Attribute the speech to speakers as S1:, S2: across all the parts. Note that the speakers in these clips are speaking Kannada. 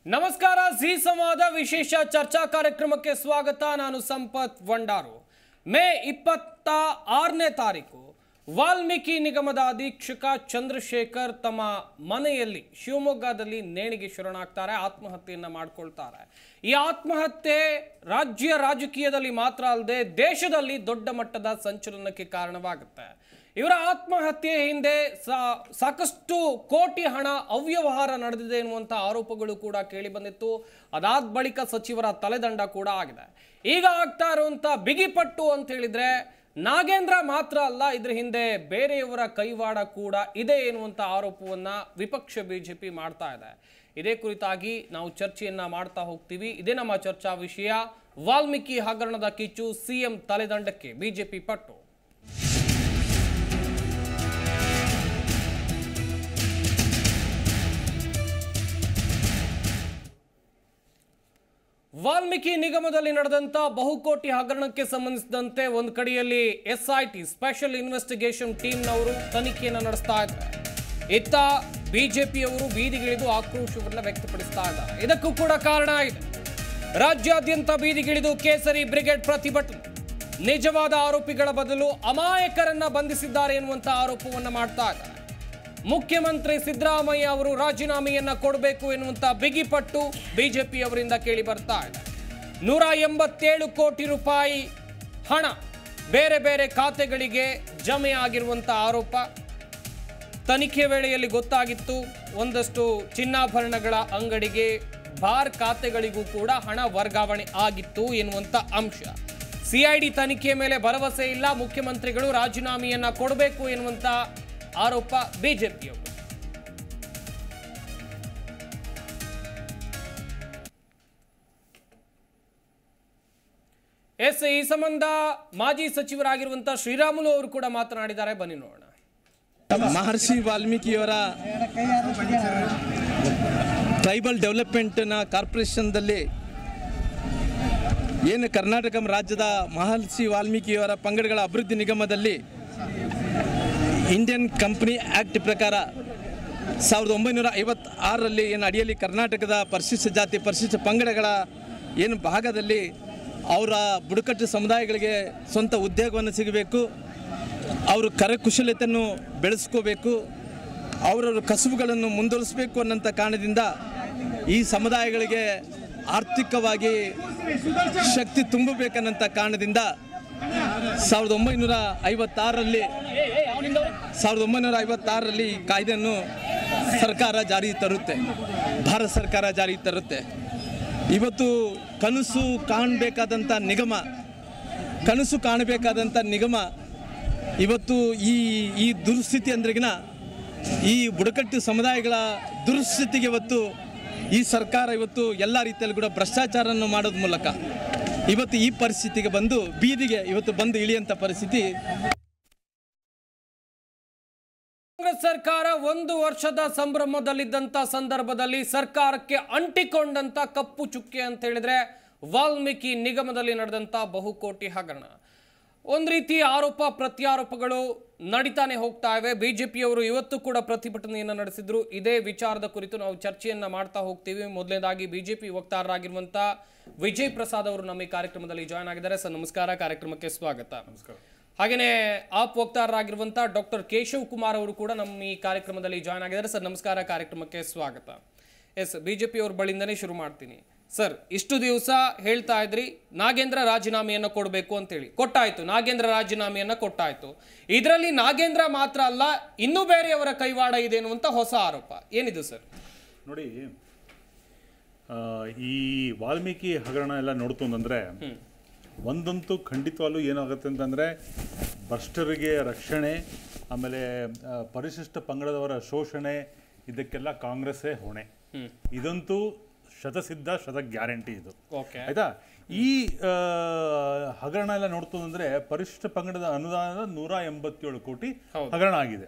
S1: ನಮಸ್ಕಾರ ಜಿ ಸಂವಾದ ವಿಶೇಷ ಚರ್ಚಾ ಕಾರ್ಯಕ್ರಮಕ್ಕೆ ಸ್ವಾಗತ ನಾನು ಸಂಪತ್ ವಂಡಾರು ಮೇ ಇಪ್ಪತ್ತ ಆರನೇ ತಾರೀಕು ವಾಲ್ಮೀಕಿ ನಿಗಮದ ಅಧೀಕ್ಷಕ ಚಂದ್ರಶೇಖರ್ ತಮ್ಮ ಮನೆಯಲ್ಲಿ ಶಿವಮೊಗ್ಗದಲ್ಲಿ ನೇಣಿಗೆ ಶರಣಾಗ್ತಾರೆ ಆತ್ಮಹತ್ಯೆಯನ್ನ ಮಾಡ್ಕೊಳ್ತಾರೆ ಈ ಆತ್ಮಹತ್ಯೆ ರಾಜ್ಯ ರಾಜಕೀಯದಲ್ಲಿ ಮಾತ್ರ ಅಲ್ಲದೆ ದೇಶದಲ್ಲಿ ದೊಡ್ಡ ಮಟ್ಟದ ಸಂಚಲನಕ್ಕೆ ಕಾರಣವಾಗುತ್ತೆ ಇವರ ಆತ್ಮಹತ್ಯೆ ಹಿಂದೆ ಸಾ- ಸಾಕಷ್ಟು ಕೋಟಿ ಹಣ ಅವ್ಯವಹಾರ ನಡೆದಿದೆ ಎನ್ನುವಂಥ ಆರೋಪಗಳು ಕೂಡ ಕೇಳಿ ಬಂದಿತ್ತು ಅದಾದ ಬಳಿಕ ಸಚಿವರ ತಲೆದಂಡ ಕೂಡ ಆಗಿದೆ ಈಗ ಆಗ್ತಾ ಇರುವಂತ ಬಿಗಿಪಟ್ಟು ಅಂತ ಹೇಳಿದ್ರೆ ನಾಗೇಂದ್ರ ಮಾತ್ರ ಅಲ್ಲ ಇದ್ರ ಹಿಂದೆ ಬೇರೆಯವರ ಕೈವಾಡ ಕೂಡ ಇದೆ ಎನ್ನುವಂಥ ಆರೋಪವನ್ನ ವಿಪಕ್ಷ ಬಿಜೆಪಿ ಮಾಡ್ತಾ ಇದೆ ಇದೇ ಕುರಿತಾಗಿ ನಾವು ಚರ್ಚೆಯನ್ನ ಮಾಡ್ತಾ ಹೋಗ್ತೀವಿ ಇದೇ ನಮ್ಮ ಚರ್ಚಾ ವಿಷಯ ವಾಲ್ಮೀಕಿ ಹಗರಣದ ಕಿಚ್ಚು ಸಿಎಂ ತಲೆದಂಡಕ್ಕೆ ಬಿಜೆಪಿ ಪಟ್ಟು ವಾಲ್ಮೀಕಿ ನಿಗಮದಲ್ಲಿ ನಡೆದಂತ ಬಹುಕೋಟಿ ಹಗರಣಕ್ಕೆ ಸಂಬಂಧಿಸಿದಂತೆ ಒಂದು ಕಡೆಯಲ್ಲಿ S I T special investigation ಟೀಮ್ನವರು ತನಿಖೆಯನ್ನು ನಡೆಸ್ತಾ ಇದ್ದಾರೆ ಇತ್ತ ಬಿಜೆಪಿಯವರು ಬೀದಿಗಿಳಿದು ಆಕ್ರೋಶವನ್ನ ವ್ಯಕ್ತಪಡಿಸ್ತಾ ಇದ್ದಾರೆ ಇದಕ್ಕೂ ಕೂಡ ಕಾರಣ ಇದೆ ರಾಜ್ಯಾದ್ಯಂತ ಬೀದಿಗಿಳಿದು ಕೇಸರಿ ಬ್ರಿಗೇಡ್ ಪ್ರತಿಭಟನೆ ನಿಜವಾದ ಆರೋಪಿಗಳ ಬದಲು ಅಮಾಯಕರನ್ನ ಬಂಧಿಸಿದ್ದಾರೆ ಎನ್ನುವಂತ ಆರೋಪವನ್ನ ಮಾಡ್ತಾ ಇದ್ದಾರೆ ಮುಖ್ಯಮಂತ್ರಿ ಸಿದ್ದರಾಮಯ್ಯ ಅವರು ರಾಜೀನಾಮೆಯನ್ನ ಕೊಡಬೇಕು ಎನ್ನುವಂತ ಬಿಗಿಪಟ್ಟು ಬಿಜೆಪಿಯವರಿಂದ ಕೇಳಿ ಬರ್ತಾ ಇದೆ ನೂರ ಎಂಬತ್ತೇಳು ಕೋಟಿ ರೂಪಾಯಿ ಹಣ ಬೇರೆ ಬೇರೆ ಖಾತೆಗಳಿಗೆ ಜಮೆ ಆಗಿರುವಂತ ಆರೋಪ ತನಿಖೆ ವೇಳೆಯಲ್ಲಿ ಗೊತ್ತಾಗಿತ್ತು ಒಂದಷ್ಟು ಚಿನ್ನಾಭರಣಗಳ ಅಂಗಡಿಗೆ ಬಾರ್ ಖಾತೆಗಳಿಗೂ ಕೂಡ ಹಣ ವರ್ಗಾವಣೆ ಆಗಿತ್ತು ಎನ್ನುವಂತ ಅಂಶ ಸಿಐಡಿ ತನಿಖೆ ಮೇಲೆ ಭರವಸೆ ಇಲ್ಲ ಮುಖ್ಯಮಂತ್ರಿಗಳು ರಾಜೀನಾಮೆಯನ್ನ ಕೊಡಬೇಕು ಎನ್ನುವಂತ ಆರೋಪ ಬಿಜೆಪಿಯವರು ಎಸ್ ಈ ಸಂಬಂಧ ಮಾಜಿ ಸಚಿವರಾಗಿರುವಂತಹ ಶ್ರೀರಾಮುಲು ಅವರು ಕೂಡ ಮಾತನಾಡಿದ್ದಾರೆ ಬನ್ನಿ ನೋಡೋಣ
S2: ಮಹರ್ಷಿ ವಾಲ್ಮೀಕಿಯವರ ಟ್ರೈಬಲ್ ಡೆವಲಪ್ಮೆಂಟ್ನ ಕಾರ್ಪೊರೇಷನ್ದಲ್ಲಿ ಏನು ಕರ್ನಾಟಕ ರಾಜ್ಯದ ಮಹರ್ಷಿ ವಾಲ್ಮೀಕಿಯವರ ಪಂಗಡಗಳ ಅಭಿವೃದ್ಧಿ ನಿಗಮದಲ್ಲಿ ಇಂಡಿಯನ್ ಕಂಪನಿ ಆ್ಯಕ್ಟ್ ಪ್ರಕಾರ ಸಾವಿರದ ಒಂಬೈನೂರ ಐವತ್ತಾರರಲ್ಲಿ ಏನು ಅಡಿಯಲ್ಲಿ ಕರ್ನಾಟಕದ ಪರಿಶಿಷ್ಟ ಜಾತಿ ಪರಿಶಿಷ್ಟ ಪಂಗಡಗಳ ಏನು ಭಾಗದಲ್ಲಿ ಅವರ ಬುಡಕಟ್ಟು ಸಮುದಾಯಗಳಿಗೆ ಸ್ವಂತ ಉದ್ಯೋಗವನ್ನು ಸಿಗಬೇಕು ಅವರು ಕರಕುಶಲತೆಯನ್ನು ಬೆಳೆಸ್ಕೋಬೇಕು ಅವರವರ ಕಸುಬುಗಳನ್ನು ಮುಂದುವರಿಸಬೇಕು ಅನ್ನೋಂಥ ಕಾರಣದಿಂದ ಈ ಸಮುದಾಯಗಳಿಗೆ ಆರ್ಥಿಕವಾಗಿ ಶಕ್ತಿ ತುಂಬಬೇಕನ್ನಂಥ ಕಾರಣದಿಂದ ಸಾವಿರದ ಒಂಬೈನೂರ ಐವತ್ತಾರರಲ್ಲಿ ಸಾವಿರದ ಒಂಬೈನೂರ ಐವತ್ತಾರರಲ್ಲಿ ಈ ಕಾಯ್ದೆಯನ್ನು ಸರ್ಕಾರ ಜಾರಿ ತರುತ್ತೆ ಭಾರತ ಸರ್ಕಾರ ಜಾರಿ ತರುತ್ತೆ ಇವತ್ತು ಕನಸು ಕಾಣಬೇಕಾದಂಥ ನಿಗಮ ಕನಸು ಕಾಣಬೇಕಾದಂಥ ನಿಗಮ ಇವತ್ತು ಈ ಈ ದುರ್ಸ್ಥಿತಿ ಅಂದ್ರೆಗಿನ ಈ ಬುಡಕಟ್ಟು ಸಮುದಾಯಗಳ ದುರ್ಸ್ಥಿತಿಗೆ ಇವತ್ತು ಈ ಸರ್ಕಾರ ಇವತ್ತು ಎಲ್ಲ ರೀತಿಯಲ್ಲಿ ಕೂಡ ಭ್ರಷ್ಟಾಚಾರವನ್ನು ಮಾಡೋದ್ರ ಮೂಲಕ ಇವತ್ತು ಈ ಪರಿಸ್ಥಿತಿಗೆ ಬಂದು ಬೀದಿಗೆ ಇವತ್ತು ಬಂದು ಇಳಿಯಂಥ ಪರಿಸ್ಥಿತಿ
S1: ಕಾಂಗ್ರೆಸ್ ಸರ್ಕಾರ ಒಂದು ವರ್ಷದ ಸಂಭ್ರಮದಲ್ಲಿದ್ದಂತ ಸಂದರ್ಭದಲ್ಲಿ ಸರ್ಕಾರಕ್ಕೆ ಅಂಟಿಕೊಂಡಂತ ಕಪ್ಪು ಚುಕ್ಕೆ ಅಂತ ಹೇಳಿದ್ರೆ ವಾಲ್ಮೀಕಿ ನಿಗಮದಲ್ಲಿ ನಡೆದಂತ ಬಹುಕೋಟಿ ಹಗರಣ ಒಂದ್ ರೀತಿ ಆರೋಪ ಪ್ರತ್ಯಾರೋಪಗಳು ನಡೀತಾನೆ ಹೋಗ್ತಾ ಇವೆ ಬಿಜೆಪಿಯವರು ಇವತ್ತು ಕೂಡ ಪ್ರತಿಭಟನೆಯನ್ನ ನಡೆಸಿದ್ರು ಇದೇ ವಿಚಾರದ ಕುರಿತು ನಾವು ಚರ್ಚೆಯನ್ನ ಮಾಡ್ತಾ ಹೋಗ್ತೀವಿ ಮೊದಲನೇದಾಗಿ ಬಿಜೆಪಿ ವಕ್ತಾರರಾಗಿರುವಂತ ವಿಜಯ್ ಪ್ರಸಾದ್ ಅವರು ನಮ್ಮ ಈ ಕಾರ್ಯಕ್ರಮದಲ್ಲಿ ಜಾಯ್ನ್ ಆಗಿದ್ದಾರೆ ಸರ್ ನಮಸ್ಕಾರ ಕಾರ್ಯಕ್ರಮಕ್ಕೆ ಸ್ವಾಗತ ನಮಸ್ಕಾರ ಹಾಗೇನೆ ಆಪ್ ವಕ್ತಾರರಾಗಿರುವಂತ ಡಾಕ್ಟರ್ ಕೇಶವ್ ಕುಮಾರ್ ಅವರು ಕೂಡ ನಮ್ಮ ಈ ಕಾರ್ಯಕ್ರಮದಲ್ಲಿ ಜಾಯ್ನ್ ಆಗಿದ್ದಾರೆ ಸರ್ ನಮಸ್ಕಾರ ಕಾರ್ಯಕ್ರಮಕ್ಕೆ ಸ್ವಾಗತ ಎಸ್ ಬಿಜೆಪಿ ಅವ್ರ ಬಳಿಯಿಂದನೇ ಶುರು ಮಾಡ್ತೀನಿ ಸರ್ ಇಷ್ಟು ದಿವಸ ಹೇಳ್ತಾ ಇದ್ರಿ ನಾಗೇಂದ್ರ ರಾಜೀನಾಮೆಯನ್ನ ಕೊಡಬೇಕು ಅಂತೇಳಿ ಕೊಟ್ಟಾಯ್ತು ನಾಗೇಂದ್ರ ರಾಜೀನಾಮೆಯನ್ನ ಕೊಟ್ಟಾಯ್ತು ಇದರಲ್ಲಿ ನಾಗೇಂದ್ರ ಮಾತ್ರ ಅಲ್ಲ ಇನ್ನೂ ಬೇರೆಯವರ ಕೈವಾಡ ಇದೆ ಅನ್ನುವಂತ ಹೊಸ ಆರೋಪ ಏನಿದು ಸರ್
S3: ನೋಡಿ ಆ, ಈ ವಾಲ್ಮೀಕಿ ಹಗರಣ ಎಲ್ಲ ನೋಡ್ತು ಅಂತಂದ್ರೆ ಒಂದಂತೂ ಖಂಡಿತವಾಗ್ಲೂ ಏನಾಗುತ್ತೆ ಅಂತಂದ್ರೆ ಭ್ರಷ್ಟರಿಗೆ ರಕ್ಷಣೆ ಆಮೇಲೆ ಆ, ಪರಿಶಿಷ್ಟ ಪಂಗಡದವರ ಶೋಷಣೆ ಇದಕ್ಕೆಲ್ಲ ಕಾಂಗ್ರೆಸ್ಸೇ ಹೊಣೆ ಇದಂತೂ ಶತಸಿದ್ಧ ಶತ ಗ್ಯಾರಂಟಿ ಇದು
S1: ಓಕೆ
S3: ಆಯ್ತಾ ಈ ಆ, ಹಗರಣ ಎಲ್ಲ ನೋಡ್ತು ಅಂದ್ರೆ ಪರಿಶಿಷ್ಟ ಪಂಗಡದ ಅನುದಾನದ ನೂರ ಎಂಬತ್ತೇಳು ಕೋಟಿ ಹಗರಣ ಆಗಿದೆ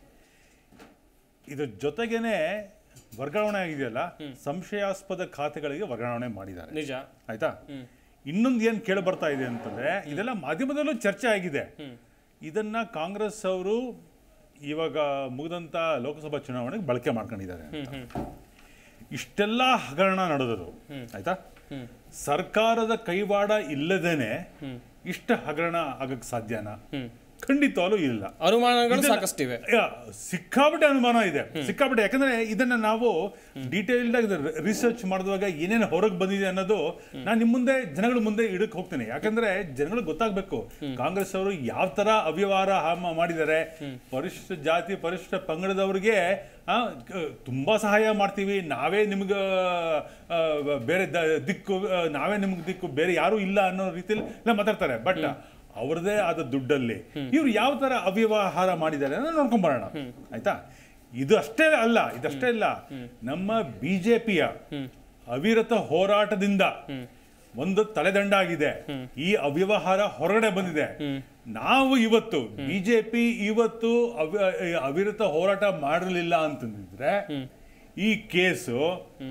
S3: ಇದ್ರ ಜೊತೆಗೇನೆ ವರ್ಗಾವಣೆ ಆಗಿದೆಯಲ್ಲ ಸಂಶಯಾಸ್ಪದ ಖಾತೆಗಳಿಗೆ ವರ್ಗಾವಣೆ ಮಾಡಿದ್ದಾರೆ
S1: ನಿಜ
S3: ಆಯ್ತಾ ಇನ್ನೊಂದು ಏನ್ ಕೇಳಿ ಬರ್ತಾ ಇದೆ ಅಂತಂದ್ರೆ ಇದೆಲ್ಲ ಮಾಧ್ಯಮದಲ್ಲೂ ಚರ್ಚೆ ಆಗಿದೆ ಇದನ್ನ ಕಾಂಗ್ರೆಸ್ ಅವರು ಇವಾಗ ಮುಗಿದಂತ ಲೋಕಸಭಾ ಚುನಾವಣೆಗೆ ಬಳಕೆ ಮಾಡ್ಕೊಂಡಿದ್ದಾರೆ ಅಂತ ಇಷ್ಟೆಲ್ಲ ಹಗರಣ ನಡೆದರು ಆಯ್ತಾ ಸರ್ಕಾರದ ಕೈವಾಡ ಇಲ್ಲದೇನೆ ಇಷ್ಟ ಹಗರಣ ಆಗಕ್ ಸಾಧ್ಯನಾ ಖಂಡಿತವಾಗ್ಲೂ ಇಲ್ಲ
S1: ಅನುಮಾನಗಳು
S3: ಇದನ್ನ-
S1: ಸಾಕಷ್ಟಿವೆ
S3: ಯಾ, ಸಿಕ್ಕಾಪಟ್ಟೆ ಅನುಮಾನ ಇದೆ ಸಿಕ್ಕಾಪಟ್ಟೆ ಯಾಕಂದ್ರೆ ಇದನ್ನ ನಾವು ಡೀಟೇಲ್ಡ್ ಆಗಿ ರಿಸರ್ಚ್ ಮಾಡಿದಾಗ ಏನೇನು ಹೊರಗೆ ಬಂದಿದೆ ಅನ್ನೋದು ನಾನು ನಿಮ್ಮ ಮುಂದೆ ಜನಗಳ ಮುಂದೆ ಇಡಕ್ ಹೋಗ್ತೀನಿ ಯಾಕಂದ್ರೆ ಜನಗಳಿಗೆ ಗೊತ್ತಾಗ್ಬೇಕು ಕಾಂಗ್ರೆಸ್ ಅವರು ಯಾವ ತರ ಅವ್ಯವಹಾರ ಹಾಮ ಮಾಡಿದ್ದಾರೆ ಪರಿಶಿಷ್ಟ ಜಾತಿ ಪರಿಶಿಷ್ಟ ಪಂಗಡದವ್ರಿಗೆ ಆ, ಕ- ತುಂಬಾ ಸಹಾಯ ಮಾಡ್ತೀವಿ ನಾವೇ ನಿಮ್ಗೆ ಆ, ಬೇರೆ ದ- ದಿಕ್ಕು ಆ, ನಾವೇ ನಿಮ್ಗೆ ದಿಕ್ಕು ಬೇರೆ ಯಾರು ಇಲ್ಲ ಅನ್ನೋ ರೀತಿಯಲ್ಲಿ ಎಲ್ಲ ಮಾತಾಡ್ತಾರೆ ಬಟ್ ಅವ್ರದೇ ಆದ ದುಡ್ಡಲ್ಲಿ ಇವ್ರು ಯಾವ ತರ ಅವ್ಯವಹಾರ ಮಾಡಿದ್ದಾರೆ ಅನ್ನೋದು ನೋಡ್ಕೊಂಡ್ ಬರೋಣ ಆಯ್ತಾ ಇದು ಅಷ್ಟೇ ಅಲ್ಲ ಇದಷ್ಟೇ ಅಲ್ಲ ನಮ್ಮ ಬಿಜೆಪಿಯ ಅವಿರತ ಹೋರಾಟದಿಂದ ಒಂದು ತಲೆದಂಡಾಗಿದೆ ಈ ಅವ್ಯವಹಾರ ಹೊರಗಡೆ ಬಂದಿದೆ ನಾವು ಇವತ್ತು ಬಿಜೆಪಿ ಇವತ್ತು ಅವ್ಯ- ಅವಿರತ ಹೋರಾಟ ಮಾಡಲಿಲ್ಲ ಅಂತಂದಿದ್ರೆ ಈ ಕೇಸು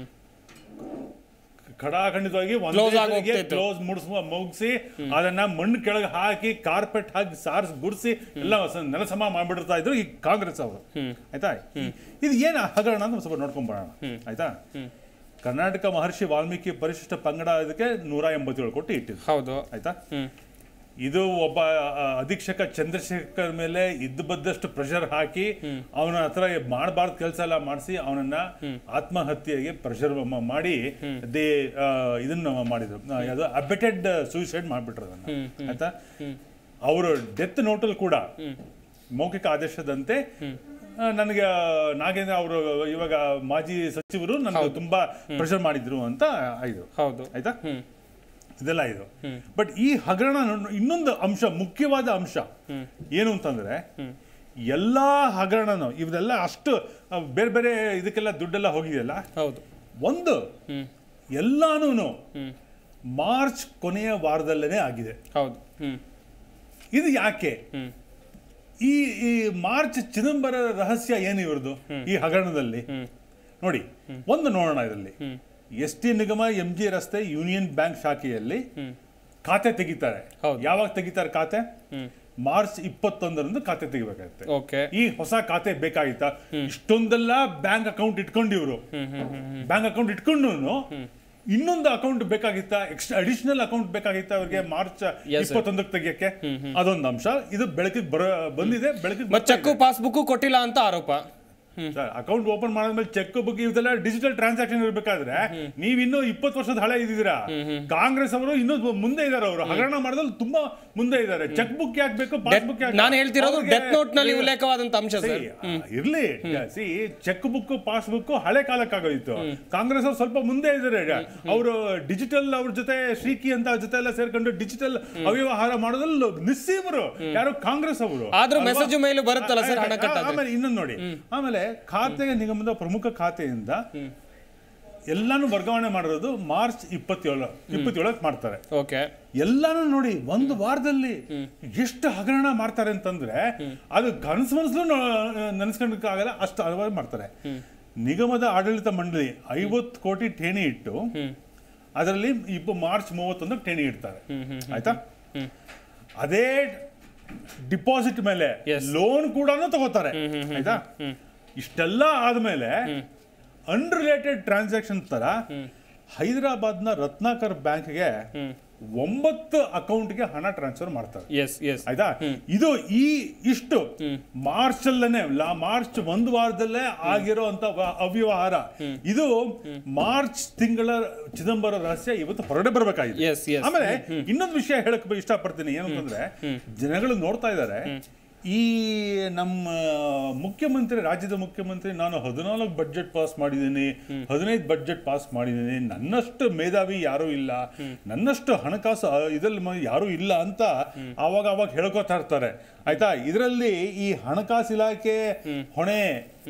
S3: ಖಡಾಖಂಡಿತವಾಗಿ
S1: Close ಆಗ್ ಹೋಗ್ತಿತ್ತು.
S3: ಕ್ಲೋಸ್ ಮುಡಿಸುವ ಮುಗಿಸಿ ಅದನ್ನ ಮಣ್ಣು ಕೆಳಗೆ ಹಾಕಿ ಕಾರ್ಪೆಟ್ ಹಾಕಿ ಸಾರಿಸಿ ಗುಡಿಸಿ ಎಲ್ಲ ಸ- ನೆಲಸಮ ಮಾಡ್ಬಿಡ್ತಾ ಇದ್ರು ಈ ಕಾಂಗ್ರೆಸ್ ಅವರು ಆಯ್ತಾ ಈ- ಇದು ಏನು ಹಗರಣ ಅಂತ ಸ್ವಲ್ಪ ನೋಡ್ಕೊಂಡ್ ಬರೋಣ ಆಯ್ತಾ ಕರ್ನಾಟಕ ಮಹರ್ಷಿ ವಾಲ್ಮೀಕಿ ಪರಿಶಿಷ್ಟ ಪಂಗಡ ಇದಕ್ಕೆ ನೂರ ಎಂಬತ್ತೇಳು ಕೋಟಿ ಇಟ್ಟಿದ್ರು
S1: ಹೌದು
S3: ಆಯ್ತಾ
S1: ಹ್ಮ್
S3: ಇದು ಒಬ್ಬ ಆ, ಅಧೀಕ್ಷಕ ಚಂದ್ರಶೇಖರ್ ಮೇಲೆ ಇದ್ದು ಬದ್ದಷ್ಟು ಪ್ರೆಷರ್ ಹಾಕಿ ಅವನ ಹತ್ರ ಮಾಡಬಾರ್ದು ಕೆಲಸ ಎಲ್ಲ ಮಾಡಿಸಿ ಅವನನ್ನ ಆತ್ಮಹತ್ಯೆಗೆ ಪ್ರೆಷರ್ ಮಾಡಿ ದೇ ಆ, ಇದನ್ನ ಮಾಡಿದ್ರು ಆ, ಯಾವ್ದು ಅಬೆಟೆಡ್ ಸೂಸೈಡ್ ಮಾಡ್ಬಿಟ್ರು ಅದನ್ನ ಆಯ್ತಾ ಅವರು ಡೆತ್ ನೋಟಲ್ಲಿ ಕೂಡ ಮೌಖಿಕ ಆದೇಶದಂತೆ ಆ, ನನಗೆ ನಾಗೇಂದ್ರ ಅವರು ಇವಾಗ ಮಾಜಿ ಸಚಿವರು ನನಗೆ ತುಂಬಾ ಪ್ರೆಷರ್ ಮಾಡಿದ್ರು ಅಂತ ಇದು
S1: ಹೌದು
S3: ಆಯ್ತಾ ಇದೆಲ್ಲ ಇದು ಬಟ್ ಈ ಹಗರಣ ನೋಡ್- ಇನ್ನೊಂದು ಅಂಶ ಮುಖ್ಯವಾದ ಅಂಶ ಏನು ಅಂತಂದ್ರೆ ಎಲ್ಲಾ ಹಗರಣನು ಇವರೆಲ್ಲ ಅಷ್ಟು ಆ, ಬೇರೆ ಬೇರೆ ಇದಕ್ಕೆಲ್ಲ ದುಡ್ಡೆಲ್ಲ ಹೋಗಿದೆಯಲ್ಲ
S1: ಹೌದು
S3: ಒಂದು ಎಲ್ಲಾನು ಮಾರ್ಚ್ ಕೊನೆಯ ವಾರದಲ್ಲೇ ಆಗಿದೆ
S1: ಹೌದು ಹ್ಮ್
S3: ಇದು ಯಾಕೆ
S1: ಹ್ಮ್
S3: ಈ ಈ ಮಾರ್ಚ್ ಚಿದಂಬರ ರಹಸ್ಯ ಏನು ಇವ್ರದ್ದು ಈ ಹಗರಣದಲ್ಲಿ ನೋಡಿ ಒಂದು ನೋಡೋಣ ಇದರಲ್ಲಿ ಎಸ್ ಟಿ ನಿಗಮ ಎಂ ಜಿ ರಸ್ತೆ ಯೂನಿಯನ್ ಬ್ಯಾಂಕ್ ಶಾಖೆಯಲ್ಲಿ ಖಾತೆ ತೆಗಿತಾರೆ
S1: ಹೌದು.
S3: ಯಾವಾಗ ತೆಗಿತಾರೆ ಖಾತೆ ಮಾರ್ಚ್ ಇಪ್ಪತ್ತೊಂದರಂದು ಖಾತೆ ತೆಗಿಬೇಕಾಗುತ್ತೆ
S1: ಓಕೆ
S3: ಈ ಹೊಸ ಖಾತೆ ಬೇಕಾಗಿತ್ತಾ ಇಷ್ಟೊಂದೆಲ್ಲ ಬ್ಯಾಂಕ್ ಅಕೌಂಟ್ ಇಟ್ಕೊಂಡು ಇವರು ಬ್ಯಾಂಕ್ ಅಕೌಂಟ್ ಇಟ್ಕೊಂಡು ಇನ್ನೊಂದು ಅಕೌಂಟ್ ಬೇಕಾಗಿತ್ತಾ ಎಕ್ಸ್ಟ್ರಾ ಅಡಿಷನಲ್ ಅಕೌಂಟ್ ಬೇಕಾಗಿತ್ತಾ ಅವ್ರಿಗೆ ಮಾರ್ಚ್
S1: Yes, sir.
S3: ಇಪ್ಪತ್ತೊಂದಕ್ಕೆ ತೆಗಿಯಕ್ಕೆ ಅದೊಂದು ಅಂಶ ಇದು ಬೆಳಕಿಗೆ ಬರ ಬಂದಿದೆ ಬೆಳಕಿಗೆ
S1: ಮತ್ ಚೆಕ್ಕು ಪಾಸ್ಬುಕ್ ಕೊಟ್ಟಿಲ್ಲ ಅಂತ ಆರೋಪ
S3: ಅಕೌಂಟ್ ಓಪನ್ ಮಾಡಿದ್ಮೇಲೆ ಚೆಕ್ ಬುಕ್ ಇದೆಲ್ಲ ಡಿಜಿಟಲ್ ಟ್ರಾನ್ಸಾಕ್ಷನ್ ಇರ್ಬೇಕಾದ್ರೆ ನೀವಿನ್ನೂ ಇಪ್ಪತ್ತು ವರ್ಷದ ಹಳೆ ಇದ್ದೀರಾ ಕಾಂಗ್ರೆಸ್ ಅವರು ಇನ್ನೂ ಮುಂದೆ ಇದಾರೆ ಅವರು ಹಗರಣ ಮಾಡಿದಲ್ಲಿ ತುಂಬಾ ಮುಂದೆ ಇದ್ದಾರೆ ಚೆಕ್ ಬುಕ್ ಯಾಕೆ ಬೇಕು ಪಾಸ್ಬುಕ್ ಯಾಕೆ
S1: ನಾನು ಹೇಳ್ತಿರೋದು
S3: ಅವ್ರಿಗೆ-
S1: ಡೆತ್ ನೋಟ್ ನಲ್ಲಿ ಉಲ್ಲೇಖವಾದಂತ ಅಂಶ ಸರ್
S3: See, ಆ, ಇರ್ಲಿ ಸಿ ಚೆಕ್ ಬುಕ್ ಪಾಸ್ ಬುಕ್ ಹಳೆ ಕಾಲಕ್ಕಾಗೋಯ್ತು ಕಾಂಗ್ರೆಸ್ ಅವ್ರು ಸ್ವಲ್ಪ ಮುಂದೆ ಇದ್ದಾರೆ ಅವರು ಡಿಜಿಟಲ್ ಅವ್ರ ಜೊತೆ ಶ್ರೀಕಿ ಅಂತ ಅವ್ರ ಜೊತೆ ಎಲ್ಲ ಸೇರ್ಕೊಂಡು ಡಿಜಿಟಲ್ ಅವ್ಯವಹಾರ ಮಾಡೋದ್ರಲ್ಲಿ ನಿಸ್ಸೀಮರು ಯಾರು ಕಾಂಗ್ರೆಸ್ ಅವರು
S1: ಆದ್ರೂ
S3: ಅಲ್ವಾ?
S1: message ಮೇಲೂ ಬರುತ್ತಲ್ಲ sir, ಹಣ
S3: ಆ-
S1: ಕಟ್ಟಾದ್ರೆ.
S3: ಆಮೇಲೆ ಇನ್ನೊಂದು ನೋಡಿ ಆಮೇಲೆ ಖಾತೆ ನಿಗಮದ ಪ್ರಮುಖ ಖಾತೆಯಿಂದ ಎಲ್ಲಾನು ವರ್ಗಾವಣೆ ಮಾಡಿರೋದು ಮಾರ್ಚ್ ಇಪ್ಪತ್ತೇಳು ಇಪ್ಪತ್ತೇಳಕ್ಕೆ ಮಾಡ್ತಾರೆ
S1: ಓಕೆ
S3: ಎಲ್ಲಾನು ನೋಡಿ ಒಂದು ವಾರದಲ್ಲಿ ಎಷ್ಟು ಹಗರಣ ಮಾಡ್ತಾರೆ ಅಂತಂದ್ರೆ ಅದು ಕನಸು ಮನಸ್ಸು ನೆನೆಸ್ಕೊಂಡಕ್ಕಾಗಲ್ಲ ಅಷ್ಟು ಹಲವಾರು ಮಾಡ್ತಾರೆ ನಿಗಮದ ಆಡಳಿತ ಮಂಡಳಿ ಐವತ್ತು ಕೋಟಿ ಠೇಣಿ ಇಟ್ಟು ಅದರಲ್ಲಿ ಇಪ್ಪ ಮಾರ್ಚ್ ಮೂವತ್ತೊಂದಕ್ಕೆ ಠೇಣಿ ಇಡ್ತಾರೆ ಆಯ್ತಾ ಅದೇ ಡಿಪಾಸಿಟ್ ಮೇಲೆ
S1: Yes.
S3: ಲೋನ್ ಕೂಡ ತಗೋತಾರೆ ಆಯ್ತಾ ಇಷ್ಟೆಲ್ಲ ಆದ್ಮೇಲೆ ಅನ್ರಿಲೇಟೆಡ್ ಟ್ರಾನ್ಸಾಕ್ಷನ್ ತರ ಹೈದರಾಬಾದ್ನ ರತ್ನಾಕರ್ ಬ್ಯಾಂಕ್ಗೆ ಒಂಬತ್ತು ಅಕೌಂಟ್ಗೆ ಹಣ ಟ್ರಾನ್ಸ್ಫರ್ ಮಾಡ್ತಾರೆ
S1: ಎಸ್ ಎಸ್
S3: ಆಯ್ತಾ ಇದು ಈ ಇಷ್ಟು ಮಾರ್ಚ್ ಅಲ್ಲೇ ಮಾರ್ಚ್ ಒಂದು ವಾರದಲ್ಲೇ ಆಗಿರೋ ಅಂತ ಅವ್ಯವಹಾರ ಇದು ಮಾರ್ಚ್ ತಿಂಗಳ ಚಿದಂಬರ ರಹಸ್ಯ ಇವತ್ತು ಹೊರಗಡೆ ಬರ್ಬೇಕಾಗಿದೆ
S1: Yes, yes.
S3: ಆಮೇಲೆ ಇನ್ನೊಂದು ವಿಷಯ ಹೇಳಕ್ ಬ- ಇಷ್ಟಪಡ್ತೀನಿ ಏನಂತಂದ್ರೆ ಜನಗಳು ನೋಡ್ತಾ ಇದ್ದಾರೆ ಈ ನಮ್ಮ ಮುಖ್ಯಮಂತ್ರಿ ರಾಜ್ಯದ ಮುಖ್ಯಮಂತ್ರಿ ನಾನು ಹದಿನಾಲ್ಕು ಬಡ್ಜೆಟ್ ಪಾಸ್ ಮಾಡಿದ್ದೀನಿ ಹದಿನೈದು ಬಡ್ಜೆಟ್ ಪಾಸ್ ಮಾಡಿದ್ದೀನಿ ನನ್ನಷ್ಟು ಮೇಧಾವಿ ಯಾರೂ ಇಲ್ಲ ನನ್ನಷ್ಟು ಹಣಕಾಸು ಆ, ಇದ್ರಲ್ಲಿ ಮ- ಯಾರೂ ಇಲ್ಲ ಅಂತ ಆವಾಗ ಅವಾಗ ಹೇಳ್ಕೊತಾ ಇರ್ತಾರೆ ಆಯ್ತಾ ಇದರಲ್ಲಿ ಈ ಹಣಕಾಸು ಇಲಾಖೆ ಹೊಣೆ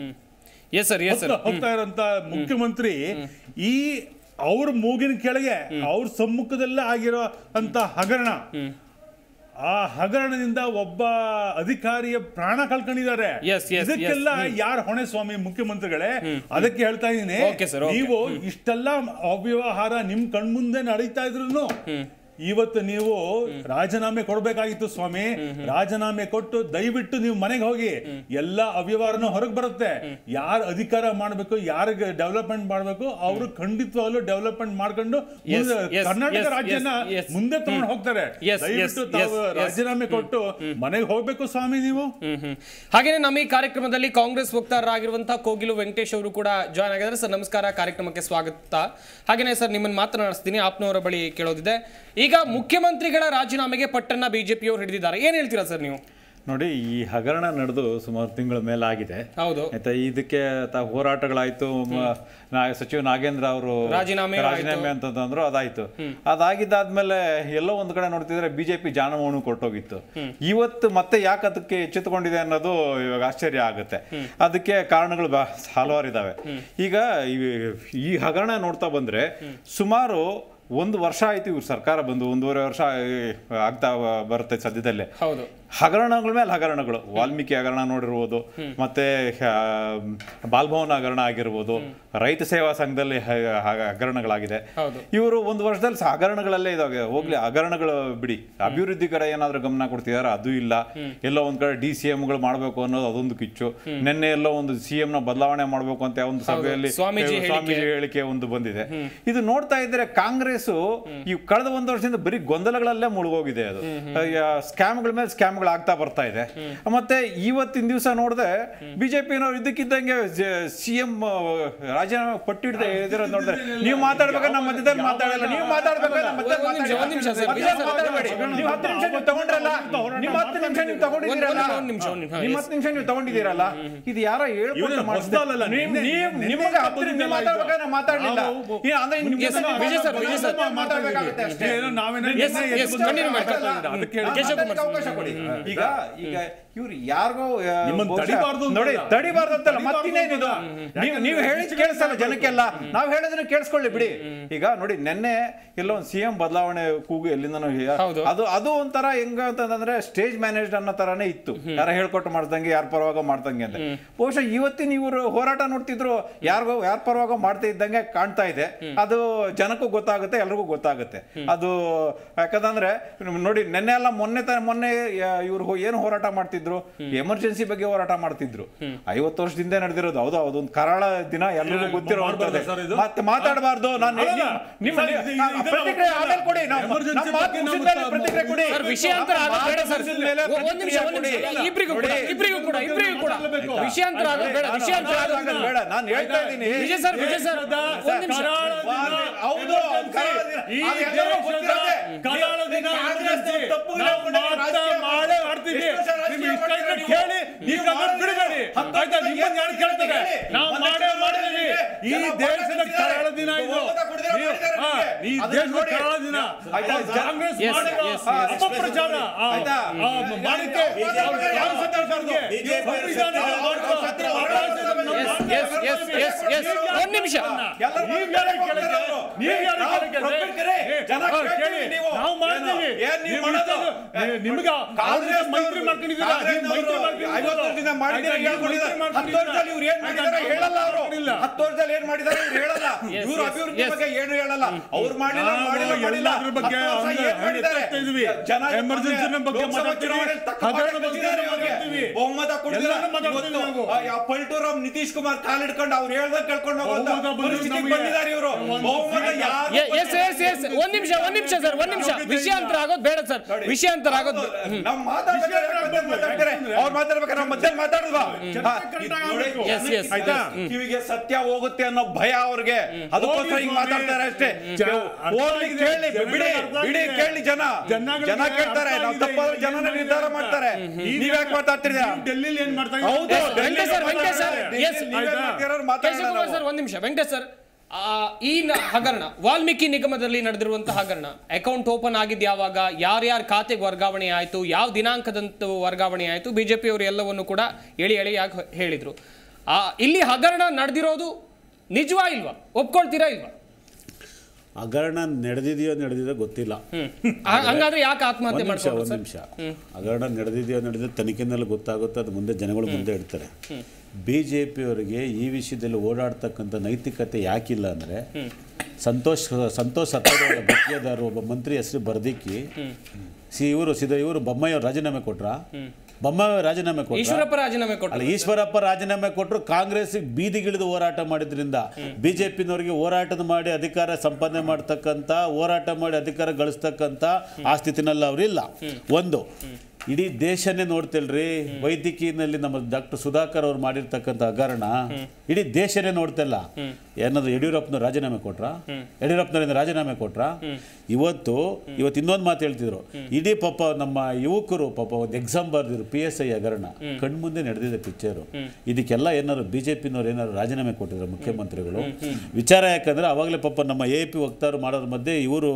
S1: ಎಸ್ ಸರ್ ಎಸ್ ಸರ್
S3: ಹೋಗ್ತಾ- ಹೋಗ್ತಾ ಇರೋಂತ ಮುಖ್ಯಮಂತ್ರಿ ಈ ಅವ್ರ ಮೂಗಿನ ಕೆಳಗೆ ಅವ್ರ ಸಮ್ಮುಖದಲ್ಲೇ ಆಗಿರೋ ಅಂತ ಹಗರಣ ಆ ಹಗರಣದಿಂದ ಒಬ್ಬ ಅಧಿಕಾರಿಯ ಪ್ರಾಣ ಕಳ್ಕೊಂಡಿದ್ದಾರೆ
S1: Yes, yes, yes.
S3: ಇದಕ್ಕೆಲ್ಲ ಯಾರ ಹೊಣೆ ಸ್ವಾಮಿ ಮುಖ್ಯಮಂತ್ರಿಗಳೇ ಅದಕ್ಕೆ ಹೇಳ್ತಾ ಇದ್ದೀನಿ
S1: Okay, sir, okay.
S3: ನೀವು ಇಷ್ಟೆಲ್ಲ ಅವ್ಯವಹಾರ ನಿಮ್ ಕಣ್ಮುಂದೆ ನಡೀತಾ ಇದ್ರು ಇವತ್ತು ನೀವು ರಾಜೀನಾಮೆ ಕೊಡ್ಬೇಕಾಗಿತ್ತು ಸ್ವಾಮಿ ರಾಜೀನಾಮೆ ಕೊಟ್ಟು ದಯವಿಟ್ಟು ನೀವು ಮನೆಗೆ ಹೋಗಿ ಎಲ್ಲ ಅವ್ಯವಹಾರನೂ ಹೊರಗೆ ಬರುತ್ತೆ ಯಾರು ಅಧಿಕಾರ ಮಾಡ್ಬೇಕು ಯಾರಿಗೆ ಡೆವಲಪ್ಮೆಂಟ್ ಮಾಡ್ಬೇಕು ಅವರು ಖಂಡಿತವಾಗ್ಲೂ ಡೆವಲಪ್ಮೆಂಟ್ ಮಾಡ್ಕೊಂಡು
S1: Yes,
S3: ಮುಂದೆ
S1: yes,
S3: Karnataka
S1: yes,
S3: ರಾಜ್ಯನ
S1: yes, yes.
S3: ಮುಂದೆ ತಗೊಂಡು ಹೋಗ್ತಾರೆ
S1: Yes,
S3: ದಯವಿಟ್ಟು
S1: yes,
S3: ತಾವು
S1: yes, yes.
S3: ರಾಜೀನಾಮೆ ಕೊಟ್ಟು ಮನೆಗೆ ಹೋಗ್ಬೇಕು ಸ್ವಾಮಿ ನೀವು
S1: ಹ್ಮ್ ಹ್ಮ್ ಹಾಗೇನೆ ನಮ್ಮ ಈ ಕಾರ್ಯಕ್ರಮದಲ್ಲಿ ಕಾಂಗ್ರೆಸ್ ವಕ್ತಾರರಾಗಿರುವಂತಹ ಕೋಗಿಲು ವೆಂಕಟೇಶ್ ಅವರು ಕೂಡ ಜಾಯ್ನ್ ಆಗಿದ್ದಾರೆ ಸರ್ ನಮಸ್ಕಾರ ಕಾರ್ಯಕ್ರಮಕ್ಕೆ ಸ್ವಾಗತ ಹಾಗೇನೆ ಸರ್ ನಿಮ್ಮನ್ನು ಮಾತನಾಡಿಸ್ತೀನಿ ಆಪ್ನವರ ಬಳಿ ಕೇಳೋದಿದೆ ಈಗ ಮುಖ್ಯಮಂತ್ರಿಗಳ ರಾಜೀನಾಮೆಗೆ ಪಟ್ಟನ್ನ ಬಿಜೆಪಿಯವರು ಹಿಡಿದಿದ್ದಾರೆ ಏನ್ ಹೇಳ್ತೀರಾ ಸರ್ ನೀವು
S4: ನೋಡಿ ಈ ಹಗರಣ ನಡೆದು ಸುಮಾರು ತಿಂಗಳ ಮೇಲೆ ಆಗಿದೆ
S1: ಹೌದು
S4: ಆಯ್ತಾ ಇದಕ್ಕೆ ತ ಹೋರಾಟಗಳಾಯ್ತು ಮ- ನಾ- ಸಚಿವ ನಾಗೇಂದ್ರ ಅವರು
S1: ರಾಜೀನಾಮೆ
S4: ರಾಜೀನಾಮೆ ಅಂತಂದ್ರು ಅದಾಯ್ತು ಅದಾಗಿದ್ದಾದ್ಮೇಲೆ ಎಲ್ಲೋ ಒಂದ್ ಕಡೆ ನೋಡ್ತಿದ್ರೆ ಬಿಜೆಪಿ ಜಾಣವನ್ನು ಕೊಟ್ಟೋಗಿತ್ತು ಇವತ್ತು ಮತ್ತೆ ಯಾಕೆ ಅದಕ್ಕೆ ಎಚ್ಚೆತ್ತುಕೊಂಡಿದೆ ಅನ್ನೋದು ಇವಾಗ ಆಶ್ಚರ್ಯ ಆಗುತ್ತೆ ಅದಕ್ಕೆ ಕಾರಣಗಳು ಬಾ ಹಲವಾರು ಇದಾವೆ ಈಗ ಈ- ಈ ಹಗರಣ ನೋಡ್ತಾ ಬಂದ್ರೆ ಸುಮಾರು ಒಂದು ವರ್ಷ ಆಯ್ತು ಇವ್ರ ಸರ್ಕಾರ ಬಂದು ಒಂದೂವರೆ ವರ್ಷ ಆ, ಆಗ್ತಾ ಬರುತ್ತೆ ಸದ್ಯದಲ್ಲೇ
S1: ಹೌದು
S4: ಹಗರಣಗಳ ಮೇಲೆ ಹಗರಣಗಳು ವಾಲ್ಮೀಕಿ ಹಗರಣ ನೋಡಿರ್ಬೋದು ಮತ್ತೆ ಆ, ಬಾಲ್ಭವನ್ ಹಗರಣ ಆಗಿರ್ಬೋದು ರೈತ ಸೇವಾ ಸಂಘದಲ್ಲಿ ಹ- ಹ- ಹಗರಣಗಳಾಗಿದೆ
S1: ಹೌದು.
S4: ಇವರು ಒಂದು ವರ್ಷದಲ್ಲಿ ಸ- ಹಗರಣಗಳಲ್ಲೇ ಇದಾವೆ ಹೋಗ್ಲಿ ಹಗರಣಗಳು ಬಿಡಿ ಅಭಿವೃದ್ಧಿ ಕಡೆ ಏನಾದ್ರೂ ಗಮನ ಕೊಡ್ತಿದಾರ ಅದು ಇಲ್ಲ ಎಲ್ಲೋ ಒಂದ್ ಕಡೆ ಡಿ ಸಿ ಗಳು ಮಾಡ್ಬೇಕು ಅನ್ನೋದು ಅದೊಂದು ಕಿಚ್ಚು ನಿನ್ನೆ ಎಲ್ಲೋ ಒಂದು ಸಿ ಎಂ ನ ಬದಲಾವಣೆ ಮಾಡ್ಬೇಕು ಅಂತ ಒಂದು ಸಭೆಯಲ್ಲಿ
S1: ಸ್ವಾಮೀಜಿ ಹೇಳಿಕೆ.
S4: ಸ್ವಾಮೀಜಿ ಹೇಳಿಕೆ ಒಂದು ಬಂದಿದೆ ಇದು ನೋಡ್ತಾ ಇದ್ರೆ ಕಾಂಗ್ರೆಸ್ ಈ ಕಳೆದ ಒಂದು ವರ್ಷದಿಂದ ಬರೀ ಗೊಂದಲಗಳಲ್ಲೇ ಮುಳುಗೋಗಿದೆ ಅದು ಸ್ಕ್ಯಾಮ್ಗಳ ಮೇಲೆ ಸ್ಕ್ಯಾಮ್ಗಳು ಆಗ್ತಾ ಬರ್ತಾ ಇದೆ ಮತ್ತೆ ಇವತ್ತಿನ ದಿವಸ ನೋಡಿದ್ರೆ ಬಿಜೆಪಿನವ್ರು ಇದ್ದಕ್ಕಿದ್ದಂಗೆ ಸಿ ಎಂ ರಾಜೀನಾಮೆ ಪಟ್ಟಿಡ್ದೆ ಇದಿರೋದು ನೋಡಿದ್ರೆ ನೀವು ಮಾತಾಡ್ಬೇಕಾದ್ರೆ ನಮ್ಮ ಮಧ್ಯದಲ್ಲಿ ಮಾತಾಡಲ್ಲ ನೀವು ಮಾತಾಡ್ಬೇಕಾದ್ರೆ ನಮ್ಮ ಮಧ್ಯದಲ್ಲಿ
S1: ಒಂದ್ ನಿಮಿಷ, ಒಂದ್ ನಿಮಿಷ ಸರ್,
S4: ಮಧ್ಯದಲ್ಲಿ
S1: ವಿಜಯ್ ಸರ್,
S4: ಮಾತಾಡ್ಬೇಡಿ. ನೀವು ಹತ್ತು ನಿಮಿಷ ನೀವು ತಗೊಂಡ್ರಲ್ಲ ನಿಮ್ಮ ಹತ್ತು ನಿಮಿಷ ನೀವು ತಗೊಂಡಿದ್ದೀರಲ್ಲ
S1: ಒಂದ್- ಒಂದ್ ನಿಮಿಷ, ಒಂದ್ ನಿಮಿಷ,
S4: ನಿಮ್ಮ
S1: yes.
S4: ಹತ್ತು ನಿಮಿಷ ನೀವು ತಗೊಂಡಿದ್ದೀರಲ್ಲ ಇದು ಯಾರೋ ಹೇಳ್ಕೊಟ್ಟು
S3: ಇವ್ರು
S4: ಮಾಡಿಸ್ದೆ.
S3: ಹೊಸ್ದಲ್ಲ,
S4: ನೀವು-
S3: ನಿನ್ನೆ-
S4: ನೀವು-
S3: ನಿನ್ನೆ
S4: ನಿಮಗೆ ಹತ್ತು ನಿಮಿಷ
S3: ಬಂದಿದ್ದಲ್ಲ
S4: ಮಾತಾಡ್ಬೇಕಾದ್ರೆ ನಾವು ಮಾತಾಡ್ಲಿಲ್ಲ
S3: ನಾವು-
S4: ಈ ಅಂದ್ರೆ ನಿಮ್ಗೆ
S1: Yes, Vijay sir, Vijay sir.
S4: ಮಾತಾಡ್ಬೇಕಾಗುತ್ತೆ ಅಷ್ಟೇ.
S3: ಏನೋ ನಾವೇನೋ
S1: Yes,
S3: ನಿನ್ನೆ
S1: yes,
S3: ಎದ್ದು
S1: continue ಮಾಡಿ,
S3: ಮಾತಾಡ್ತಾ ಇದ್ದೀರಾ?
S1: continue.
S3: ಅದಕ್ಕೆ ಹೇಳಿ.
S1: ಕೇಶವ ಕುಮಾರ್
S4: ಮಾತಾಡ್ಲಿಕ್ಕೆ ಅವಕಾಶ ಕೊಡಿ ಈಗ ಈಗ ಇವ್ರು ಯಾರಿಗೋ ಆ,
S3: ನಿಮ್ಮನ್ನ
S4: ಬಹುಶಃ-
S3: ತಡಿಬಾರ್ದು ಅಂತಲ್ಲ.
S4: ನೋಡಿ ತಡಿಬಾರ್ದು ಅಂತಲ್ಲ
S3: ತಡಿಬಾರ್ದು
S4: ಮತ್ತಿನ್ನೇನಿದು
S3: ಅಂತಲ್ಲ.
S4: ನೀವು ನೀವು ಹೇಳಿದ್ ಕೇಳಿಸಲ್ಲ ಜನಕ್ಕೆಲ್ಲ ನಾವು ಹೇಳಿದ್ರೆ ಕೇಳಿಸ್ಕೊಳ್ಳಿ ಬಿಡಿ ಈಗ ನೋಡಿ ನೆನ್ನೆ ಎಲ್ಲೋ ಒಂದು ಸಿ ಎಂ ಬದಲಾವಣೆ ಕೂಗು ಎಲ್ಲಿಂದನೋ ಹೇ-
S1: ಹೌದು.
S4: ಅದು ಅದು ಒಂಥರ ಹೆಂಗ ಅಂತಂದ್ರೆ ಸ್ಟೇಜ್ ಮ್ಯಾನೇಜ್ಡ್ ಅನ್ನೋ ತರಾನೇ ಇತ್ತು ಯಾರ ಹೇಳ್ಕೊಟ್ಟು ಮಾಡ್ದಂಗೆ ಯಾರ ಪರವಾಗ ಮಾಡ್ದಂಗೆ ಅಂತ ಬಹುಶಃ ಇವತ್ತಿನ ಇವರು ಹೋರಾಟ ನೋಡ್ತಿದ್ರು ಯಾರಿಗೋ ಯಾರ ಪರವಾಗ ಮಾಡ್ತಾ ಇದ್ದಂಗೆ ಕಾಣ್ತಾ ಇದೆ ಅದು ಜನಕ್ಕೂ ಗೊತ್ತಾಗುತ್ತೆ ಎಲ್ರಿಗೂ ಗೊತ್ತಾಗುತ್ತೆ ಅದು ಯಾಕಂದ್ರೆ ನೋಡಿ ನೆನ್ನೆ ಎಲ್ಲ ಮೊನ್ನೆ ತ ಮೊನ್ನೆ ಇವರು ಏನು ಹೋರಾಟ ಮಾಡ್ತಿದ್ರು ಎಮರ್ಜೆನ್ಸಿ ಬಗ್ಗೆ ಹೋರಾಟ ಮಾಡ್ತಿದ್ರು ಐವತ್ತು ವರ್ಷದಿಂದ ನಡೆದಿರೋದು ಹೌದು ಅದೊಂದು ಕರಾಳ ದಿನ ಎಲ್ರಿಗೂ ಗೊತ್ತಿರೋ
S3: ಮಾಡ್ಬಾರ್ದಾ ಸರ್ ಇದು?
S4: ಮತ್ತೆ ಮಾತಾಡಬಾರ್ದು ನಾನು
S3: ಅಲ್ಲ,
S4: ನಿಮ್ಮ
S3: ಸರ್, ಇದು- ಇದು- ಇದೆಲ್ಲ
S4: ಪ್ರತಿಕ್ರಿಯೆ ಆಮೇಲೆ ಕೊಡಿ ನಾವು
S3: Emergency
S4: ನಮ್ಮ ಮಾತು
S3: ಬಗ್ಗೆ ನಾವು
S4: ಮುಗಿದ ಮೇಲೆ
S3: ತ-
S4: ಪ್ರತಿಕ್ರಿಯೆ ಕೊಡಿ
S1: ಸರ್ ವಿಷಯಾಂತರ ಆಗೋದು ಬೇಡ ಸರ್
S4: ಮುಗಿದ ಮೇಲೆ
S1: ಒಂದ್ ನಿಮಿಷ ಒಂದ್ ನಿಮಿಷ
S4: ಪ್ರತಿಕ್ರಿಯೆ ಕೊಡಿ.
S1: ಇಬ್ರಿಗೂ ಕೂಡ
S4: ನೋಡಿ,
S1: ಇಬ್ರಿಗೂ ಕೂಡ ಇಬ್ರಿಗೂ ಕೂಡ
S3: ಮಾತಾಡ್ಲೇಬೇಕು.
S1: ವಿಷಯಾಂತರ ಆಗೋದು ಬೇಡ
S4: ನಾನು-
S1: ವಿಷಯಾಂತರ
S4: ನಾನು
S1: ಆಗೋದು
S4: ಆಗಲ್ಲ ಬೇಡ ನಾನು ಹೇಳ್ತಾ ಇದ್ದೀನಿ
S1: ವಿಜಯ್ ಸರ್ ವಿಜಯ್ ಸರ್ ಒಂದ್ ನಿಮಿಷ
S3: ಕರಾಳ ದಿನ,
S4: ಹೌದು, ಕರಾಳ ದಿನ.
S3: ಈ
S4: ಅದು ಎಲ್ಲರಿಗೂ
S3: ದೇಶದ
S4: ಗೊತ್ತಿರುತ್ತೆ.
S3: ಕರಾಳ ದಿನ
S4: ಕಾಂಗ್ರೆಸ್
S3: emergency.
S4: ತಪ್ಪು
S3: ನಾವು
S4: ಇಟ್ಕೊಂಡು
S3: ಮಾತಾ
S4: ರಾಜಕೀಯ
S3: ಮಾಡೇ ಮಾಡ್ತೀವಿ
S4: ಎಷ್ಟು ವರ್ಷ
S3: ನಿಮ್ಗೆ ಇಷ್ಟ
S4: ರಾಜಕೀಯ
S3: ಇದ್ರೆ
S4: ಮಾಡ್ತೀರಾ
S3: ಕೇಳಿ
S4: ನೀವು?
S3: ನೀವು
S4: ನೀವು
S3: ಬಿಡಬೇಡಿ
S4: ಹತ್ತು
S3: ಆಯ್ತಾ
S4: ವರ್ಷ
S3: ನಿಮ್ಮನ್ನ ಯಾರು
S4: ಏನು
S3: ಕೇಳ್ತಾರೆ
S4: ಹೇಳಿ?
S3: ನಾವು
S4: ಒಂದು
S3: ಮಾಡೇ
S4: ಲಕ್ಷ
S3: ಮಾಡ್ತೀವಿ ಈ
S4: ಜನ
S3: ದೇಶದ
S4: ಬಂದಿದ್ದಾರೆ.
S3: ಕರಾಳ ದಿನ ಇದು
S4: ಬಹುಮತ ಕೊಡ್ದಿರ
S3: ನೀವು-
S4: ಮಾಡಿದ್ದಾರೆ
S3: ಹಾ,
S4: ನಿಮ್ಗೆ.
S3: ಈ
S4: ಅದನ್ನ
S3: ದೇಶದ
S4: ನೋಡಿ.
S3: ಕರಾಳ ದಿನ
S4: ಆಯ್ತಾ?
S3: ಕಾಂಗ್ರೆಸ್
S1: Yes,
S3: ಮಾಡಿರೋ
S1: yes, yes.
S3: ಅಪಪ್ರಚಾರ ಆ-
S4: ಆಯ್ತಾ?
S3: ಆ ಮಾಡಿಕೆ
S4: ಯಾರು
S3: ಯಾರು
S4: ಸತ್ತಾರ್ಗೆ?
S3: ಸಂವಿಧಾನದ
S4: ಅವ್ರು ಸತ್ರ ಅವ್ರು
S1: yes yes yes yes yes ಒಂದ್ ನಿಮಿಷ
S4: ಎಲ್ಲರೂ
S3: ನೀವ್ ಯಾರು ಕೇಳಕ್ಕೆ? ನೀವ್ ಯಾರು
S4: ನಾವು
S3: ಕೇಳಕ್ಕೆ?
S4: ಪ್ರೊಫೆಸರ್ಗಳೇ, ಜನ
S3: ಹಾ,
S4: ಕೇಳ್ತೀವಿ
S3: ಕೇಳಿ.
S4: ನೀವು.
S3: ನಾವು ಮಾಡ್ತೀವಿ.
S4: ಏನ್ ನೀವು
S3: ನೀವು
S4: ಮಾಡೋದು?
S3: ಇಷ್ಟೊಂದು- ನಿಮ್ಗೆ ಅವ್ರಿಗೆ ಮೈತ್ರಿ ಮಾಡ್ಕೊಂಡಿದ್ದೀರಾ? ನೀವು ಮೈತ್ರಿ ಮಾಡ್ಕೊಂಡಿದ್ದೀರಾ?
S4: ಐವತ್ತು ವರ್ಷದಿಂದ ಮಾಡಿದ್ದೀರಾ,
S3: ಆಯ್ತಾ,
S4: ಹೇಳ್ಕೊಂಡಿದ್ದಾರೆ.
S3: ಮೈತ್ರಿ
S4: ಹತ್ತು ವರ್ಷದಲ್ಲಿ ಇವ್ರು ಏನ್ ಮಾಡಿದ್ದಾರೆ
S3: ಆಯ್ತಾ,
S4: ಹೇಳಲ್ಲ ಅವರು
S3: ಮಾಡ್ಕೊಂಡಿಲ್ಲ.
S4: ಹತ್ತು ವರ್ಷದಲ್ಲಿ ಏನ್ ಮಾಡಿದ್ದಾರೆ ಇವ್ರು ಹೇಳಲ್ಲ
S1: Yes,
S4: ಇವ್ರು
S1: yes,
S4: ಅಭಿವೃದ್ಧಿ
S1: yes.
S4: ಬಗ್ಗೆ ಏನು ಹೇಳಲ್ಲ ಅವ್ರು ಮಾಡಿಲ್ಲ
S3: ನಾವು
S4: ಮಾಡಿಲ್ಲ ಮಾಡಿಲ್ಲ
S3: ಎಲ್ಲದ್ರ ಬಗ್ಗೆ
S4: ಹತ್ತು ವರ್ಷ
S3: ಹಂಗೆ-
S4: ಏನ್ ಮಾಡಿದ್ದಾರೆ?
S3: ಹಂಗೆ ಇದ್ವಿ.
S4: ಜನ
S3: Emergency ನ ಬಗ್ಗೆ
S4: ಲೋಕಸಭಾ
S3: ಮಾತಾಡ್ತೀವಿ.
S4: ಚುನಾವಣೆಯಲ್ಲಿ ತಕ್ಕ
S3: ಹಗರಣ
S4: ಪಾಠ
S3: ಬಗ್ಗೆ
S4: ಕಲಿಸಿದ್ದಾರೆ ಅವ್ರಿಗೆ.
S3: ಮಾತಾಡ್ತೀವಿ.
S4: ಬಹುಮತ ಕೊಡ್ತೀರಾ?
S3: ಎಲ್ಲಾನು ಮಾತಾಡ್ತೀವಿ
S4: ಇವತ್ತು
S3: ನಾವು.
S4: ಆ- ಆ ಪಲ್ಟೂರಾಮ್ ನಿತೀಶ್ ಕುಮಾರ್ ಕಾಲಿಡ್ಕೊಂಡು ಅವ್ರು ಹೇಳ್ದಂಗೆ ಕೇಳ್ಕೊಂಡು ಹೋಗುವಂತ
S3: ಬಹುಮತ ಬಂದಿದ್ದು
S4: ಪರಿಸ್ಥಿತಿಗೆ
S3: ನಮಗೆ.
S4: ಬಂದಿದ್ದಾರೆ ಇವರು
S3: ಒಂದು
S4: ಬಹುಮತ ಯಾರು
S1: ಎಸ್ ಎಸ್ ಎಸ್ ಒಂದ್ ನಿಮಿಷ ಒಂದ್ ನಿಮಿಷ ಸರ್ ಒಂದ್ ನಿಮಿಷ ವಿಷಯಾಂತರ ಆಗೋದು ಬೇಡ ಸರ್ ವಿಷಯಾಂತರ ಆಗೋದು
S4: ನಾವು ಮಾತಾಡ್ಬೇಕಾದ್ರೆ ಮಾತಾಡ್ತಾರೆ ಅವ್ರು ಮಾತಾಡ್ಬೇಕಾದ್ರೆ ನಾವು ಮಧ್ಯದಲ್ಲಿ ಮಾತಾಡುವ
S1: Yes, yes.
S3: ಆಯ್ತಾ?
S4: ಕಿವಿಗೆ ಸತ್ಯ ಹೋಗುತ್ತೆ ಅನ್ನೋ ಭಯ ಅವ್ರಿಗೆ ಅದಕ್ಕೋಸ್ಕರ ಹಿಂಗ್ ಮಾತಾಡ್ತಾರೆ ಅಷ್ಟೇ
S3: ಜನ-
S4: ಹೋಗ್ಲಿ ಕೇಳಿ ಬಿಡಿ ಬಿಡಿ ಕೇಳಿ ಜನ
S3: ಜನಗಳಿಗೆ
S4: ಜನ ಕೇಳ್ತಾರೆ
S3: ಅರ್ಥ
S4: ನಾವು
S3: ಆಗಿದೆ.
S4: ತಪ್ಪಾದ್ರೆ ಜನನೇ ನಿರ್ಧಾರ ಮಾಡ್ತಾರೆ ನೀವ್ಯಾಕೆ ಮಾತಾಡ್ತೀರಾ
S3: ಡೆಲ್ಲಿಲಿ ಏನ್ ಮಾಡ್ತಾ
S4: ಹೌದು
S1: Yes, Venkatesh sir, Venkatesh sir, yes.
S4: ನೀವೇನ್ ಮಾಡ್ತೀರೋ
S1: ಕೇಶವ
S4: ಮಾತಾಡೋಣ
S1: ಕುಮಾರ್
S4: ನಾವು.
S1: ಸರ್ ಒಂದ್ ನಿಮಿಷ ವೆಂಕಟೇಶ್ ಸರ್ ಆ, ಈ ನ- ಹಗರಣ ವಾಲ್ಮೀಕಿ ನಿಗಮದಲ್ಲಿ ನಡೆದಿರುವಂತಹ ಹಗರಣ ಅಕೌಂಟ್ ಓಪನ್ ಆಗಿದ್ದು ಯಾವಾಗ ಯಾರ್ಯಾರ ಖಾತೆಗೆ ವರ್ಗಾವಣೆ ಆಯಿತು ಯಾವ ದಿನಾಂಕದಂತ ವರ್ಗಾವಣೆ ಆಯಿತು ಬಿಜೆಪಿ ಅವರು ಎಲ್ಲವನ್ನು ಕೂಡ ಎಳಿ ಎಳೆಯಾಗಿ ಹೇಳಿದ್ರು ಆ, ಇಲ್ಲಿ ಹಗರಣ ನಡೆದಿರೋದು ನಿಜವಾ ಇಲ್ವಾ ಒಪ್ಕೊಳ್ತೀರಾ ಇಲ್ವಾ
S5: ಹಗರಣ ನಡೆದಿದೆಯೋ ನಡೆದಿದೆಯೋ ಗೊತ್ತಿಲ್ಲ
S1: ಹ- ಹಂಗಾದ್ರೆ ಯಾಕೆ ಆತ್ಮಹತ್ಯೆ
S5: ಒಂದು ನಿಮಿಷ
S1: ಮಾಡ್ಕೊಂಡು
S5: ಒಂದು ನಿಮಿಷ ಹಗರಣ ನಡೆದಿದೆಯೋ ನಡೆದಿದೆ ತನಿಖೆನಲ್ಲಿ ಗೊತ್ತಾಗುತ್ತೆ ಅದು ಮುಂದೆ ಜನಗಳು ಮುಂದೆ ಇಡ್ತಾರೆ ಬಿ ಜೆ ಪಿಯವರಿಗೆ ಈ ವಿಷಯದಲ್ಲಿ ಓಡಾಡ್ತಕ್ಕಂಥ ನೈತಿಕತೆ ಯಾಕಿಲ್ಲ ಅಂದರೆ ಸಂತೋಷ್ ಸಂತೋಷ್ ಸತ್ತೋದ ಗುತ್ತಿಗೆದಾರರು ಒಬ್ಬ ಮಂತ್ರಿ ಹೆಸರು ಬರ್ದಿಕ್ಕಿ ಸಿ ಇವರು ಸಿದ ಇವರು ಬೊಮ್ಮಾಯಿ ಅವ್ರು ರಾಜೀನಾಮೆ ಕೊಟ್ರ ಬೊಮ್ಮಾಯಿ ರಾಜೀನಾಮೆ ಕೊಟ್ರ
S1: ಈಶ್ವರಪ್ಪ ರಾಜೀನಾಮೆ
S5: ಅಲ್ಲ
S1: ಕೊಟ್ಟರು
S5: ಈಶ್ವರಪ್ಪ ರಾಜೀನಾಮೆ ಕೊಟ್ಟರು ಕಾಂಗ್ರೆಸ್ ಬೀದಿಗಿಳಿದು ಹೋರಾಟ ಮಾಡಿದ್ರಿಂದ ಬಿಜೆಪಿನವರಿಗೆ ಹೋರಾಟದ ಮಾಡಿ ಅಧಿಕಾರ ಸಂಪಾದನೆ ಮಾಡ್ತಕ್ಕಂಥ ಹೋರಾಟ ಮಾಡಿ ಅಧಿಕಾರ ಗಳಿಸ್ತಕ್ಕಂಥ ಆ ಸ್ಥಿತಿನಲ್ಲಿ ಅವರಿಲ್ಲ ಒಂದು ಇಡೀ ದೇಶನೇ ನೋಡ್ತಿಲ್ರಿ ವೈದ್ಯಕೀಯನಲ್ಲಿ ನಮ್ಮ ಡಾಕ್ಟರ್ ಸುಧಾಕರ್ ಅವ್ರು ಮಾಡಿರ್ತಕ್ಕಂಥ ಹಗರಣ ಇಡೀ ದೇಶನೇ ನೋಡ್ತಿಲ್ಲ ಏನಾದ್ರು ಯಡಿಯೂರಪ್ಪನವ್ರು ರಾಜೀನಾಮೆ ಕೊಟ್ರ ಯಡಿಯೂರಪ್ಪನವರಿಂದ ರಾಜೀನಾಮೆ ಕೊಟ್ರ ಇವತ್ತು ಇವತ್ತು ಇನ್ನೊಂದು ಮಾತು ಹೇಳ್ತಿದ್ರು ಇಡೀ ಪಾಪ ನಮ್ಮ ಯುವಕರು ಪಾಪ ಒಂದು ಎಕ್ಸಾಮ್ ಬರ್ದಿದ್ರು ಪಿ ಎಸ್ ಐ ಹಗರಣ ಕಣ್ಮುಂದೆ ನಡೆದಿದೆ ಪಿಕ್ಚರು ಇದಕ್ಕೆಲ್ಲ ಏನಾದ್ರು ಬಿಜೆಪಿನವ್ರು ಏನಾದ್ರು ರಾಜೀನಾಮೆ ಕೊಟ್ಟಿದ್ರು ಮುಖ್ಯಮಂತ್ರಿಗಳು ವಿಚಾರ ಯಾಕಂದ್ರೆ ಅವಾಗಲೇ ಪಾಪ ನಮ್ಮ ಎ ಪಿ ವಕ್ತಾರು ಮಾಡೋದ್ರ ಮಧ್ಯೆ ಇವರು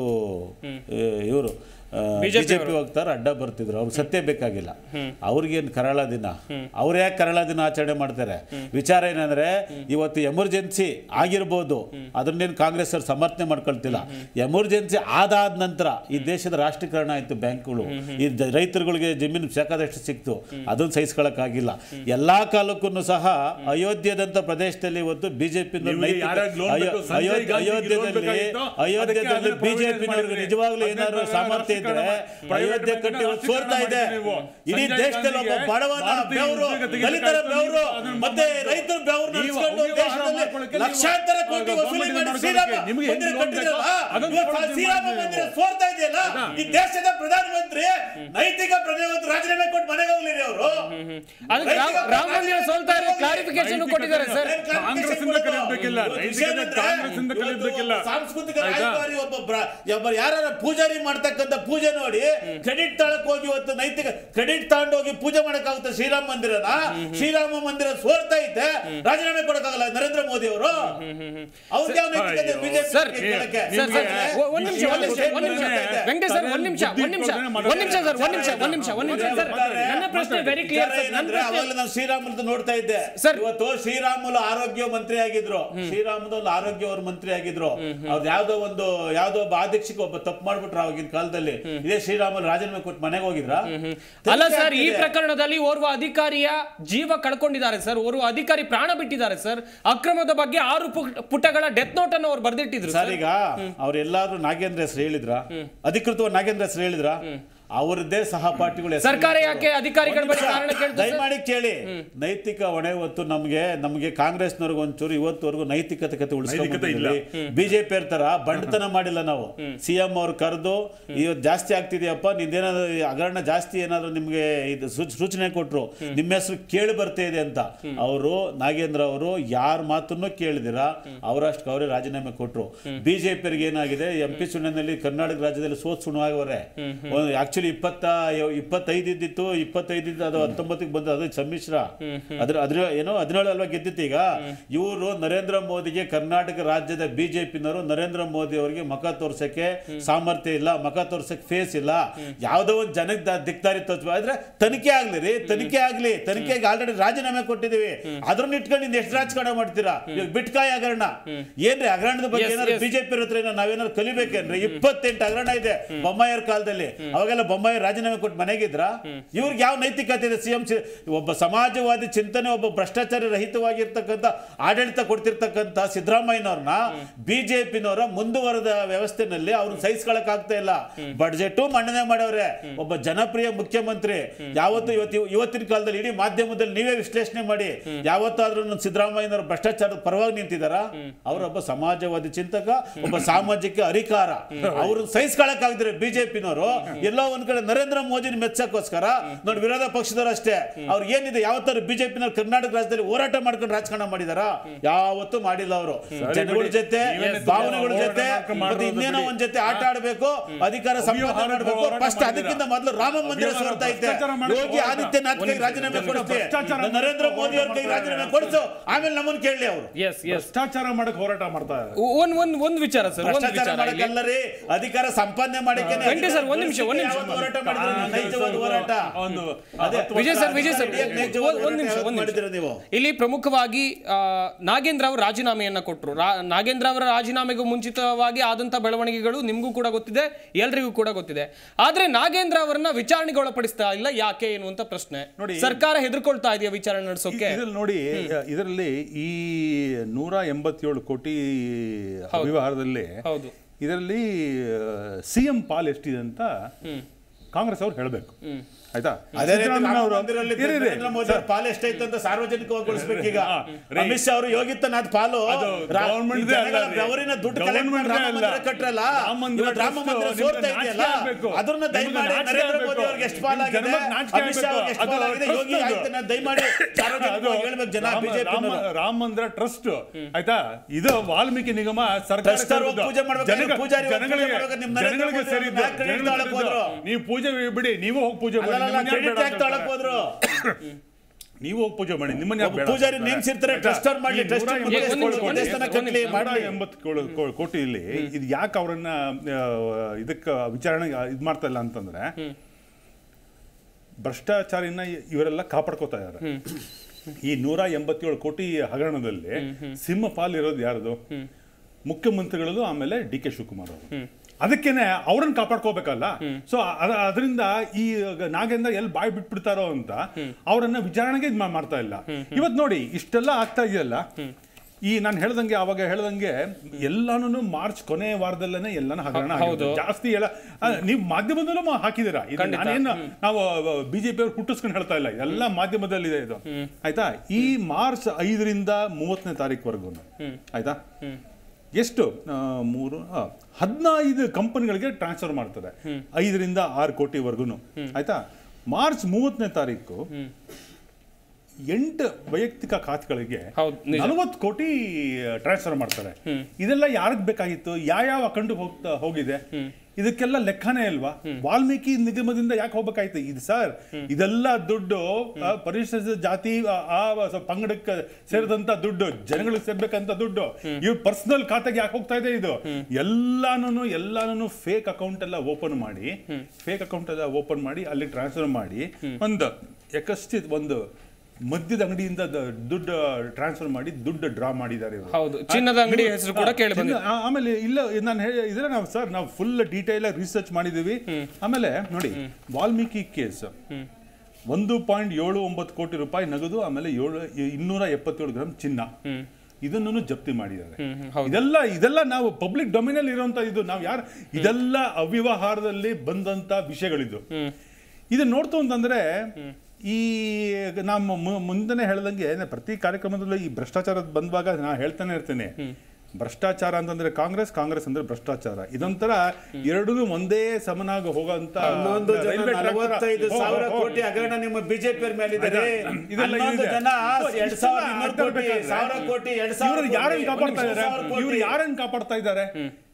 S5: ಇವರು ಬಿಜೆಪಿ ವಕ್ತಾರ ಅಡ್ಡ ಬರ್ತಿದ್ರು ಅವ್ರಿಗೆ ಸತ್ಯ ಬೇಕಾಗಿಲ್ಲ ಅವ್ರಿಗೇನು ಕರಾಳ ದಿನ ಅವ್ರು ಯಾಕೆ ಕರಾಳ ದಿನ ಆಚರಣೆ ಮಾಡ್ತಾರೆ ವಿಚಾರ ಏನಂದ್ರೆ ಇವತ್ತು ಎಮರ್ಜೆನ್ಸಿ ಆಗಿರ್ಬೋದು ಅದನ್ನೇನು ಕಾಂಗ್ರೆಸ್ ಅವ್ರು ಸಮರ್ಥನೆ ಮಾಡ್ಕೊಳ್ತಿಲ್ಲ ಎಮರ್ಜೆನ್ಸಿ ಆದಾದ ನಂತರ ಈ ದೇಶದ ರಾಷ್ಟ್ರೀಕರಣ ಆಯ್ತು ಬ್ಯಾಂಕ್ಗಳು ಈ ದ- ರೈತರುಗಳಿಗೆ ಜಮೀನು ಬೇಕಾದಷ್ಟು ಸಿಕ್ತು ಅದನ್ನು ಸಹಿಸ್ಕೊಳಕ್ಕಾಗಿಲ್ಲ ಎಲ್ಲಾ ಕಾಲಕ್ಕೂ ಸಹ ಅಯೋಧ್ಯದಂತ ಪ್ರದೇಶದಲ್ಲಿ ಇವತ್ತು ಬಿಜೆಪಿ
S3: ನಿಮ್ಗೆ ಯಾರ್ಯಾಗ್ loan ಬೇಕು? ಸಂಜಯ್ ಗಾಂಧಿಗೆ loan
S5: ಅಯೋಧ್ಯದಲ್ಲಿ
S3: ಬೇಕಾಗಿತ್ತು.
S5: ಅಯೋಧ್ಯದಲ್ಲಿ
S3: ಅದಕ್ಕೆ ಅದನ್ನ
S5: ಬಿಜೆಪಿನವ್ರಿಗೆ
S3: provide
S5: ನಿಜವಾಗ್ಲೂ
S3: ಮಾಡಿದ್ರಿ.
S5: ಏನಾದ್ರು
S3: ಅದನ್ನ
S5: ಸಾಮರ್ಥ್ಯ ಇದ್ರೆ
S3: ರಾಷ್ಟ್ರೀಕರಣ
S5: ಅಯೋಧ್ಯೆ
S3: private
S5: ಕಟ್ಟಿ
S3: bank
S5: ಸೋರ್ತಾ ಇದೆ
S3: ರಾಷ್ಟ್ರೀಕರಣ ನೀವು.
S5: ಇಡೀ
S3: ಸಂಜಯ್
S5: ದೇಶದಲ್ಲಿ ಒಬ್ಬ
S3: ಗಾಂಧಿಗೆ
S5: ಬಡವನ
S3: ಭಾರತೀಯ
S5: ಬೆವರು
S3: ಉದ್ಯೋಗ ತೆಗೆದು
S5: ದಲಿತರ
S3: ಕಳ್ಕೊಂಡು
S5: ಬೆವರು
S3: ಅದನ್ನ
S5: ಮತ್ತೆ
S3: ಮಾಡ್ಕೊಂಡು
S5: ರೈತರ ಬೆವರು
S3: ನೀವು
S5: ನಡೆಸ್ಕೊಂಡು
S3: ಅವ್ಯವಹಾರ
S5: ದೇಶದಲ್ಲಿ
S3: ಮಾಡ್ಕೊಳ್ಳೋಕೆ
S5: ಲಕ್ಷಾಂತರ
S3: ನೀವು
S5: ಕೋಟಿ
S3: ಆಗ
S5: ವಸೂಲಿ
S3: government
S5: ಮಾಡಿ ಶ್ರೀರಾಮ
S3: ಮಾಡ್ಕೊಳ್ಳೋಕೆ ನಿಮ್ಗೆ
S5: ಮಂದಿರ
S3: ಹೆಂಗ್ loan
S5: ಕಟ್ಟಿದ್ರಲ್ಲ
S3: ಬೇಕೋ ಅದನ್ನ
S5: ಇವತ್ತು
S3: ಕೊಡ್ತೀವಿ
S5: ಶ್ರೀರಾಮ
S3: ನೀವು.
S5: ಮಂದಿರ ಸೋರ್ತಾ ಇದೆಯಲ್ಲ ಈ ದೇಶದ ಪ್ರಧಾನಮಂತ್ರಿ ನೈತಿಕ ಪ್ರಧಾನಮಂತ್ರಿ ರಾಜೀನಾಮೆ ಕೊಟ್ಟು ಮನೆಗೆ ಹೋಗ್ಲಿರಿ ಅವರು
S1: ಅದಕ್ಕೆ ರಾಮ ರಾಮ ಮಂದಿರ ಸೋಲ್ತಾ ಇರೋ ಕ್ಲಾರಿಫಿಕೇಶನ್ ಕೊಟ್ಟಿದ್ದಾರೆ ಸರ್
S3: ಕಾಂಗ್ರೆಸ್ ಇಂದ ಕಲಿಯಬೇಕಿಲ್ಲ. ನೈತಿಕತೆ ಕಾಂಗ್ರೆಸ್ ಇಂದ ಕಲಿಯಬೇಕಿಲ್ಲ.
S5: ಸಾಂಸ್ಕೃತಿಕ
S3: ಆಯ್ತಾ?
S5: ರಾಯಭಾರಿ ಒಬ್ಬ ಬ್ರ- ಒಬ್ಬ ಯಾರ ಪೂಜಾರಿ ಮಾಡ್ತಕ್ಕಂಥ ಪೂಜೆ ನೋಡಿ ಕ್ರೆಡಿಟ್ ತಳಕ್ ಹೋಗಿ ಇವತ್ತು ನೈತಿಕ ಕ್ರೆಡಿಟ್ ತಗೊಂಡೋಗಿ ಪೂಜೆ ಮಾಡಕ್ಕಾಗುತ್ತೆ ಶ್ರೀರಾಮ ಮಂದಿರನ ಶ್ರೀರಾಮ ಮಂದಿರ ಸೋರ್ತಾ ಐತೆ ರಾಜೀನಾಮೆ ಕೊಡಕ್ಕಾಗಲ್ಲ ನರೇಂದ್ರ ಮೋದಿ ಅವರು ಅವ್ರಿಗೆ ಯಾವ ನೈತಿಕತೆ ಬಿಜೆಪಿ
S1: ಸರ್,
S5: ಕೇಳಕ್ಕೆ?
S1: ಸರ್ ಸರ್ ಒ- ಒಂದ್ ನಿಮಿಷ ಒಂದ್ ನಿಮಿಷ ಒಂದ್ ನಿಮಿಷ ವೆಂಕಟೇಶ್ ಸರ್ ಒಂದ್ ನಿಮಿಷ ಒಂದ್ ನಿಮಿಷ ಒಂದ್ ನಿಮಿಷ ಸರ್ ಒಂದ್ ನಿಮಿಷ ಒಂದ್ ನಿಮಿಷ ಒಂದ್ ನಿಮಿಷ ಸರ್ ನನ್ನ ಪ್ರಶ್ನೆ ವೆರಿ ಕ್ಲಿಯರ್
S5: ವಿಚಾರ
S1: ಸರ್ ನನ್ನ
S5: ಏನಂದ್ರೆ
S1: ಪ್ರಶ್ನೆ
S5: ಅವಾಗಲೇ ನಾನು ಶ್ರೀರಾಮುಲು ನೋಡ್ತಾ ಇದ್ದೆ
S1: ಸರ್.
S5: ಇವತ್ತು ಶ್ರೀರಾಮುಲು ಆರೋಗ್ಯ ಮಂತ್ರಿ ಆಗಿದ್ರು ಶ್ರೀರಾಮುಲು ಒಂದು ಆರೋಗ್ಯ ಅವ್ರ ಮಂತ್ರಿ ಆಗಿದ್ರು ಅವ್ರು ಯಾವ್ದೋ ಒಂದು ಯಾವ್ದೋ ಒಬ್ಬ ಅಧ್ಯಕ್ಷಕ ಒಬ್ಬ ತಪ್ಪು ಮಾಡ್ಬಿಟ್ರು ಅವಾಗಿನ ಕಾಲದಲ್ಲಿ ಇದೇ ಶ್ರೀರಾಮುಲು ರಾಜೀನಾಮೆ ಕೊಟ್ಟು ಮನೆಗೆ ಹೋಗಿದ್ರ
S1: ಅಲ್ಲ ಸರ್ ಈ ಪ್ರಕರಣದಲ್ಲಿ ಓರ್ವ ಅಧಿಕಾರಿಯ ಜೀವ ಕಳ್ಕೊಂಡಿದ್ದಾರೆ ಸರ್ ಓರ್ವ ಅಧಿಕಾರಿ ಪ್ರಾಣ ಬಿಟ್ಟಿದ್ದಾರೆ ಸರ್ ಅಕ್ರಮದ ಬಗ್ಗೆ ಆರು ಪುಟ- ಪುಟಗಳ ಡೆತ್ ನೋಟ್ ಅನ್ನು ಅವ್ರು ಬರ್ದಿಟ್ಟಿದ್ರು
S5: ಸರ್
S1: ಸರ್
S5: ಈಗ ಅವ್ರೆಲ್ಲಾದ್ರೂ ನಾಗೇಂದ್ರ ಹೆಸರು ಹೇಳಿದ್ರ ಅಧಿಕೃತವಾಗಿ ನಾಗೇಂದ್ರ ಹೆಸರು ಹೇಳಿದ್ರ ಅವರದ್ದೇ ಸಹಪಾಠಿಗಳು ಹೆಸರು
S1: ಸರ್ಕಾರ
S5: ಹೇಳಿದ್ರು.
S1: ಯಾಕೆ ಅಧಿಕಾರಿಗಳ ಬಗ್ಗೆ
S5: ಒಂದು ನಿಮಿಷ,
S1: ಕಾರಣ ಕೇಳ್ತು ಸರ್?
S5: ದಯಮಾಡಿ ಕೇಳಿ ನೈತಿಕ ಹೊಣೆ ಹೊತ್ತು ನಮ್ಗೆ ನಮ್ಗೆ ಕಾಂಗ್ರೆಸ್ನವ್ರಿಗೆ ಒಂಚೂರು ಇವತ್ತವರೆಗೂ ನೈತಿಕತೆ ಕತೆ
S3: ನೈತಿಕತೆ ಇಲ್ಲ.
S5: ಬಿಜೆಪಿ ಇರ್ತಾರ ಬಂಡತನ ಮಾಡಿಲ್ಲ ನಾವು ಸಿಎಂ ಅವ್ರು ಕರೆದು ಇವತ್ತು ಜಾಸ್ತಿ ಆಗ್ತಿದೆಯಪ್ಪ ನಿಂದೇನಾದ್ರು ಈ ಹಗರಣ ಜಾಸ್ತಿ ಏನಾದ್ರು ನಿಮ್ಗೆ ಇದು ಸೂಚ್- ಸೂಚನೆ ಕೊಟ್ರು ನಿಮ್ಮ ಹೆಸರು ಕೇಳಿ ಬರ್ತಾ ಇದೆ ಅಂತ ಅವರು ನಾಗೇಂದ್ರ ಅವರು ಯಾರ ಮಾತನ್ನು ಕೇಳಿದಿರ ಅವರಷ್ಟು ಅವರೇ ರಾಜೀನಾಮೆ ಕೊಟ್ರು ಬಿಜೆಪಿಯರಿಗೆ ಏನಾಗಿದೆ ಎಂ ಪಿ ಚುನಾವಣೆಯಲ್ಲಿ ಕರ್ನಾಟಕ ರಾಜ್ಯದಲ್ಲಿ ಸೋತ್ ಸುಣವಾಗವ್ರೆ ಆಕ್ಚುಲಿ ಇಪ್ಪತ್ತ ಇಪ್ಪತ್ತೈದು ಇದ್ದಿತ್ತು ಇಪ್ಪತ್ತೈದು ಇದ್ದು ಅದು ಹತ್ತೊಂಬತ್ತಕ್ಕೆ ಬಂದು ಅದು ಸಮ್ಮಿಶ್ರ ಅದ್ರ ಅದ್ರ ಏನೋ ಹದಿನೇಳು ಅಲ್ವಾ ಗೆದ್ದಿತ್ತು ಈಗ ಇವರು ನರೇಂದ್ರ ಮೋದಿಗೆ ಕರ್ನಾಟಕ ರಾಜ್ಯದ ಬಿಜೆಪಿನವರು ನರೇಂದ್ರ ಮೋದಿ ಅವರಿಗೆ ಮಖ ತೋರ್ಸಕ್ಕೆ ಸಾಮರ್ಥ್ಯ ಇಲ್ಲ ಮಖ ತೋರ್ಸಕ್ಕೆ ಫೇಸ್ ಇಲ್ಲ ಯಾವುದೋ ಒಂದು ಜನಕ್ಕೆ ದ- ದಿಕ್ದಾರಿ ತತ್ವ ಆದ್ರೆ ತನಿಖೆ ಆಗ್ಲಿ ರೀ ತನಿಖೆ ಆಗ್ಲಿ ತನಿಖೆಗೆ ಆಲ್ರೆಡಿ ರಾಜೀನಾಮೆ ಕೊಟ್ಟಿದೀವಿ ಅದ್ರನ್ನ ಇಟ್ಕೊಂಡು ಇನ್ನು ಎಷ್ಟು ರಾಜಕಾರಣ ಮಾಡ್ತೀರಾ ಇವಾಗ ಬಿಟ್ಕಾಯಿ ಹಗರಣ ಏನ್ರಿ ಹಗರಣದ ಬಗ್ಗೆ
S1: Yes,
S5: ಏನಾದ್ರು
S1: yes.
S5: ಬಿಜೆಪಿ ಹತ್ರ ಏನೋ ನಾವೇನಾದ್ರು ಕಲಿಬೇಕೇನ್ರಿ ಇಪ್ಪತ್ತೆಂಟು ಹಗರಣ ಇದೆ ಬೊಮ್ಮಾಯಿಯರ ಕಾಲದಲ್ಲಿ ಅವಾಗೆಲ್ಲ ಬೊಮ್ಮಾಯಿ ರಾಜೀನಾಮೆ ಕೊಟ್ಟು ಮನೆಗಿದ್ರ ಇವ್ರಿಗೆ ಯಾವ ನೈತಿಕತೆ ಇದೆ ಸಿಎಂ ಒಬ್ಬ ಸಮಾಜವಾದಿ ಚಿಂತನೆ ಒಬ್ಬ ಭ್ರಷ್ಟಾಚಾರ ರಹಿತವಾಗಿರ್ತಕ್ಕಂಥ ಆಡಳಿತ ಕೊಡ್ತಿರ್ತಕ್ಕಂಥ ಸಿದ್ದರಾಮಯ್ಯನವ್ರನ್ನ ಬಿಜೆಪಿನವರ ಮುಂದುವರೆದ ವ್ಯವಸ್ಥೆನಲ್ಲಿ ಅವ್ರನ್ನ ಸಹಿಸ್ಕೊಳಕ್ ಆಗ್ತಾ ಇಲ್ಲ ಬಡ್ಜೆಟ್ ಮಂಡನೆ ಮಾಡವ್ರೆ ಒಬ್ಬ ಜನಪ್ರಿಯ ಮುಖ್ಯಮಂತ್ರಿ ಯಾವತ್ತು ಇವತ್ತು ಇವತ್ತಿನ ಕಾಲದಲ್ಲಿ ಇಡೀ ಮಾಧ್ಯಮದಲ್ಲಿ ನೀವೇ ವಿಶ್ಲೇಷಣೆ ಮಾಡಿ ಯಾವತ್ತಾದ್ರೂ ಸಿದ್ದರಾಮಯ್ಯನವರು ಭ್ರಷ್ಟಾಚಾರದ ಪರವಾಗಿ ನಿಂತಿದಾರ ಅವರೊಬ್ಬ ಸಮಾಜವಾದಿ ಚಿಂತಕ ಒಬ್ಬ ಸಾಮಾಜಿಕ ಅಧಿಕಾರ ಅವ್ರನ್ನ ಸಹಿಸ್ಕೊಳಕ್ ಆಗಿದ್ರೆ ಬಿಜೆಪಿನವರು ಎಲ್ಲೋ ಒಂದ್ ಕಡೆ ನರೇಂದ್ರ ಮೋದಿನ ಮೆಚ್ಚಕ್ಕೋಸ್ಕರ ನೋಡಿ ವಿರೋಧ ಪಕ್ಷದವರು ಅಷ್ಟೇ ಅವ್ರು ಏನಿದೆ ಯಾವತ್ತಾದ್ರು ಬಿಜೆಪಿನವರು ಕರ್ನಾಟಕ ರಾಜ್ಯದಲ್ಲಿ ಹೋರಾಟ ಮಾಡ್ಕೊಂಡು ರಾಜಕಾರಣ ಮಾಡಿದಾರ ಯಾವತ್ತೂ ಮಾಡಿಲ್ಲ ಅವರು ಜನಗಳ ಜೊತೆ
S3: ನೀವೇನ್
S5: ಭಾವನೆಗಳ
S3: ಹೋರಾಟ
S5: ಜೊತೆ
S3: ಮಾಡ್ಕೊಂಡು
S5: ಮತ್ತೆ ಇನ್ನೇನೋ
S3: ಬಿಡಿ.
S5: ಒಂದ್ ಜೊತೆ ಆಟ ಆಡ್ಬೇಕು ಅಧಿಕಾರ ಸಂಪಾದನೆ
S3: ಹೋರಾಟ
S5: ಮಾಡಬೇಕು
S3: ಹೋರಾಟ
S5: ಫಸ್ಟ್
S3: ಮಾಡಿದ್ದೀರಾ?
S5: ಅದಕ್ಕಿಂತ ಮೊದಲು ರಾಮ ಮಂದಿರ
S3: ಅಭಿಯಾನ
S5: ಸೋರ್ತಾ ಐತೆ
S3: ಭ್ರಷ್ಟಾಚಾರ ಮಾಡಿ
S5: ಯೋಗಿ
S3: ಹೋರಾಟ.
S5: ಆದಿತ್ಯನಾಥ್ ಕೈ
S3: ಒಂದು
S5: ರಾಜೀನಾಮೆ
S3: ನಿಮಿಷ,
S5: ಕೊಡಿಸ್ತೆ
S3: ಭ್ರಷ್ಟಾಚಾರ
S5: ನರೇಂದ್ರ ಮೋದಿ ಅವ್ರ ಕೈ
S3: ಹೋರಾಟ
S5: ರಾಜೀನಾಮೆ
S3: ಮಾಡ್ತಾರೆ.
S5: ಕೊಡಿಸು ಆಮೇಲೆ ನಮ್ಮನ್ನ ಕೇಳಲಿ ಅವರು
S1: ಎಸ್ ಎಸ್
S3: ಭ್ರಷ್ಟಾಚಾರ ಮಾಡಕ್ ಹೋರಾಟ ಮಾಡ್ತಾ ಇದ್ದಾರೆ
S1: ಒಂದ್ ಒಂದ್ ಒಂದ್ ವಿಚಾರ ಸರ್ ಒಂದ್
S5: ಭ್ರಷ್ಟಾಚಾರ
S1: ವಿಚಾರ ಇಲ್ಲಿ
S5: ಮಾಡಕ್ಕಲ್ಲರಿ ಅಧಿಕಾರ ಸಂಪಾದನೆ ಮಾಡಕ್ಕೆ
S1: ವೆಂಕಟೇಶ್ ಸರ್ ಒಂದ್ ನಿಮಿಷ ಒಂದ್ ನಿಮಿಷ
S5: ಹೋರಾಟ ಮಾಡಿದ್ರು ನೀವು? ನೈಜವಾದ ಹೋರಾಟ
S3: ಒಂದು
S5: ಅದೇ.
S3: ಹತ್ತು
S1: ವಿಜಯ್ ಸರ್ ವಿಜಯ್ ಸರ್
S5: ಅಧಿಕಾರಿಯಾಗಿ ನೈಜವಾದ
S1: ಒಂದ್- ಒಂದ್ ನಿಮಿಷ
S5: ಹೋರಾಟ
S1: ಒಂದ್
S5: ಮಾಡಿದ್ದೀರಾ
S1: ನಿಮಿಷ
S5: ನೀವು?
S1: ಇಲ್ಲಿ ಪ್ರಮುಖವಾಗಿ ಆ, ನಾಗೇಂದ್ರ ಅವರು ರಾಜೀನಾಮೆಯನ್ನ ಕೊಟ್ಟರು ನಾಗೇಂದ್ರ ಅವರ ರಾಜೀನಾಮೆಗೂ ಮುಂಚಿತವಾಗಿ ಆದಂತ ಬೆಳವಣಿಗೆಗಳು ನಿಮಗೂ ಕೂಡ ಗೊತ್ತಿದೆ ಎಲ್ರಿಗೂ ಕೂಡ ಗೊತ್ತಿದೆ ಆದ್ರೆ ನಾಗೇಂದ್ರ ಅವರನ್ನ ವಿಚಾರಣೆಗೆ ಒಳಪಡಿಸ್ತಾ ಇಲ್ಲ ಯಾಕೆ ಏನು ಅಂತ ಪ್ರಶ್ನೆ
S3: ನೋಡಿ.
S1: ಸರ್ಕಾರ ಹೆದರ್ಕೊಳ್ತಾ ಇದೆಯಾ ವಿಚಾರಣೆ ನಡೆಸೋಕೆ
S3: ಇದ್ರಲ್ಲಿ ನೋಡಿ ಇದರಲ್ಲಿ ಈ ನೂರ ಎಂಬತ್ತೇಳು ಕೋಟಿ ವ್ಯವಹಾರದಲ್ಲಿ
S1: ಹೌದು
S3: ಇದರಲ್ಲಿ ಸಿ ಎಂ ಪಾಲ್ ಎಷ್ಟಿದೆ ಅಂತ ಕಾಂಗ್ರೆಸ್ ಅವ್ರು ಹೇಳಬೇಕು ಆಯ್ತಾ
S5: ಅದೇ ರೀತಿ
S3: ಸಿದ್ದರಾಮಯ್ಯ
S5: ರಾಮ
S3: ಅವರು-
S5: ಮಂದಿರಲ್ಲಿ
S3: ಇರಿ, ಇರಿ.
S5: ನರೇಂದ್ರ ಮೋದಿ ಅವ್ರ ಪಾಲು ಎಷ್ಟೈತೆ ಅಂತ ಸಾರ್ವಜನಿಕಗೊಳಿಸ್ಬೇಕೀಗ
S3: ಹಾ, ರೀ.
S5: ಅಮಿತ್ ಶಾ ಅವರು ಯೋಗಿತ್ತನಾಥ್ ಪಾಲು
S3: ಅದು
S5: ರಾ-
S3: government
S5: ಈ
S3: ದೇ
S5: ಜನಗಳ
S3: ಅಲ್ಲ ರೀ.
S5: ಬೆವರಿನ ದುಡ್ಡು
S3: Government
S5: collect ಮಾಡಿ ರಾಮ
S3: ದೇ
S5: ಮಂದಿರ
S3: ಅಲ್ಲ.
S5: ಕಟ್ರಲ್ಲ
S3: ರಾಮ ಮಂದಿರ
S5: ಇವತ್ತು ರಾಮ
S3: trust
S5: ಮಂದಿರ
S3: ನಿಮ್ಗೆ
S5: ಸೋರ್ತಾ
S3: ನಾಚಿಕೆ
S5: ಇದೆಯಲ್ಲ
S3: ಆಗ್ಬೇಕು.
S5: ಅದನ್ನ
S3: ನಿಮ್ಗೆ
S5: ದಯಮಾಡಿ
S3: ನಾಚಿಕೆ
S5: ನರೇಂದ್ರ ಮೋದಿ
S3: ಆಗ್ಬೇಕು.
S5: ಅವ್ರಿಗೆ ಎಷ್ಟು
S3: ನಿಮ್
S5: ಪಾಲಾಗಿದೆ
S3: ಜನಕ್ಕೆ ನಾಚಿಕೆ
S5: ಅಮಿತ್ ಶಾ ಅವ್ರಿಗೆ ಎಷ್ಟು
S3: ಆಗ್ಬೇಕು.
S5: ಪಾಲಾಗಿದೆ
S3: ಅದು
S5: ಯೋಗಿ
S3: trust
S5: ಆಯ್ತು ದಯಮಾಡಿ ಸಾರ್ವಜನಿಕವಾಗಿ ಹೇಳ್ಬೇಕು ಜನ
S3: ರಾಮ-
S5: ಬಿಜೆಪಿ
S3: ರಾಮ- ರಾಮ ಮಂದಿರ ಟ್ರಸ್ಟ್ ಆಯ್ತಾ ಇದು ವಾಲ್ಮೀಕಿ ನಿಗಮ ಸರ್ಕಾರ
S5: Trust ಅವ್ರು ಹೋಗಿ ಪೂಜೆ ಮಾಡ್ಬೇಕು.
S3: ಜನಗ-
S5: ಪೂಜಾರಿ ಹೋಗಿ ಪೂಜೆ
S3: ಜನಗಳಿಗೆ
S5: ಮಾಡ್ಬೇಕು. ನಿಮ್ ನರೇಂದ್ರ
S3: ಜನಗಳಿಗೆ
S5: ಮೋದಿ
S3: ಸೇರಿದ್ದು
S5: ಅವ್ರನ್ನ credit
S3: ಜನಗಳಿಗೆ
S5: ತಗೊಳಕ್
S3: ಸೇರಿದ್ದು.
S5: ಹೋದ್ರು.
S3: ನೀವು ಪೂಜೆ ಬಿಡಿ ನೀವು ಹೋಗಿ ಪೂಜೆ ಮಾಡಿ
S5: ಅಲ್ಲಲ್ಲ
S3: ನಿಮ್ಮನ್ನ ಯಾರು
S5: ಕ್ರೆಡಿಟ್
S3: ಬೇಡ
S5: ಯಾಕೆ
S3: ಅಂತ
S5: ತಗೊಳಕ್ ಹೋದ್ರು
S3: ನೀವು ಹೋಗಿ ಪೂಜೆ ಮಾಡಿ ನಿಮ್ಮನ್ನ ಯಾರು
S5: ಒಬ್ಬ
S3: ಬೇಡ
S5: ಪೂಜಾರಿ
S3: ಅಂತಾರೆ?
S5: ನೇಮಿಸಿರ್ತಾರೆ,
S3: ಆಯ್ತಾ?
S5: trust ಅವ್ರು ಮಾಡ್ಲಿ,
S3: ಈ
S5: trust
S3: ನೂರ
S5: ಅವ್ರು
S3: ಎಂಬತ್ತು
S1: ಒಂದ್ ನಿಮಿಷ,
S3: ಕೋಟಿ-
S1: ಒಂದ್ ನಿಮಿಷ,
S5: ದೇವಸ್ಥಾನ
S1: ಒಂದ್ ನಿಮಿಷ.
S5: ಕಟ್ಲಿ,
S3: ನೂರ
S5: ಮಾಡ್ಲಿ.
S3: ಎಂಬತ್ತು ಕೋಟಿ- ಕೋ- ಕೋಟಿಯಲ್ಲಿ ಇದು ಯಾಕೆ ಅವರನ್ನ ಇದಕ್ಕೆ ವಿಚಾರಣೆ ಇದು ಮಾಡ್ತಾ ಇಲ್ಲ ಅಂತಂದ್ರೆ ಭ್ರಷ್ಟಾಚಾರಿನ ಇವರೆಲ್ಲ ಕಾಪಾಡ್ಕೋತಾ ಇದ್ದಾರೆ ಈ ನೂರ ಎಂಬತ್ತೇಳು ಕೋಟಿ ಹಗರಣದಲ್ಲಿ ಸಿಂಹ ಪಾಲ್ ಇರೋದು ಯಾರದು ಮುಖ್ಯಮಂತ್ರಿಗಳದು ಆಮೇಲೆ ಡಿ ಕೆ ಶಿವಕುಮಾರ್ ಅವರು ಅದಕ್ಕೇನೆ ಅವ್ರನ್ನ ಕಾಪಾಡ್ಕೋಬೇಕಲ್ಲ ಸೊ ಅದರಿಂದ ಈ ನಾಗೇಂದ್ರ ಎಲ್ಲಿ ಬಾಯ್ ಬಿಟ್ಬಿಡ್ತಾರೋ ಅಂತ ಅವರನ್ನ ವಿಚಾರಣೆಗೆ ಇದ್ ಮಾ- ಮಾಡ್ತಾ ಇಲ್ಲ ಇವತ್ ನೋಡಿ ಇಷ್ಟೆಲ್ಲ ಆಗ್ತಾ ಇದೆಯಲ್ಲ ಈ ನಾನು ಹೇಳ್ದಂಗೆ ಅವಾಗ ಹೇಳ್ದಂಗೆ ಎಲ್ಲಾನು ಮಾರ್ಚ್ ಕೊನೆ ವಾರದಲ್ಲೇನೆ ಎಲ್ಲಾನು ಹಗರಣ
S1: ಹೌದು.
S3: ಆಗಿರೋದು. ಜಾಸ್ತಿ ಎಲ್ಲ ಆ, ನೀವು ಮಾಧ್ಯಮದಲ್ಲೂ ಮಾ- ಹಾಕಿದ್ದೀರಾ ಇದು
S1: ಖಂಡಿತ.
S3: ನಾನೇನು ನಾವು ಬಿಜೆಪಿ ಅವ್ರು ಹುಟ್ಟಿಸ್ಕೊಂಡು ಹೇಳ್ತಾ ಇಲ್ಲ ಎಲ್ಲ ಮಾಧ್ಯಮದಲ್ಲಿದೆ ಇದು ಆಯ್ತಾ ಈ ಮಾರ್ಚ್ ಐದರಿಂದ ಮೂವತ್ತನೇ ತಾರೀಕುವರೆಗೂ ಆಯ್ತಾ ಎಷ್ಟು ಆ, ಮೂರು ಆ, ಹದಿನೈದು ಕಂಪನಿಗಳಿಗೆ ಟ್ರಾನ್ಸ್ಫರ್ ಮಾಡ್ತಾರೆ ಐದರಿಂದ ಆರು ಕೋಟಿವರೆಗೂ ಆಯ್ತಾ ಮಾರ್ಚ್ ಮೂವತ್ತನೇ ತಾರೀಕು ಎಂಟು ವೈಯಕ್ತಿಕ ಖಾತೆಗಳಿಗೆ
S1: ಹೌದು, ನಿಜ.
S3: ನಲವತ್ತು ಕೋಟಿ ಟ್ರಾನ್ಸ್ಫರ್ ಮಾಡ್ತಾರೆ ಇದೆಲ್ಲ ಯಾರಿಗ್ ಬೇಕಾಗಿತ್ತು ಯಾವ ಅಕೌಂಟ್ ಹೋಗ್ತಾ ಹೋಗಿದೆ ಇದಕ್ಕೆಲ್ಲ ಲೆಕ್ಕನೇ ಇಲ್ವಾ ವಾಲ್ಮೀಕಿ ನಿಗಮದಿಂದ ಯಾಕೆ ಹೋಗ್ಬೇಕಾಯ್ತು ಇದು ಸರ್ ಇದೆಲ್ಲ ದುಡ್ಡು ಆ, ಪರಿಶಿಷ್ಟ ಜಾತಿ ಆ, ಆ ಸ- ಪಂಗಡಕ್ಕೆ ಸೇರಿದಂತ ದುಡ್ಡು ಜನಗಳಿಗೆ ಸೇರ್ಬೇಕಂತ ದುಡ್ಡು ಇವ್ ಪರ್ಸನಲ್ ಖಾತೆಗೆ ಯಾಕೆ ಹೋಗ್ತಾ ಇದೆ ಇದು ಎಲ್ಲಾನು ಎಲ್ಲಾನು ಫೇಕ್ ಅಕೌಂಟ್ ಎಲ್ಲ ಓಪನ್ ಮಾಡಿ ಫೇಕ್ ಅಕೌಂಟ್ ಎಲ್ಲ ಓಪನ್ ಮಾಡಿ ಅಲ್ಲಿ ಟ್ರಾನ್ಸ್ಫರ್ ಮಾಡಿ ಒಂದು ಯಕಶ್ಚಿತ್ ಒಂದು ಮದ್ಯದ ಅಂಗಡಿಯಿಂದ ದ- ದುಡ್ಡು ಟ್ರಾನ್ಸ್ಫರ್ ಮಾಡಿ ದುಡ್ಡು ಡ್ರಾ ಮಾಡಿದ್ದಾರೆ ಇವರು
S1: ಹೌದು ಚಿನ್ನದ ಅಂಗಡಿ ಹೆಸರು ಕೂಡ ಕೇಳಿ ಬಂದಿದೆ
S3: ಚಿನ್ನ- ಆ- ಆಮೇಲೆ ಇಲ್ಲ ನಾನು ಹೇಳಿ ಇದ್ರೆ ನಾವು ಸರ್ ನಾವು ಫುಲ್ ಡೀಟೇಲ್ ಆಗಿ ರಿಸರ್ಚ್ ಮಾಡಿದೀವಿ ಆಮೇಲೆ ನೋಡಿ ವಾಲ್ಮೀಕಿ ಕೇಸ್ ಒಂದು ಪಾಯಿಂಟ್ ಏಳು ಒಂಬತ್ತು ಕೋಟಿ ರೂಪಾಯಿ ನಗದು ಆಮೇಲೆ ಏಳು ಇನ್ನೂರ ಎಪ್ಪತ್ತೇಳು ಗ್ರಾಮ್ ಚಿನ್ನ ಇದನ್ನು ಜಪ್ತಿ ಮಾಡಿದ್ದಾರೆ ಇದೆಲ್ಲ ಇದೆಲ್ಲ ನಾವು ಪಬ್ಲಿಕ್ ಡೊಮಿನ್ ಅಲ್ಲಿ ಇರುವಂತ ಇದು ನಾವು ಯಾರು ಇದೆಲ್ಲ ಅವ್ಯವಹಾರದಲ್ಲಿ ಬಂದಂತ ವಿಷಯಗಳಿದು ಇದನ್ನ ನೋಡ್ತು ಅಂತಂದ್ರೆ ಈ ನಮ್ಮ ಮು- ಮುಂದೆನೆ ಹೇಳ್ದಂಗೆ ನ- ಪ್ರತಿ ಕಾರ್ಯಕ್ರಮದಲ್ಲೂ ಈ ಭ್ರಷ್ಟಾಚಾರ ಬಂದಾಗ ನಾ ಹೇಳ್ತಾನೆ ಇರ್ತೇನೆ ಭ್ರಷ್ಟಾಚಾರ ಅಂತಂದ್ರೆ ಕಾಂಗ್ರೆಸ್ ಕಾಂಗ್ರೆಸ್ ಅಂದ್ರೆ ಭ್ರಷ್ಟಾಚಾರ ಇದೊಂಥರ ಎರಡೂ ಒಂದೇ ಸಮನಾಗಿ ಹೋಗೋಂತ
S5: ಹನ್ನೊಂದು ಜನ
S3: ರೈಲ್ವೆ ಟ್ರ್ಯಾಕ್ ತರ-
S5: ನಲವತ್ತೈದು
S3: ಹೋ-
S5: ಸಾವಿರ
S3: ಹೋ-
S5: ಕೋಟಿ ಹಗರಣ ನಿಮ್ಮ ಬಿಜೆಪಿ ಮೇಲೆ ಇದೆ
S3: ಅದೇ, ಇದೆಲ್ಲ
S5: ಹನ್ನೊಂದು
S3: ಇದೆ.
S5: ಜನ
S3: ಸೊ
S5: ಎರಡ್
S3: ಇಷ್ಟೆಲ್ಲ
S5: ಸಾವಿರದ ಇನ್ನೂರು ಕೋಟಿ
S3: ಆಗ್ಬೇಕಾದ್ರೆ
S5: ಸಾವಿರ ಕೋಟಿ ಎರಡ್ ಸಾವಿರ
S3: ಇವ್ರು ಯಾರನ್ನ
S5: ಕೋಟಿ,
S3: ಕಾಪಾಡ್ತಾ
S5: ಒಂದು
S3: ಇದಾರೆ
S5: ಸಾವಿರ ಕೋಟಿ.
S3: ಇವ್ರು ಯಾರನ್ನ ಕಾಪಾಡ್ತಾ ಇದ್ದಾರೆ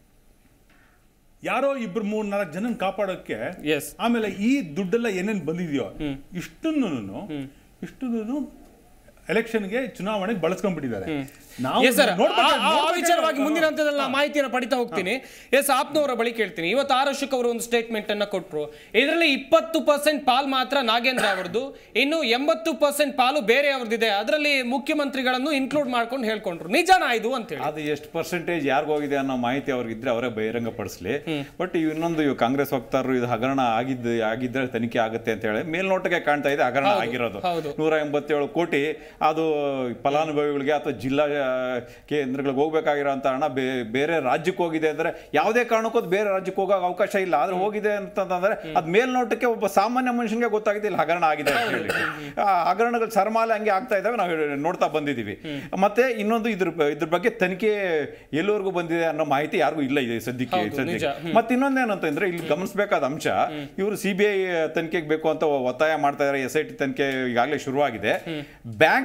S3: ಯಾರೋ ಇಬ್ರು ಮೂರ್ ನಾಲ್ಕು ಜನ ಕಾಪಾಡೋಕೆ
S1: ಎಸ್
S3: ಆಮೇಲೆ ಈ ದುಡ್ಡೆಲ್ಲ ಏನೇನ್ ಬಂದಿದೆಯೋ ಇಷ್ಟನ್ನು ಇಷ್ಟನ್ನು ಎಲೆಕ್ಷನ್ಗೆ ಚುನಾವಣೆಗೆ ಬಳಸ್ಕೊಂಡ್ಬಿಟ್ಟಿದ್ದಾರೆ ನಾವು
S1: ಎಸ್ ಸರ್
S3: ನೋಡ್ಬೇಕು-
S1: ಆ
S3: ನೋಡ್ಬೇಕು-
S1: ವಿಚಾರವಾಗಿ ಮುಂದಿನ ಹಂತದಲ್ಲಿ ನಾನು ಮಾಹಿತಿಯನ್ನು ಪಡಿತಾ ಹೋಗ್ತೀನಿ ಎಸ್ ಆಪ್ನವರ ಬಳಿ ಕೇಳ್ತೀನಿ ಇವತ್ತು ಆರ್ ಅಶೋಕ್ ಅವರು ಒಂದು ಸ್ಟೇಟ್ಮೆಂಟ್ ಅನ್ನ ಕೊಟ್ಟರು ಇದರಲ್ಲಿ ಇಪ್ಪತ್ತು ಪರ್ಸೆಂಟ್ ಪಾಲ್ ಮಾತ್ರ ನಾಗೇಂದ್ರ ಅವರದು ಇನ್ನು ಎಂಬತ್ತು ಪರ್ಸೆಂಟ್ ಪಾಲು ಬೇರೆ ಅವ್ರದ್ದಿದೆ ಅದರಲ್ಲಿ ಮುಖ್ಯಮಂತ್ರಿಗಳನ್ನು ಇನ್ಕ್ಲೂಡ್ ಮಾಡ್ಕೊಂಡು ಹೇಳ್ಕೊಂಡ್ರು ನಿಜಾನ ಇದು ಅಂತ ಹೇಳಿ
S4: ಅದು ಎಷ್ಟು ಪರ್ಸೆಂಟೇಜ್ ಯಾರಿಗ್ ಹೋಗಿದೆ ಅನ್ನೋ ಮಾಹಿತಿ ಅವ್ರಿಗೆ ಇದ್ರೆ ಅವರೇ ಬಹಿರಂಗ ಪಡಿಸ್ಲಿ ಬಟ್ ಇನ್ನೊಂದು ಇವ್ ಕಾಂಗ್ರೆಸ್ ವಕ್ತಾರರು ಇದು ಹಗರಣ ಆಗಿದ್ದು ಆಗಿದ್ರೆ ತನಿಖೆ ಆಗುತ್ತೆ ಅಂತ ಹೇಳಿ ಮೇಲ್ನೋಟಕ್ಕೆ ಕಾಣ್ತಾ ಇದೆ ಹಗರಣ
S1: ಹೌದು,
S4: ಆಗಿರೋದು
S1: ಹೌದು.
S4: ನೂರ ಎಂಬತ್ತೇಳು ಕೋಟಿ ಅದು ಫಲಾನುಭವಿಗಳಿಗೆ ಅಥವಾ ಜಿಲ್ಲಾ ಆ, ಕೇಂದ್ರಗಳಿಗೆ ಹೋಗ್ಬೇಕಾಗಿರೋಂಥ ಹಣ ಬೇ- ಬೇರೆ ರಾಜ್ಯಕ್ಕೆ ಹೋಗಿದೆ ಅಂದ್ರೆ ಯಾವುದೇ ಕಾರಣಕ್ಕೂ ಅದು ಬೇರೆ ರಾಜ್ಯಕ್ಕೆ ಹೋಗೋ ಅವಕಾಶ ಇಲ್ಲ ಆದ್ರೆ ಹೋಗಿದೆ ಅಂತಂದ್ರೆ ಅದು ಮೇಲ್ನೋಟಕ್ಕೆ ಒಬ್ಬ ಸಾಮಾನ್ಯ ಮನುಷ್ಯನಿಗೆ ಗೊತ್ತಾಗಿದೆ ಇಲ್ಲಿ ಹಗರಣ ಆಗಿದೆ ಅಂತ ಹೇಳಿ ಆ ಹಗರಣಗಳು ಸರಮಾಲೆ ಹಂಗೆ ಆಗ್ತಾ ಇದ್ದಾವೆ ನಾವು ನೋಡ್ತಾ ಬಂದಿದ್ದೀವಿ ಮತ್ತೆ ಇನ್ನೊಂದು ಇದ್ರ ಇದ್ರ ಬಗ್ಗೆ ತನಿಖೆ ಎಲ್ಲಿವರೆಗೂ ಬಂದಿದೆ ಅನ್ನೋ ಮಾಹಿತಿ ಯಾರಿಗೂ ಇಲ್ಲ ಇದೆ ಸದ್ಯಕ್ಕೆ
S1: ಹೌದು,
S4: ಸದ್ಯಕ್ಕೆ
S1: ನಿಜ.
S4: ಮತ್ತೆ ಇನ್ನೊಂದೇನಂತಂದ್ರೆ ಇಲ್ಲಿ ಗಮನಿಸಬೇಕಾದ ಅಂಶ ಇವರು ಸಿ ಬಿ ಐ ತನಿಖೆಗೆ ಬೇಕು ಅಂತ ಒತ್ತಾಯ ಮಾಡ್ತಾ ಇದ್ದಾರೆ ಎಸ್ ಐ ಟಿ ತನಿಖೆ ಈಗಾಗಲೇ ಶುರುವಾಗಿದೆ ಬ್ಯಾಂಕ್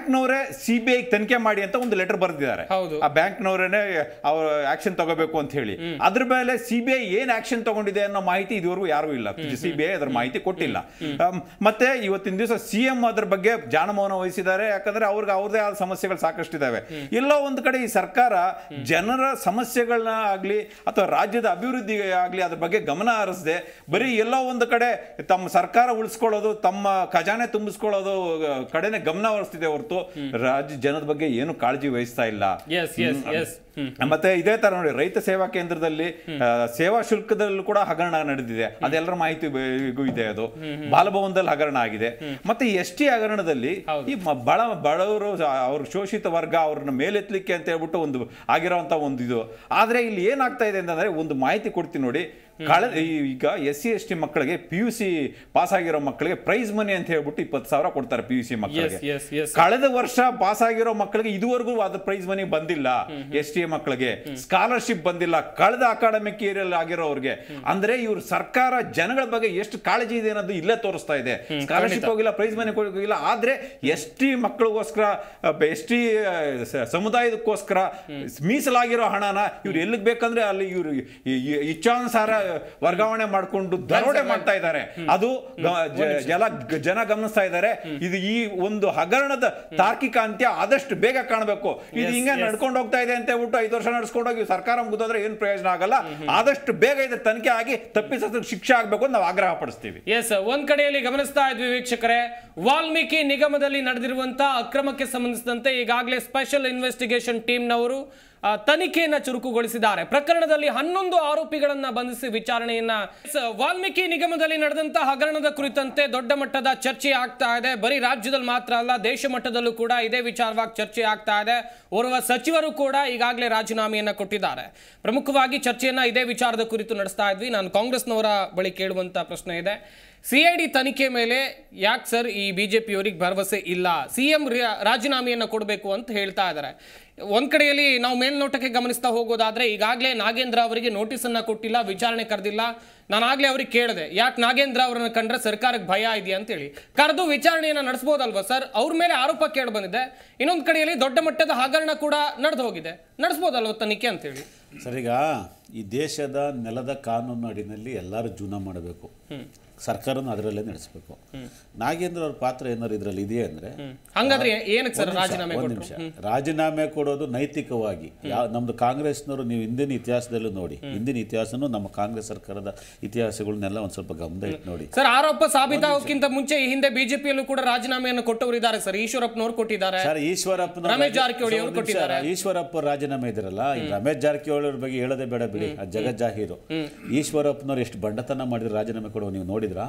S4: ಬ್ಯಾಂಕ್ನವರೇ ಸಿ ಬಿ ಐ ತನಿಖೆ ಮಾಡಿ ಅಂತ ಒಂದು ಲೆಟರ್ ಬರೆದಿದ್ದಾರೆ
S1: ಹೌದು.
S4: ಆ ಬ್ಯಾಂಕ್ನವರೇನೆ ಅವ್ರ ಆಕ್ಷನ್ ತಗೋಬೇಕು ಅಂತ ಹೇಳಿ ಅದ್ರ ಮೇಲೆ ಸಿ ಬಿ ಐ ಏನ್ ಆಕ್ಷನ್ ತಗೊಂಡಿದೆ ಅನ್ನೋ ಮಾಹಿತಿ ಇದುವರೆಗೂ ಯಾರು ಇಲ್ಲ ಸಿ ಬಿ ಐ ಅದ್ರ ಮಾಹಿತಿ ಕೊಟ್ಟಿಲ್ಲ ಅಮ್, ಮತ್ತೆ ಇವತ್ತಿನ ದಿವಸ ಸಿ ಎಂ ಅದ್ರ ಬಗ್ಗೆ ಜಾನಮೌನ ವಹಿಸಿದ್ದಾರೆ ಯಾಕಂದ್ರೆ ಅವ್ರಿಗೆ ಅವ್ರದೇ ಆದ ಸಮಸ್ಯೆಗಳು ಸಾಕಷ್ಟಿದಾವೆ ಎಲ್ಲೋ ಒಂದು ಕಡೆ ಈ ಸರ್ಕಾರ ಜನರ ಸಮಸ್ಯೆಗಳನ್ನ ಆಗ್ಲಿ ಅಥವಾ ರಾಜ್ಯದ ಅಭಿವೃದ್ಧಿ ಆಗ್ಲಿ ಅದ್ರ ಬಗ್ಗೆ ಗಮನ ಹರಿಸದೆ ಬರೀ ಎಲ್ಲೋ ಒಂದು ಕಡೆ ತಮ್ಮ ಸರ್ಕಾರ ಉಳಿಸ್ಕೊಳ್ಳೋದು ತಮ್ಮ ಖಜಾನೆ ತುಂಬಿಸ್ಕೊಳ್ಳೋದು ಆ, ಕಡೆನೆ ಗಮನ ಹರಿಸ್ತಿದೆ ಹೊರತು ರಾಜ್ಯ ಜನದ ಬಗ್ಗೆ ಏನು ಕಾಳಜಿ ವಹಿಸ್ತಾ ಇಲ್ಲ
S1: ಎಸ್ ಎಸ್ ಎಸ್
S4: ಮತ್ತೆ ಇದೇ ತರ ನೋಡಿ ರೈತ ಸೇವಾ ಕೇಂದ್ರದಲ್ಲಿ ಆ, ಸೇವಾ ಶುಲ್ಕದಲ್ಲೂ ಕೂಡ ಹಗರಣ ನಡೆದಿದೆ ಅದೆಲ್ಲರ ಮಾಹಿತಿ ಬ- ಇದೆ ಅದು ಬಾಲಭವನದಲ್ಲಿ ಹಗರಣ ಆಗಿದೆ ಮತ್ತೆ ಎಸ್ ಟಿ ಹಗರಣದಲ್ಲಿ ಈ ಮ- ಬಡ ಬಡವರು ಅವ್ರ ಶೋಷಿತ ವರ್ಗ ಅವ್ರನ್ನ ಮೇಲೆತ್ತಲಿಕ್ಕೆ ಅಂತ ಹೇಳ್ಬಿಟ್ಟು ಒಂದು ಆಗಿರೋಂತ ಒಂದು ಇದು ಆದ್ರೆ ಇಲ್ಲಿ ಏನಾಗ್ತಾ ಇದೆ ಅಂತಂದ್ರೆ ಒಂದು ಮಾಹಿತಿ ಕೊಡ್ತೀನಿ ನೋಡಿ ಕಳೆ ಈ- ಈಗ ಎಸ್ ಸಿ ಎಸ್ ಟಿ ಮಕ್ಕಳಿಗೆ ಪಿ ಯು ಸಿ ಪಾಸ್ ಆಗಿರೋ ಮಕ್ಕಳಿಗೆ ಪ್ರೈಸ್ ಮನಿ ಅಂತ ಹೇಳ್ಬಿಟ್ಟು ಇಪ್ಪತ್ತು ಸಾವಿರ ಕೊಡ್ತಾರೆ ಪಿ ಯು ಸಿ ಮಕ್ಕಳಿಗೆ
S1: yes, yes.
S4: ಕಳೆದ ವರ್ಷ ಪಾಸ್ ಆಗಿರೋ ಮಕ್ಕಳಿಗೆ ಇದುವರೆಗೂ ಅದ್ರ ಪ್ರೈಸ್ ಮನಿ ಬಂದಿಲ್ಲ ಎಸ್ ಟಿ ಮಕ್ಕಳಿಗೆ ಸ್ಕಾಲರ್ಶಿಪ್ ಬಂದಿಲ್ಲ ಕಳೆದ ಅಕಾಡೆಮಿಕ್ ಇಯರ್ ಆಗಿರೋರಿಗೆ ಅಂದ್ರೆ ಇವ್ರ ಸರ್ಕಾರ ಜನಗಳ ಬಗ್ಗೆ ಎಷ್ಟು ಕಾಳಜಿ ಇದೆ ಅನ್ನೋದು ಇಲ್ಲೇ ತೋರಿಸ್ತಾ ಇದೆ ಸ್ಕಾಲರ್ಶಿಪ್ ಹೋಗಿಲ್ಲ ಪ್ರೈಸ್ ಮನಿ ಹೋಗಿಲ್ಲ ಆದ್ರೆ ಎಸ್ ಟಿ ಮಕ್ಕಳಿಗೋಸ್ಕರ ಎಸ್ ಟಿ ಸಮುದಾಯದಕ್ಕೋಸ್ಕರ ಮೀಸಲಾಗಿರೋ ಹಣನ ಇವ್ರು ಎಲ್ಲಿಗೆ ಬೇಕಂದ್ರೆ ಅಲ್ಲಿ ಇವ್ರು ಇ- ಇ- ಇಚ್ಛಾನುಸಾರ ವರ್ಗಾವಣೆ ಮಾಡ್ಕೊಂಡು ದರೋಡೆ ಮಾಡ್ತಾ ಇದ್ದಾರೆ ಅದು ಗ- ಜ- ಜಲ ಜನ ಗಮನಿಸ್ತಾ ಇದ್ದಾರೆ ಇದು ಈ ಒಂದು ಹಗರಣದ ತಾರ್ಕಿಕ ಅಂತ್ಯ ಆದಷ್ಟು ಬೇಗ ಕಾಣಬೇಕು ಇದು
S1: Yes,
S4: ಹಿಂಗ
S1: yes.
S4: ನಡ್ಕೊಂಡು ಹೋಗ್ತಾ ಇದೆ ಅಂತ ಹೇಳ್ಬಿಟ್ಟು ಐದು ವರ್ಷ ನಡ್ಸ್ಕೊಂಡೋಗಿ ಸರ್ಕಾರ ಮುಗಿದೋದ್ರೆ ಏನ್ ಪ್ರಯೋಜನ ಆಗಲ್ಲ ಆದಷ್ಟು ಬೇಗ ಇದ್ರ ತನಿಖೆ ಆಗಿ ತಪ್ಪಿಸೋದಕ್ಕೆ ಶಿಕ್ಷೆ ಆಗ್ಬೇಕು ಅಂತ ನಾವು ಆಗ್ರಹ ಪಡಿಸ್ತೀವಿ
S1: ಎಸ್ ಒಂದ್ ಕಡೆಯಲ್ಲಿ ಗಮನಿಸ್ತಾ ಇದ್ವಿ ವೀಕ್ಷಕರೇ ವಾಲ್ಮೀಕಿ ನಿಗಮದಲ್ಲಿ ನಡೆದಿರುವಂತಹ ಅಕ್ರಮಕ್ಕೆ ಸಂಬಂಧಿಸಿದಂತೆ ಈಗಾಗಲೇ ಸ್ಪೆಷಲ್ ಇನ್ವೆಸ್ಟಿಗೇಷನ್ ಟೀಮ್ನವರು ಆ, ತನಿಖೆಯನ್ನ ಚುರುಕುಗೊಳಿಸಿದ್ದಾರೆ ಪ್ರಕರಣದಲ್ಲಿ ಹನ್ನೊಂದು ಆರೋಪಿಗಳನ್ನ ಬಂಧಿಸಿ ವಿಚಾರಣೆಯನ್ನ ಸ- ವಾಲ್ಮೀಕಿ ನಿಗಮದಲ್ಲಿ ನಡೆದಂತ ಹಗರಣದ ಕುರಿತಂತೆ ದೊಡ್ಡ ಮಟ್ಟದ ಚರ್ಚೆ ಆಗ್ತಾ ಇದೆ ಬರೀ ರಾಜ್ಯದಲ್ಲಿ ಮಾತ್ರ ಅಲ್ಲ ದೇಶ ಮಟ್ಟದಲ್ಲೂ ಕೂಡ ಇದೇ ವಿಚಾರವಾಗಿ ಚರ್ಚೆ ಆಗ್ತಾ ಇದೆ ಓರ್ವ ಸಚಿವರು ಕೂಡ ಈಗಾಗಲೇ ರಾಜೀನಾಮೆಯನ್ನ ಕೊಟ್ಟಿದ್ದಾರೆ ಪ್ರಮುಖವಾಗಿ ಚರ್ಚೆಯನ್ನ ಇದೇ ವಿಚಾರದ ಕುರಿತು ನಡೆಸ್ತಾ ಇದ್ವಿ ನಾನು ಕಾಂಗ್ರೆಸ್ನವರ ಬಳಿ ಕೇಳುವಂತ ಪ್ರಶ್ನೆ ಇದೆ ಸಿಐಡಿ ತನಿಖೆ ಮೇಲೆ ಯಾಕೆ ಸರ್ ಈ ಬಿಜೆಪಿಯವರಿಗೆ ಭರವಸೆ ಇಲ್ಲ ಸಿಎಂ ರಾಜೀನಾಮೆಯನ್ನ ಕೊಡಬೇಕು ಅಂತ ಹೇಳ್ತಾ ಇದ್ದಾರೆ ಒಂದ್ ಕಡೆಯಲ್ಲಿ ನಾವು ಮೇಲ್ನೋಟಕ್ಕೆ ಗಮನಿಸ್ತಾ ಹೋಗೋದಾದ್ರೆ ಈಗಾಗಲೇ ನಾಗೇಂದ್ರ ಅವರಿಗೆ ನೋಟಿಸ್ ಅನ್ನ ಕೊಟ್ಟಿಲ್ಲ ವಿಚಾರಣೆ ಕರೆದಿಲ್ಲ ನಾನು ಆಗ್ಲೇ ಅವ್ರಿಗೆ ಕೇಳಿದೆ ಯಾಕೆ ನಾಗೇಂದ್ರ ಅವರನ್ನ ಕಂಡ್ರೆ ಸರ್ಕಾರಕ್ಕೆ ಭಯ ಇದೆಯಾ ಅಂತ ಹೇಳಿ ಕರೆದು ವಿಚಾರಣೆಯನ್ನ ನಡೆಸ್ಬೋದಲ್ವಾ ಸರ್ ಅವ್ರ ಮೇಲೆ ಆರೋಪ ಕೇಳಿ ಬಂದಿದೆ ಇನ್ನೊಂದು ಕಡೆಯಲ್ಲಿ ದೊಡ್ಡ ಮಟ್ಟದ ಹಗರಣ ಕೂಡ ನಡೆದು ಹೋಗಿದೆ ನಡೆಸ್ಬೋದಲ್ವ ತನಿಖೆ ಅಂತ ಹೇಳಿ
S5: ಸರ್ ಈಗ ಈ ದೇಶದ ನೆಲದ ಕಾನೂನು ಅಡಿನಲ್ಲಿ ಎಲ್ಲರೂ ಜೀವನ ಮಾಡಬೇಕು ಸರ್ಕಾರನ ಅದರಲ್ಲೇ ನಡೆಸಬೇಕು ನಾಗೇಂದ್ರ ಅವ್ರ ಪಾತ್ರ ಏನಾದ್ರು ಇದರಲ್ಲಿ ಇದೆಯಾ ಅಂದ್ರೆ
S1: ಹಂಗಾದ್ರೆ ಏನಕ್ಕೆ ಸರ್
S5: ಒಂದ್ ನಿಮಿಷ,
S1: ರಾಜೀನಾಮೆ
S5: ಒಂದ್
S1: ಕೊಟ್ಟರು
S5: ನಿಮಿಷ. ರಾಜೀನಾಮೆ ಕೊಡೋದು ನೈತಿಕವಾಗಿ ಯಾವ ನಮ್ದು ಕಾಂಗ್ರೆಸ್ನವರು ನೀವು ಹಿಂದಿನ ಇತಿಹಾಸದಲ್ಲೂ ನೋಡಿ ಹಿಂದಿನ ಇತಿಹಾಸನೂ ನಮ್ಮ ಕಾಂಗ್ರೆಸ್ ಸರ್ಕಾರದ ಇತಿಹಾಸಗಳನ್ನೆಲ್ಲ ಒಂದ್ ಸ್ವಲ್ಪ ಗಮನ ಇಟ್ಟು ನೋಡಿ
S1: ಸರ್ ಆರೋಪ ಸಾಬೀತಾಗೋಕ್ಕಿಂತ ಮುಂಚೆ ಈ ಹಿಂದೆ ಬಿಜೆಪಿಯಲ್ಲೂ ಕೂಡ ರಾಜೀನಾಮೆಯನ್ನು ಕೊಟ್ಟವರು ಇದ್ದಾರೆ ಸರ್ ಈಶ್ವರಪ್ಪನವರು ಕೊಟ್ಟಿದ್ದಾರೆ
S5: ಸರ್ ಈಶ್ವರಪ್ಪನ
S1: ರಮೇಶ್ ಜಾರಕಿಹೊಳಿ ಅವರು
S5: ಒಂದ್ ನಿಮಿಷ,
S1: ಕೊಟ್ಟಿದ್ದಾರೆ.
S5: ಈಶ್ವರಪ್ಪ ರಾಜೀನಾಮೆ ಇದ್ರಲ್ಲ ಈ ರಮೇಶ್ ಜಾರಕಿಹೊಳಿ ಅವ್ರ ಬಗ್ಗೆ ಹೇಳೋದೇ ಬೇಡ ಬಿಡಿ ಆ ಜಗತ್ ಜಾಹೀರು ಈಶ್ವರಪ್ಪನವ್ರು ಎಷ್ಟು ಬಂಡತನ ಮಾಡಿದ್ರು ರಾಜೀನಾಮೆ ಕೊಡುವ ನೀವು ನೋಡಿದ್ರಾ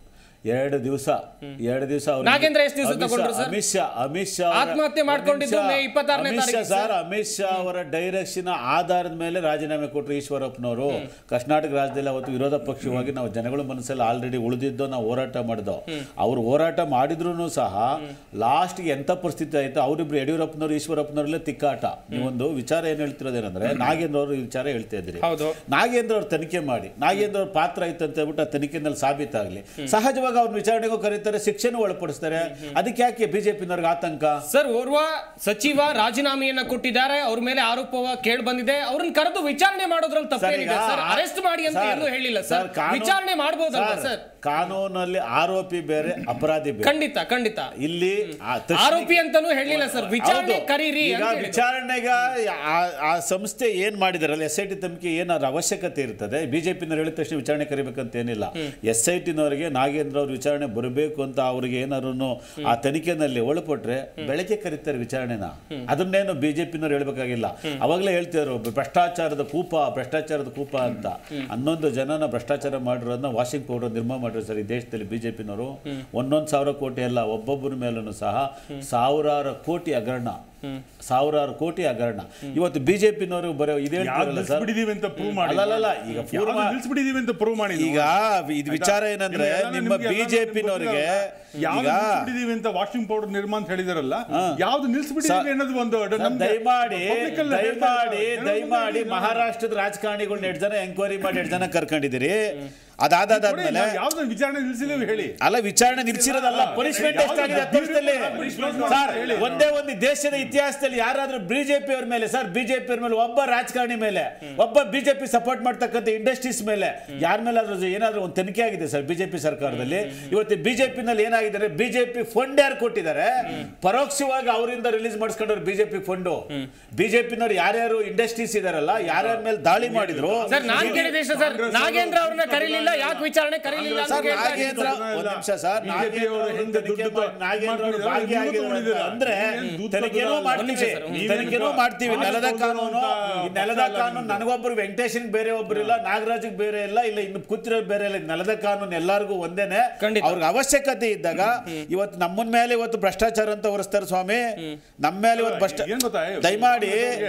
S5: ಎರಡು ದಿವಸ ಎರಡು ದಿವಸ ಅವ್ರಿಗೆ-
S1: ನಾಗೇಂದ್ರ ಎಷ್ಟು ದಿವಸ
S5: ಅಮಿತ್ ಶಾ-
S1: ತಗೊಂಡ್ರು ಸರ್?
S5: ಅಮಿತ್ ಶಾ ಅಮಿತ್ ಶಾ ಅವರ-
S1: ಆತ್ಮಹತ್ಯೆ ಮಾಡ್ಕೊಂಡಿದ್ದು
S5: ಅಮಿತ್ ಶಾ-
S1: ಮೇ 26ನೇ
S5: ಅಮಿತ್ ಶಾ
S1: ತಾರೀಕು
S5: ಸರ್ ಅಮಿತ್ ಶಾ ಅವರ ಡೈರೆಕ್ಷನ್ ಆಧಾರದ ಮೇಲೆ ರಾಜೀನಾಮೆ ಕೊಟ್ಟರು ಈಶ್ವರಪ್ಪನವರು ಕರ್ನಾಟಕ ರಾಜ್ಯದಲ್ಲಿ ಅವತ್ತು ವಿರೋಧ ಪಕ್ಷವಾಗಿ ನಾವು ಜನಗಳ ಮನಸ್ಸಲ್ಲಿ ಆಲ್ರೆಡಿ ಉಳಿದಿದ್ದೋ ನಾವು ಹೋರಾಟ ಮಾಡಿದೋ ಅವ್ರು ಹೋರಾಟ ಮಾಡಿದ್ರು ಸಹ ಲಾಸ್ಟ್ಗೆ ಎಂಥ ಪರಿಸ್ಥಿತಿ ಆಯ್ತು ಅವರಿಬ್ರು ಯಡಿಯೂರಪ್ಪನವರು ಈಶ್ವರಪ್ಪನವರಲ್ಲೇ ತಿಕ್ಕಾಟ ನೀವೊಂದು ವಿಚಾರ ಏನು ಹೇಳ್ತಿರೋದೇನಂದ್ರೆ ನಾಗೇಂದ್ರ ಅವರು ಈ ವಿಚಾರ ಹೇಳ್ತಾ ಇದ್ರಿ
S1: ಹೌದು
S5: ನಾಗೇಂದ್ರ ಅವ್ರ ತನಿಖೆ ಮಾಡಿ ನಾಗೇಂದ್ರ ಅವ್ರ ಪಾತ್ರ ಇತ್ತು ಅಂತ ಹೇಳ್ಬಿಟ್ಟು ಆ ತನಿಖೆನಲ್ಲಿ ಸಾಬೀತಾಗಲಿ ಸಹಜವಾಗಿ ಅವ್ರ ವಿಚಾರಣೆಗೂ ಕರೀತಾರೆ ಶಿಕ್ಷೆನೂ ಒಳಪಡಿಸ್ತಾರೆ ಅದಕ್ಕೆ ಯಾಕೆ ಬಿಜೆಪಿನವ್ರಿಗೆ ಆತಂಕ
S1: ಸರ್ ಓರ್ವ ಸಚಿವ ರಾಜೀನಾಮೆಯನ್ನ ಕೊಟ್ಟಿದ್ದಾರೆ ಅವ್ರ ಮೇಲೆ ಆರೋಪ ಕೇಳಿ ಬಂದಿದೆ ಅವ್ರನ್ನ ಕರೆದು ವಿಚಾರಣೆ ಮಾಡೋದ್ರಲ್ಲಿ ತಪ್ಪೇನಿದೆ
S5: ಈಗ
S1: ಸರ್ ಅರೆಸ್ಟ್ ಮಾಡಿ ಅಂತ
S5: ಸರ್,
S1: ಎಲ್ಲೂ ಹೇಳಿಲ್ಲ ಸರ್
S5: ಕಾನೂನು-
S1: ವಿಚಾರಣೆ ಮಾಡ್ಬೋದಲ್ವಾ
S5: ಸರ್,
S1: ಸರ್
S5: ಕಾನೂನಲ್ಲಿ ಆರೋಪಿ ಬೇರೆ ಅಪರಾಧಿ ಬೇರೆ
S1: ಖಂಡಿತ ಖಂಡಿತ
S5: ಇಲ್ಲಿ ಆ ತಕ್ಷಣ-
S1: ಆರೋಪಿ ಅಂತಾನೂ ಹೇಳಿಲ್ಲ ಸರ್ ವಿಚಾರಣೆ
S5: ಹೌದು.
S1: ಕರೀರಿ
S5: ಈಗ
S1: ಅಂತ ಹೇಳಿದ್ರು.
S5: ವಿಚಾರಣೆಗ ಆ- ಆ ಸಂಸ್ಥೆ ಏನ್ ಮಾಡಿದಾರಲ್ಲ ಎಸ್ ಐ ಟಿ ತನಿಖೆ ಏನಾದ್ರು ಅವಶ್ಯಕತೆ ಇರ್ತದೆ ಬಿಜೆಪಿನವ್ರು ಹೇಳಿದ ತಕ್ಷಣ ವಿಚಾರಣೆ ಕರಿಬೇಕಂತ ಏನಿಲ್ಲ ಎಸ್ ಐ ಟಿನವರಿಗೆ ನಾಗೇಂದ್ರ ಅವ್ರ ವಿಚಾರಣೆ ಬರಬೇಕು ಅಂತ ಅವ್ರಿಗೆ ಏನಾದ್ರು ಆ ತನಿಖೆನಲ್ಲಿ ಒಳಪಟ್ರೆ ಬೆಳಗ್ಗೆ ಕರೀತಾರೆ ವಿಚಾರಣೆನ ಅದನ್ನೇನು ಬಿಜೆಪಿನವ್ರು ಹೇಳ್ಬೇಕಾಗಿಲ್ಲ ಅವಾಗಲೇ ಹೇಳ್ತಿದ್ರು ಭ್ರಷ್ಟಾಚಾರದ ಕೂಪ ಭ್ರಷ್ಟಾಚಾರದ ಕೂಪ ಅಂತ ಹನ್ನೊಂದು ಜನನ ಭ್ರಷ್ಟಾಚಾರ ಮಾಡಿರೋದನ್ನ ವಾಷಿಂಗ್ ಪೌಡರ್ ನಿರ್ಮಾಣ ಮಾಡಿರೋ ಸರ್ ಈ ದೇಶದಲ್ಲಿ ಬಿಜೆಪಿನವರು ಒಂದೊಂದು ಸಾವಿರ ಕೋಟಿ ಅಲ್ಲ ಒಬ್ಬೊಬ್ಬರ ಮೇಲೂ ಸಹ ಸಾವಿರಾರು ಕೋಟಿ ಹಗರಣ ಸಾವಿರಾರು ಕೋಟಿ ಹಗರಣ ಇವತ್ತು ಬಿಜೆಪಿನವರು ಬರೋ ಇದೇ
S3: ಯಾವ್ದು
S5: ಹೇಳ್ತಾರಲ್ಲ ಸರ್
S3: ನಿಲ್ಸ್ಬಿಟ್ಟಿದೀವಿ ಅಂತ ಪ್ರೂವ್ ಮಾಡಿ
S5: ಅಲ್ಲಲ್ಲ ಈಗ
S3: ಯಾವ್ದು
S5: ಪೂರ್ವ
S3: ನಿಲ್ಸ್ಬಿಟ್ಟಿದೀವಿ ಅಂತ ಪ್ರೂವ್ ಮಾಡಿ ನೀವು.
S5: ಈಗ ಇದು ವಿಚಾರ ಏನಂದ್ರೆ
S3: ನಿಮ್ಗೆ ಎಲ್ಲ
S5: ನಿಮ್ಮ
S3: ನಿಮ್ಗೆ ಎಲ್ಲ
S5: ಬಿಜೆಪಿನವರಿಗೆ
S3: ಯಾವ್ದು
S5: ಈಗ
S3: ನಿಲ್ಸ್ಬಿಟ್ಟಿದೀವಿ ಅಂತ ವಾಷಿಂಗ್ ಪೌಡರ್ ನಿರ್ಮಾಣ ಅಂತ ಹೇಳಿದಾರಲ್ಲ ಯಾವ್ದು ನಿಲ್ಸ್ಬಿಟ್ಟಿದೀವಿ ಅನ್ನೋದು ಒಂದು
S5: ಸರ್,
S3: ನಮ್ಗೆ
S5: ದಯಮಾಡಿ
S3: public ಅಲ್ಲಿ ಹೇಳ್ತಾ
S5: ದಯಮಾಡಿ
S3: ಇದ್ದಾರೆ.
S5: ದಯಮಾಡಿ
S3: ಜನಗಳ ಮುಂದೆ
S5: ಮಹಾರಾಷ್ಟ್ರದ ರಾಜಕಾರಣಿಗಳನ್ನ ಎರಡು ಜನ ಎಂಕ್ವೈರಿ ಮಾಡಿ ಎರಡು ಜನ ಕರ್ಕೊಂಡಿದ್ದೀರಿ
S3: ನೋಡಿ,
S5: ಅದಾದಾದ್ಮೇಲೆ
S3: ನಾವು ಯಾವ್ದು ವಿಚಾರಣೆ ನಿಲ್ಸಿದೀವಿ ಹೇಳಿ
S5: ಅಲ್ಲ ವಿಚಾರಣೆ ನಿಲ್ಸಿರೋದಲ್ಲ ಪನಿಷ್ಮೆಂಟ್ ಎಷ್ಟಾಗಿದೆ ಹತ್ತು ವರ್ಷದಲ್ಲಿ ಸರ್ ಒಂದೇ ಒಂದು ದೇಶದ ಇತಿಹಾಸದಲ್ಲಿ ಯಾರಾದ್ರೂ ಬಿಜೆಪಿ ಅವ್ರ ಮೇಲೆ ಸರ್ ಬಿಜೆಪಿ ಅವ್ರ ಮೇಲೆ ಒಬ್ಬ ರಾಜಕಾರಣಿ ಮೇಲೆ ಒಬ್ಬ ಬಿಜೆಪಿ ಸಪೋರ್ಟ್ ಮಾಡ್ತಕ್ಕಂಥ ಇಂಡಸ್ಟ್ರೀಸ್ ಮೇಲೆ ಯಾರ ಮೇಲಾದ್ರೂ ಏನಾದ್ರೂ ಒಂದು ತನಿಖೆ ಆಗಿದೆ ಸರ್ ಬಿಜೆಪಿ ಸರ್ಕಾರದಲ್ಲಿ ಇವತ್ತು ಬಿಜೆಪಿ ನಲ್ಲಿ ಏನಾಗಿದೆ ಬಿಜೆಪಿ ಫಂಡ್ ಯಾರು ಕೊಟ್ಟಿದ್ದಾರೆ ಪರೋಕ್ಷವಾಗಿ ಅವರಿಂದ ರಿಲೀಸ್ ಮಾಡಿಸ್ಕೊಂಡವ್ರು ಬಿಜೆಪಿ ಫಂಡು ಬಿಜೆಪಿನವ್ರು ಯಾರ್ಯಾರು ಇಂಡಸ್ಟ್ರೀಸ್ ಇದಾರಲ್ಲ ಯಾರ್ಯಾರ ಮೇಲೆ ದಾಳಿ ಮಾಡಿದ್ರು
S1: ಸರ್ ನಾನ್ ಕೇಳಿದೆ ಇಷ್ಟ ಸರ್ ನಾಗೇಂದ್ರ ಅವ್ರನ್ನ ಕರೀಲಿಲ್ಲ ಯಾಕೆ ವಿಚಾರಣೆ ಕರೀಲಿಲ್ಲ ಅಂತ
S5: ಸರ್
S1: ಕೇಳ್ತಾ ಇದ್ದೀನಿ.
S5: ನಾಗೇಂದ್ರ ಒಂದ್ ನಿಮಿಷ ಸರ್
S3: BJP
S5: ನಾಗೇಂದ್ರ
S3: ಅವರು
S5: ಅವರು
S3: ಹಿಂದೆ
S5: ತನಿಖೆ
S3: ದುಡ್ಡು
S5: ಮಾಡಿ- ನಾಗೇಂದ್ರ ಅವರು
S3: ಮಾಡಿದ್ದಾರೆ,
S5: ಭಾಗಿಯಾಗಿದ್ದಾರೆ
S3: ನೀವು
S5: ಅಂತ ಅಂದ್ರೆ
S3: ಏನ್ ದುಡ್ಡು
S5: ತನಿಖೆನೂ
S3: ತಗೊಳ್ಳಲ್ಲ.
S5: ಮಾಡ್ತೀವಿ
S1: ಒಂದ್ ನಿಮಿಷ ಸರ್, ಒಂದ್
S5: ತನಿಖೆನೂ
S3: ನಿಮಿಷ.
S5: ಮಾಡ್ತೀವಿ ನೆಲದ
S3: ಆಗ
S5: ಕಾನೂನು
S3: ಅಂತ
S5: ಈ ನೆಲದ
S3: ಪಕ್ಷ
S5: ಕಾನೂನು
S3: ಇಲ್ಲ
S5: ನನಗೊಬ್ಬರು ವೆಂಕಟೇಶನ್ ಬೇರೆ ಒಬ್ರು ಇಲ್ಲ ನಾಗರಾಜ್ಗೆ ಬೇರೆ ಇಲ್ಲ ಇಲ್ಲ ಇನ್ನು ಕೂತಿರೋರು ಬೇರೆ ಇಲ್ಲ ನೆಲದ ಕಾನೂನು ಎಲ್ಲರಿಗೂ ಒಂದೇನೆ
S1: ಖಂಡಿತ.
S5: ಅವ್ರಿಗೆ ಅವಶ್ಯಕತೆ ಇದ್ದಾಗ ಇವತ್ತು ನಮ್ಮನ್ ಮೇಲೆ ಇವತ್ತು ಭ್ರಷ್ಟಾಚಾರ ಅಂತ ಹೊರಿಸ್ತಾರೆ ಸ್ವಾಮಿ ನಮ್ಮ ಮೇಲೆ ಇವತ್ತು ಭ್ರಷ್ಟ
S3: ಏನ್ ಗೊತ್ತಾ?
S5: ದಯಮಾಡಿ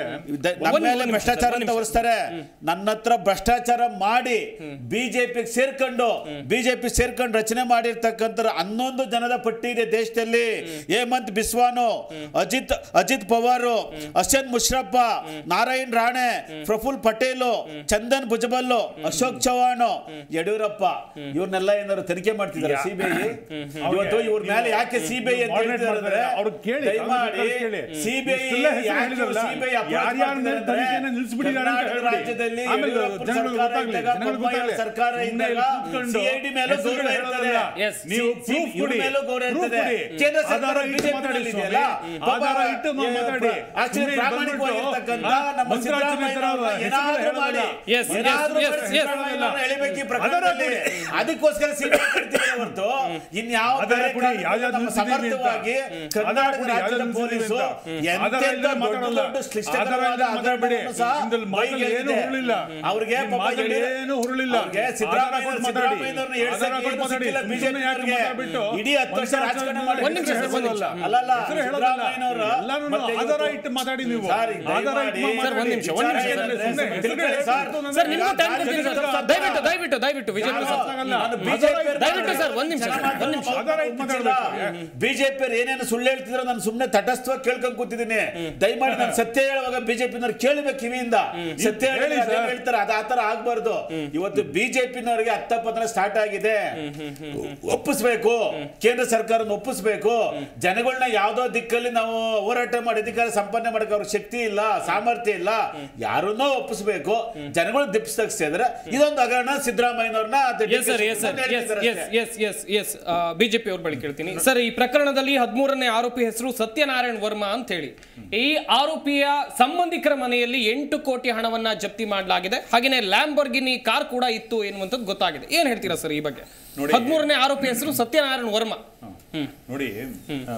S5: ದ- ನಮ್ಮ
S1: ಒಂದ್
S5: ಮೇಲೆ
S1: ನಿಮಿಷ,
S5: ಭ್ರಷ್ಟಾಚಾರ
S1: ಒಂದ್
S5: ಅಂತ
S1: ನಿಮಿಷ.
S5: ಹೊರಿಸ್ತಾರೆ ನನ್ನ ಹತ್ರ ಭ್ರಷ್ಟಾಚಾರ ಮಾಡಿ ಬಿಜೆಪಿಗೆ ಸೇರ್ಕೊಂಡು ಬಿಜೆಪಿ ಸೇರ್ಕೊಂಡು ರಚನೆ ಮಾಡಿರ್ತಕ್ಕಂಥ ಹನ್ನೊಂದು ಜನದ ಪಟ್ಟಿ ಇದೆ ದೇಶದಲ್ಲಿ ಹೇಮಂತ್ ಬಿಸ್ವಾನು ಅಜಿತ್ ಅಜಿತ್ ಪವಾರ್ ಅಶ್ವನ್ ಮುಶ್ರಪ್ಪ ನಾರಾಯಣ್ ರಾಣೆ ಪ್ರಫುಲ್ ಪಟೇಲು ಚಂದನ್ ಭುಜಬಲ್ಲು ಅಶೋಕ್ ಚೌಹಾಣ್ ಯಡಿಯೂರಪ್ಪ ಇವ್ರನ್ನೆಲ್ಲ ಏನಾದ್ರು ತನಿಖೆ ಮಾಡ್ತಿದ್ದಾರೆ ಸಿಬಿಐ ಇವತ್ತು ಇವ್ರ ಮೇಲೆ ಯಾಕೆ ಸಿಬಿಐ ಅಂತ
S3: Moderate
S5: ಹೇಳ್ತಿದ್ದಾರೆ
S3: ಮಾಡ್ತಾರೆ. ಅವ್ರು ಕೇಳಿ,
S5: ದಯಮಾಡಿ
S3: ಅವ್ರು ಕೇಳಿ.
S5: ಸಿಬಿಐ
S3: ಇಷ್ಟೆಲ್ಲ ಹೆಸರು ಹೇಳಿದ್ರಲ್ಲ, ಯಾರ್ಯಾರ ಮೇಲೆ ತನಿಖೆನ ನಿಲ್ಸ್ಬಿಟ್ಟಿದ್ದಾರೆ ಅಂತ ಹೇಳ್ಬಿಡಿ.
S5: ರಾಜ್ಯದಲ್ಲಿ
S3: ಆಮೇಲೆ
S5: ಯಡಿಯೂರಪ್ಪ
S3: ಜನಗಳಿಗೆ
S5: ಸರ್ಕಾರ
S3: ಗೊತ್ತಾಗ್ಲಿ,
S5: ಇದ್ದಾಗ,
S3: ಜನಗಳಿಗೆ
S5: ಬೊಮ್ಮಾಯಿ
S3: ಗೊತ್ತಾಗ್ಲಿ.
S5: ಸರ್ಕಾರ
S3: ಸುಮ್ನೆ
S5: ಇದ್ದಾಗ
S3: ಕೂತ್ಕೊಂಡು
S5: CID ಮೇಲೂ
S3: ಹೆಸರು
S5: ಗೌರವ ಇರ್ತದೆ.
S3: ಹೇಳೋದಲ್ಲ.
S1: Yes.
S3: ನೀವು
S5: ಸಿ-
S3: proof
S5: ಇವ್ರ
S3: ಕೊಡಿ.
S5: ಮೇಲೂ ಗೌರವ
S3: Proof
S5: ಇರ್ತದೆ.
S3: ಕೊಡಿ.
S5: ಕೇಂದ್ರ ಸರ್ಕಾರ
S3: ಆಧಾರ ಇಟ್ಟು
S5: BJP
S3: ಮಾತಾಡಿ
S5: ಇದೆಯಲ್ಲ,
S3: ಸ್ವಾಮಿ.
S5: ಪಾಪ
S3: ಆಧಾರ ಇಟ್ಟು
S5: ಈ
S3: ಮಾತಾಡಿ.
S5: actually
S3: ಸುಮ್ನೆ
S5: ಪ್ರಾಮಾಣಿಕವಾಗಿರ್ತಕ್ಕಂಥ
S3: ಬಂದ್ಬಿಟ್ಟು,
S5: ನಮ್ಮ
S3: ಮಂತ್ರಾರ್ಚನೆ
S5: ಸಿದ್ದರಾಮಯ್ಯ
S3: ತರ
S5: ಅವ್ರನ್ನ
S3: ಹೆಸರು
S5: ಏನಾದ್ರೂ ಮಾಡಿ
S3: ಹೇಳೋದಲ್ಲ.
S1: Yes, yes,
S5: ಏನಾದ್ರೂ
S1: yes,
S5: ಮಾಡಿ
S1: yes.
S5: ಸಿದ್ದರಾಮಯ್ಯ ಅವ್ರನ್ನ ಎಳಿಬೇಕು ಈ
S3: ಆಧಾರ
S5: ಪ್ರಕರಣದಲ್ಲಿ.
S3: ಕೊಡಿ.
S5: ಅದಕ್ಕೋಸ್ಕರ ಸಿಬಿಐ ಕಟ್ತಿದೆ ಹೊರತು ಇನ್ಯಾವ
S3: ಆಧಾರ
S5: ಬೇರೆ
S3: ಕೊಡಿ,
S5: ಕಾರಣದಿಂದ
S3: ಯಾವ್ಯಾವ್ದು
S5: ನಮ್ಮ
S3: ನಿಲ್ಸಿದ್ದೀವಿ ಅಂತ.
S5: ಸಮರ್ಥವಾಗಿ
S3: ಆಧಾರ
S5: ಕರ್ನಾಟಕ
S3: ಕೊಡಿ,
S5: ರಾಜ್ಯದ
S3: ಯಾವ್ಯಾವ್ದು
S5: ಪೊಲೀಸು
S3: ನಿಲ್ಸಿದ್ದೀವಿ ಅಂತ. ಆಧಾರ
S5: ಎಂತೆಂಥ
S3: ಇಲ್ಲದೆ
S5: ದೊಡ್ಡ
S3: ಮಾತಾಡಲ್ಲ.
S5: ದೊಡ್ಡ
S3: ಆಧಾರ
S5: ಕ್ಲಿಷ್ಟಕರವಾದ
S3: ಇಲ್ಲದೆ ಮಾತಾಡ್ಬೇಡಿ.
S5: ಹಗರಣವನ್ನು ಸಹ
S3: ನಿಮ್ದಲ್ಲಿ ಮಾತಲ್ಲಿ ಏನು
S5: ಬೈಗೆದ್ದಿದೆ.
S3: ಹುರುಳಿಲ್ಲ.
S5: ಅವ್ರಿಗೆ
S3: ನಿಮ್ಮ
S5: ಪಾಪ
S3: ಮಾತಲ್ಲಿ
S5: ಯಡಿಯೂರಪ್ಪ-
S3: ಏನು ಹುರುಳಿಲ್ಲ.
S5: ಅವ್ರಿಗೆ
S3: ಆಧಾರ
S5: ಸಿದ್ದರಾಮಯ್ಯ
S3: ಕೊಟ್ಟು ಮಾತಾಡಿ.
S5: ಸಿದ್ದರಾಮಯ್ಯನವ್ರನ್ನ
S3: ಆಧಾರ
S5: ಹೇಳ್ಸಕ್ಕೆ
S3: ಕೊಟ್ಟು
S5: ಏನು
S3: ಮಾತಾಡಿ.
S5: ಸಿಕ್ಕಿಲ್ಲ
S3: ಸುಮ್ಮನೆ ಯಾಕೆ
S5: ಬಿಜೆಪಿಯವರಿಗೆ.
S3: ಮಾತಾಡ್ಬಿಟ್ಟು
S5: ಇಡೀ ಹತ್ತು ವರ್ಷ ರಾಜಕಾರಣ ಮಾಡಿ
S1: ಒಂದ್ ನಿಮಿಷ ಸರ್, ಒಂದ್ ನಿಮಿಷ.
S5: ಅಲ್ಲಲ್ಲ
S3: ಹೆಸರು ಹೇಳೋದಲ್ಲ.
S5: ಸಿದ್ದರಾಮಯ್ಯನವರು
S3: ಎಲ್ಲಾನು
S5: ಮತ್ತೆ
S3: ಆಧಾರ
S5: ಇವತ್ತು-
S3: ಇಟ್ಟು ಮಾತಾಡಿ ನೀವು
S5: ಸರ್,
S3: ಆಧಾರ
S5: ದಯಮಾಡಿ-
S3: ಇಟ್ಟು
S1: ಸರ್, ಒಂದ್ ನಿಮಿಷ, ಒಂದ್ ನಿಮಿಷ,
S5: ವಿಚಾರ
S1: ಸರ್.
S5: ಏನಂದ್ರೆ
S3: ಸುಮ್ನೆ
S5: ತಿಳ್ಕೊಳ್ಳಿ ಸರ್.
S1: ಸರ್ ನಿಮ್ಗೂ ಟೈಮ್ ಕೊಡ್ತೀನಿ ಸರ್ ದಯವಿಟ್ಟು ದಯವಿಟ್ಟು ದಯವಿಟ್ಟು ವಿಜೇಂದ್ರ ಸರ್
S5: ನಾನು BJP
S1: ದಯವಿಟ್ಟು ಸರ್, ಒಂದ್ ನಿಮಿಷ ಸರ್, ಒಂದ್ ನಿಮಿಷ.
S3: ಆಧಾರ ಇಟ್ಟು ಮಾತಾಡ್ಬೇಕು.
S5: ಬಿಜೆಪಿ ಏನೇನು ಸುಳ್ಳು ಹೇಳ್ತಿದ್ರು ನಾನು ಸುಮ್ಮನೆ ತಟಸ್ಥವಾಗಿ ಕೇಳ್ಕೊಂಡ್ ಕೂತಿದ್ದೀನಿ ದಯಮಾಡಿ ನಾನು ಸತ್ಯ ಹೇಳುವಾಗ ಬಿಜೆಪಿನವ್ರು ಕೇಳಬೇಕು ಕಿವಿಯಿಂದ ಸತ್ಯ ಹೇಳಿ
S3: ಹೇಳಿ ಸರ್.
S5: ಹೇಳ್ತಾರೆ ಅದು ಆತರ ಆಗ್ಬಾರ್ದು ಇವತ್ತು ಬಿಜೆಪಿನವರಿಗೆ ಹತ್ತಪ್ಪಂದ್ರೆ ಸ್ಟಾರ್ಟ್ ಆಗಿದೆ ಒಪ್ಪಿಸ್ಬೇಕು ಕೇಂದ್ರ ಸರ್ಕಾರನ ಒಪ್ಪಿಸ್ಬೇಕು ಜನಗಳನ್ನ ಯಾವ್ದೋ ದಿಕ್ಕಲ್ಲಿ ನಾವು ಹೋರಾಟ ಮಾಡಿ ಅಧಿಕಾರ ಸಂಪಾದನೆ ಮಾಡಕ್ಕೆ ಅವ್ರಿಗೆ ಶಕ್ತಿ ಇಲ್ಲ ಸಾಮರ್ಥ್ಯ ಇಲ್ಲ ಯಾರನ್ನೋ ಒಪ್ಪಿಸ್ಬೇಕು ಜನಗಳು ದಿಪ್ಪಿಸಿದ್ರೆ ಇದೊಂದು ಹಗರಣ ಸಿದ್ದರಾಮಯ್ಯನವ್ರನ್ನ
S1: yes sir yes sir yes yes yes yes yes BJP ಅವ್ರ ಬಳಿ ಕೇಳ್ತೀನಿ ಸರ್ ಈ ಪ್ರಕರಣದಲ್ಲಿ ಹದಿಮೂರನೇ ಆರೋಪಿ ಹೆಸರು ಸತ್ಯನಾರಾಯಣ್ ವರ್ಮಾ ಅಂತ ಹೇಳಿ ಈ ಆರೋಪಿಯ ಸಂಬಂಧಿಕರ ಮನೆಯಲ್ಲಿ ಎಂಟು ಕೋಟಿ ಹಣವನ್ನ ಜಪ್ತಿ ಮಾಡಲಾಗಿದೆ ಹಾಗೇನೆ ಲ್ಯಾಂಬರ್ಗಿನಿ ಕಾರ್ ಕೂಡ ಇತ್ತು ಎನ್ನುವಂಥದ್ದು ಗೊತ್ತಾಗಿದೆ ಏನ್ ಹೇಳ್ತೀರಾ ಸರ್ ಈ ಬಗ್ಗೆ
S3: ನೋಡಿ.
S1: ಹದಿಮೂರನೇ ಆರೋಪಿ ಹೆಸರು ಸತ್ಯನಾರಾಯಣ್ ವರ್ಮಾ ಹ್ಮ್
S3: ನೋಡಿ ಆ,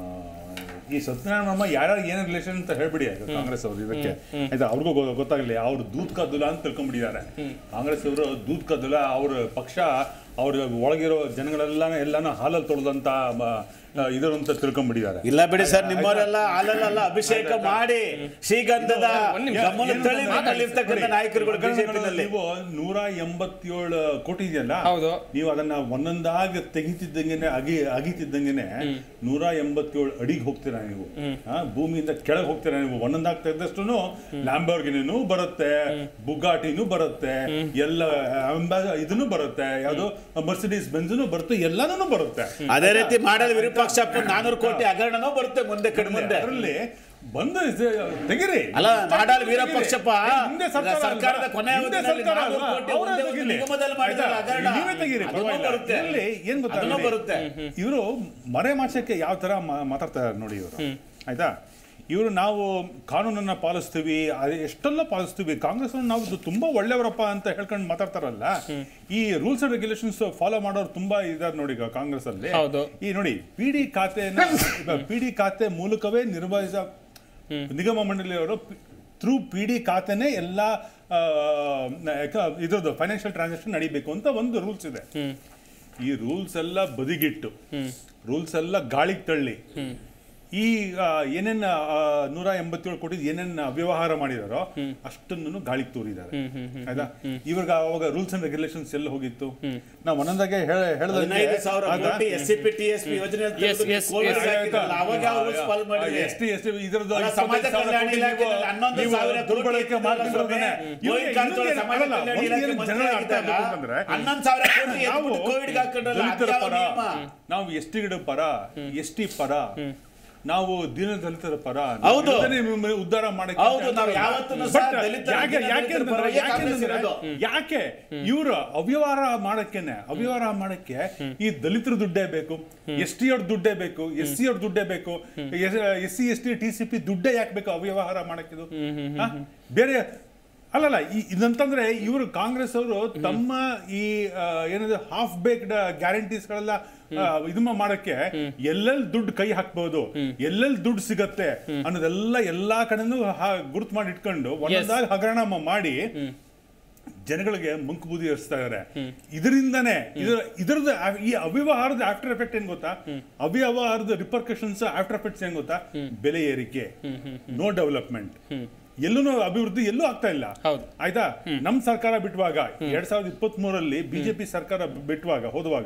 S3: ಈ ಸತ್ಯನಾರಾಯಣ ವರ್ಮ ಯಾರ್ಯಾರು ಏನ್ ರಿಲೇಷನ್ ಅಂತ ಹೇಳ್ಬಿಡಿ ಅದು ಕಾಂಗ್ರೆಸ್ ಅವರು ಇದಕ್ಕೆ ಆಯ್ತಾ ಅವ್ರಿಗೂ ಗೊ- ಗೊತ್ತಾಗ್ಲಿ ಅವ್ರು ದೂತ್ ಕದ್ದುಲ ಅಂತ ತಿಳ್ಕೊಂಡ್ಬಿಟ್ಟಿದ್ದಾರೆ ಕಾಂಗ್ರೆಸ್ ಅವರು ದೂತ್ ಕದ್ದುಲ ಅವ್ರ ಪಕ್ಷ ಅವ್ರ ಒಳಗಿರೋ ಜನಗಳೆಲ್ಲ ಎಲ್ಲಾನು ಹಾಲಲ್ಲಿ ತೊಳೆದಂತ ಇದ್ರು ಅಂತ ತಿಳ್ಕೊಂಡ್ಬಿಟ್ಟಿದ್ದಾರೆ
S5: ಇಲ್ಲ ಬಿಡಿ ಸರ್ ನಿಮ್ಮವರೆಲ್ಲ ಹಾಲಲ್ಲ ಅಭಿಷೇಕ ಮಾಡಿ ಶ್ರೀಗಂಧದ
S1: ಒಂದ್ ನಿಮಿಷ.
S5: ಗಮನ
S3: ಏನು
S5: ತಳಿ
S3: ಮಾತಾಡಿ?
S5: ನಮ್ಮಲ್ಲಿರ್ತಕ್ಕಂಥ ನಾಯಕರುಗಳು ಬಿಜೆಪಿನಲ್ಲಿ
S3: ನೀವು ನೂರ ಎಂಬತ್ತೇಳು ಕೋಟಿ ಇದೆಯಲ್ಲ
S1: ಹೌದು.
S3: ನೀವು ಅದನ್ನ ಒಂದೊಂದಾಗಿ ತೆಗಿತಿದ್ದಂಗೆನೆ ಅಗಿ ಅಗಿತಿದ್ದಂಗೆನೆ ನೂರ ಎಂಬತ್ತೇಳು ಅಡಿಗೆ ಹೋಗ್ತೀರಾ ನೀವು ಆ, ಭೂಮಿಯಿಂದ ಕೆಳಗೆ ಹೋಗ್ತೀರಾ ನೀವು ಒಂದೊಂದಾಗಿ ತೆಗೆದಷ್ಟು ಲ್ಯಾಂಬರ್ಗಿನೂ ಬರುತ್ತೆ ಬುಗಾಟಿನೂ ಬರುತ್ತೆ ಎಲ್ಲ ಅಂಬಾ- ಇದನ್ನು ಬರುತ್ತೆ ಯಾವುದು ಮರ್ಸಿಡೀಸ್ ಬೆಂಜನು ಬರುತ್ತೆ ಎಲ್ಲಾನು ಬರುತ್ತೆ
S5: ಅದೇ ರೀತಿ ಮಾಡಲ್ ವಿರೂಪಾಕ್ಷಪ್ಪ ನಾನೂರು ಕೋಟಿ ಹಗರಣನೂ ಬರುತ್ತೆ ಮುಂದೆ ಕಡೆ ಮುಂದೆ
S3: ಅದರಲ್ಲಿ ಬಂದು ಇದು ತೆಗಿರಿ
S5: ಅಲ್ಲ ಮಾಡಾಳ್ ವೀರಪಕ್ಷಪ್ಪ
S3: ಹಿಂದೆ ಸರ್ಕಾರ ಅಲ್ವಾ?
S5: ಸರ್ಕಾರದ ಕೊನೆಯ
S3: ಹಿಂದೆ
S5: ಅವಧಿಯಲ್ಲಿ
S3: ಸರ್ಕಾರ
S5: ನಾನೂರು
S3: ಅಲ್ವಾ?
S5: ಕೋಟಿ
S3: ಅವರೇ
S5: ಒಂದೇ ಒಂದು
S3: ತೆಗಿಲಿ.
S5: ನಿಗಮದಲ್ಲಿ ಮಾಡಿದ್ರಲ್ಲ
S3: ಆಯ್ತಾ?
S5: ಹಗರಣ.
S3: ನೀವೇ ತೆಗೀರಿ
S5: ಅದನ್ನೂ
S3: ಪರವಾಗಿಲ್ಲ.
S5: ಬರುತ್ತೆ.
S3: ಇಲ್ಲಿ ಏನ್ ಗೊತ್ತಾ
S5: ಅದನ್ನೂ
S3: ಇಲ್ಲಿ?
S5: ಬರುತ್ತೆ.
S3: ಇವರು ಮರೆ ಮಾಚಕ್ಕೆ ಯಾವ ತರ ಮಾ- ಮಾತಾಡ್ತಾರೆ ನೋಡಿ ಇವರು ಆಯ್ತಾ ಇವರು ನಾವು ಕಾನೂನನ್ನ ಪಾಲಿಸ್ತೀವಿ ಅದು ಎಷ್ಟೆಲ್ಲ ಪಾಲಿಸ್ತೀವಿ ಕಾಂಗ್ರೆಸ್ ನಾವು ಇದು ತುಂಬಾ ಒಳ್ಳೆಯವರಪ್ಪ ಅಂತ ಹೇಳ್ಕೊಂಡು ಮಾತಾಡ್ತಾರಲ್ಲ ಈ ರೂಲ್ಸ್ ಅಂಡ್ ರೆಗ್ಯುಲೇಷನ್ಸ್ ಫಾಲೋ ಮಾಡೋರು ತುಂಬಾ ಇದಾರೆ ನೋಡಿ ಈಗ ಕಾಂಗ್ರೆಸ್ ಅಲ್ಲಿ
S1: ಹೌದು.
S3: ಈ ನೋಡಿ ಪಿ ಡಿ ಖಾತೆನ ಪಿ ಡಿ ಖಾತೆ ಮೂಲಕವೇ ನಿರ್ವಹಿಸ ನಿಗಮ ಮಂಡಳಿಯವರು ಥ್ರೂ ಪಿ ಡಿ ಖಾತೆನೇ ಎಲ್ಲ ಆ, ಯಾಕ- ಇದ್ರದ್ದು ಫೈನಾನ್ಷಿಯಲ್ ಟ್ರಾನ್ಸಾಕ್ಷನ್ ನಡಿಬೇಕು ಅಂತ ಒಂದು ರೂಲ್ಸ್ ಇದೆ ಈ ರೂಲ್ಸ್ ಎಲ್ಲ ಬದಿಗಿಟ್ಟು ರೂಲ್ಸ್ ಎಲ್ಲ ಗಾಳಿಗೆ ತಳ್ಳಿ ಈ ಆ, ಏನೇನ್ ಆ, ನೂರ ಎಂಬತ್ತೇಳು ಕೋಟಿ ಏನೇನ್ ಅವ್ಯವಹಾರ ಮಾಡಿದಾರೋ ಅಷ್ಟನ್ನು ಗಾಳಿಗೆ ತೋರಿದ್ದಾರೆ ಆಯ್ತಾ ಇವಾಗ ಅವಾಗ ರೂಲ್ಸ್ ಅಂಡ್ ರೆಗ್ಯುಲೇಷನ್ಸ್ ಎಲ್ಲ ಹೋಗಿತ್ತು ನಾವು ಒಂದೊಂದಾಗೆ ಹೇಳ
S5: ಹದಿನೈದು ಸಾವಿರ
S3: ಹೇಳ್ದಂಗೆ
S5: ಕೋಟಿ S C P T S P ಯೋಜನೆ ಅಂತ
S1: Yes,
S5: ತೆಗ್ದು
S1: yes,
S5: ಕೋವಿಡ್
S1: yes.
S5: ಹಾಕಿದ್ರಲ್ಲ, ಅವಾಗ ಯಾವ rules follow ಮಾಡಿದ್ರಿ?
S3: ಎಸ್ ಟಿ ಎಸ್ ಟಿ ಇದರದ್ದು
S5: ಅಲ್ಲ, ಸಮಾಜ ಕಲ್ಯಾಣ ಇಲಾಖೆಯಲ್ಲಿ ಹನ್ನೊಂದು ಸಾವಿರ ಕೋಟಿ
S3: ದುರ್ಬಳಕೆ
S5: ಇತ್ತಲ್ಲ
S3: ಮಾಡ್ಕೊಂಡಿರೋದನ್ನೇ
S5: ಸ್ವಾಮಿ.
S3: ಇವ್ರಿಗೆ
S5: ಗೋವಿಂದ ಕಾರಜೋಳ
S3: ಇನ್ನೊಂದು
S5: ಸಮಾಜ
S3: ಅಲ್ಲ,
S5: ಕಲ್ಯಾಣ
S3: ಒಂದು
S5: ಇಲಾಖೆ
S3: ಏನು
S5: ಮಂತ್ರಿ
S3: ಜನರಿಗೆ ಅರ್ಥ
S5: ಆಗಿದ್ದಾಗ
S3: ಆಗ್ಬೇಕು ಅಂತಂದ್ರೆ
S5: ಹನ್ನೊಂದು ಸಾವಿರ ಕೋಟಿ
S3: ನಾವು
S5: ಎತ್ಬಿಟ್ಟು ಕೋವಿಡ್ಗೆ ಹಾಕೊಂಡ್ರಲ್ಲ,
S3: ದಲಿತರ
S5: ಅದ್ಯಾವ
S3: ಪರ
S5: ನಿಯಮ?
S3: ನಾವು ಎಸ್ ಟಿಗಳ ಪರ ಎಸ್ ಟಿ ಪರ ನಾವು ದೀನ ದಲಿತರ ಪರ
S5: ಹೌದು.
S3: ಇದನ್ನೇ ನಿಮ್ಮ ಉದ್ಧಾರ ಮಾಡಕ್ಕೆ
S5: ಹೌದು,
S3: ಅಂತ
S5: ನಾವು
S3: ಹೇಳ್ತಾರೆ.
S5: ಯಾವತ್ತೂ
S3: But
S5: ಸಹ ದಲಿತರ
S3: ಯಾಕೆ
S5: ದೀನ
S3: ಯಾಕೆ
S5: ದಲಿತರ
S3: ಅಂತಂದ್ರೆ-
S5: ಪರವಾಗಿ
S3: ಯಾಕೆ
S5: ಕಾಂಗ್ರೆಸ್
S3: ಅಂತಂದ್ರೆ
S5: ಇರೋದು.
S3: ಯಾಕೆ ಇವರು ಅವ್ಯವಹಾರ ಮಾಡಕ್ಕೇನೆ ಅವ್ಯವಹಾರ ಮಾಡಕ್ಕೆ ಈ ದಲಿತರ ದುಡ್ಡೇ ಬೇಕು ಎಸ್ ಟಿ ಅವ್ರ ದುಡ್ಡೇ ಬೇಕು ಎಸ್ ಸಿ ಅವ್ರ ದುಡ್ಡೇ ಬೇಕು S C S T T C P ದುಡ್ಡೇ ಯಾಕೆ ಬೇಕು ಅವ್ಯವಹಾರ ಮಾಡಕ್ಕಿದು ಆ? ಬೇರೆ ಅಲ್ಲಲ್ಲ ಈ- ಇದಂತಂದ್ರೆ ಇವರು ಕಾಂಗ್ರೆಸ್ ಅವರು ತಮ್ಮ ಈ ಆ, ಏನಿದೆ ಹಾಫ್ ಬೇಕ್ಡ್ ಗ್ಯಾರಂಟೀಸ್ಗಳೆಲ್ಲ ಇದನ್ನ ಮಾಡಕ್ಕೆ ಎಲ್ಲೆಲ್ಲಿ ದುಡ್ಡು ಕೈ ಹಾಕ್ಬಹುದು ಎಲ್ಲೆಲ್ಲಿ ದುಡ್ಡು ಸಿಗತ್ತೆ ಅನ್ನೋದೆಲ್ಲ ಎಲ್ಲಾ ಕಡೆನೂ ಗುರುತು ಮಾಡಿ ಇಟ್ಕೊಂಡು ಒಂದೊಂದಾಗಿ ಹಗರಣ ಮ- ಮಾಡಿ ಜನಗಳಿಗೆ ಮಂಕು ಬೂದಿ ಹರಿಸ್ತಾ ಇದಾರೆ ಇದರಿಂದನೇ ಇದರ ಇದರದ ಈ ಅವ್ಯವಹಾರದ ಆಫ್ಟರ್ ಎಫೆಕ್ಟ್ ಏನ್ ಗೊತ್ತಾ ಅವ್ಯವಹಾರದ ರಿಪರ್ಕಷನ್ಸ್ ಆಫ್ಟರ್ ಎಫೆಕ್ಟ್ಸ್ ಏನ್ ಗೊತ್ತಾ ಬೆಲೆ ಏರಿಕೆ ನೋ ಡೆವಲಪ್ಮೆಂಟ್ ಎಲ್ಲೂ ಅಭಿವೃದ್ಧಿ ಎಲ್ಲೂ ಆಗ್ತಾ ಇಲ್ಲ
S1: ಹೌದು.
S3: ಆಯ್ತಾ ನಮ್ ಸರ್ಕಾರ ಬಿಟ್ಟುವಾಗ ಎರಡ್ ಸಾವಿರದ ಇಪ್ಪತ್ತ್ ಮೂರಲ್ಲಿ ಬಿಜೆಪಿ ಸರ್ಕಾರ ಬಿಟ್ಟುವಾಗ ಹೋದುವಾಗ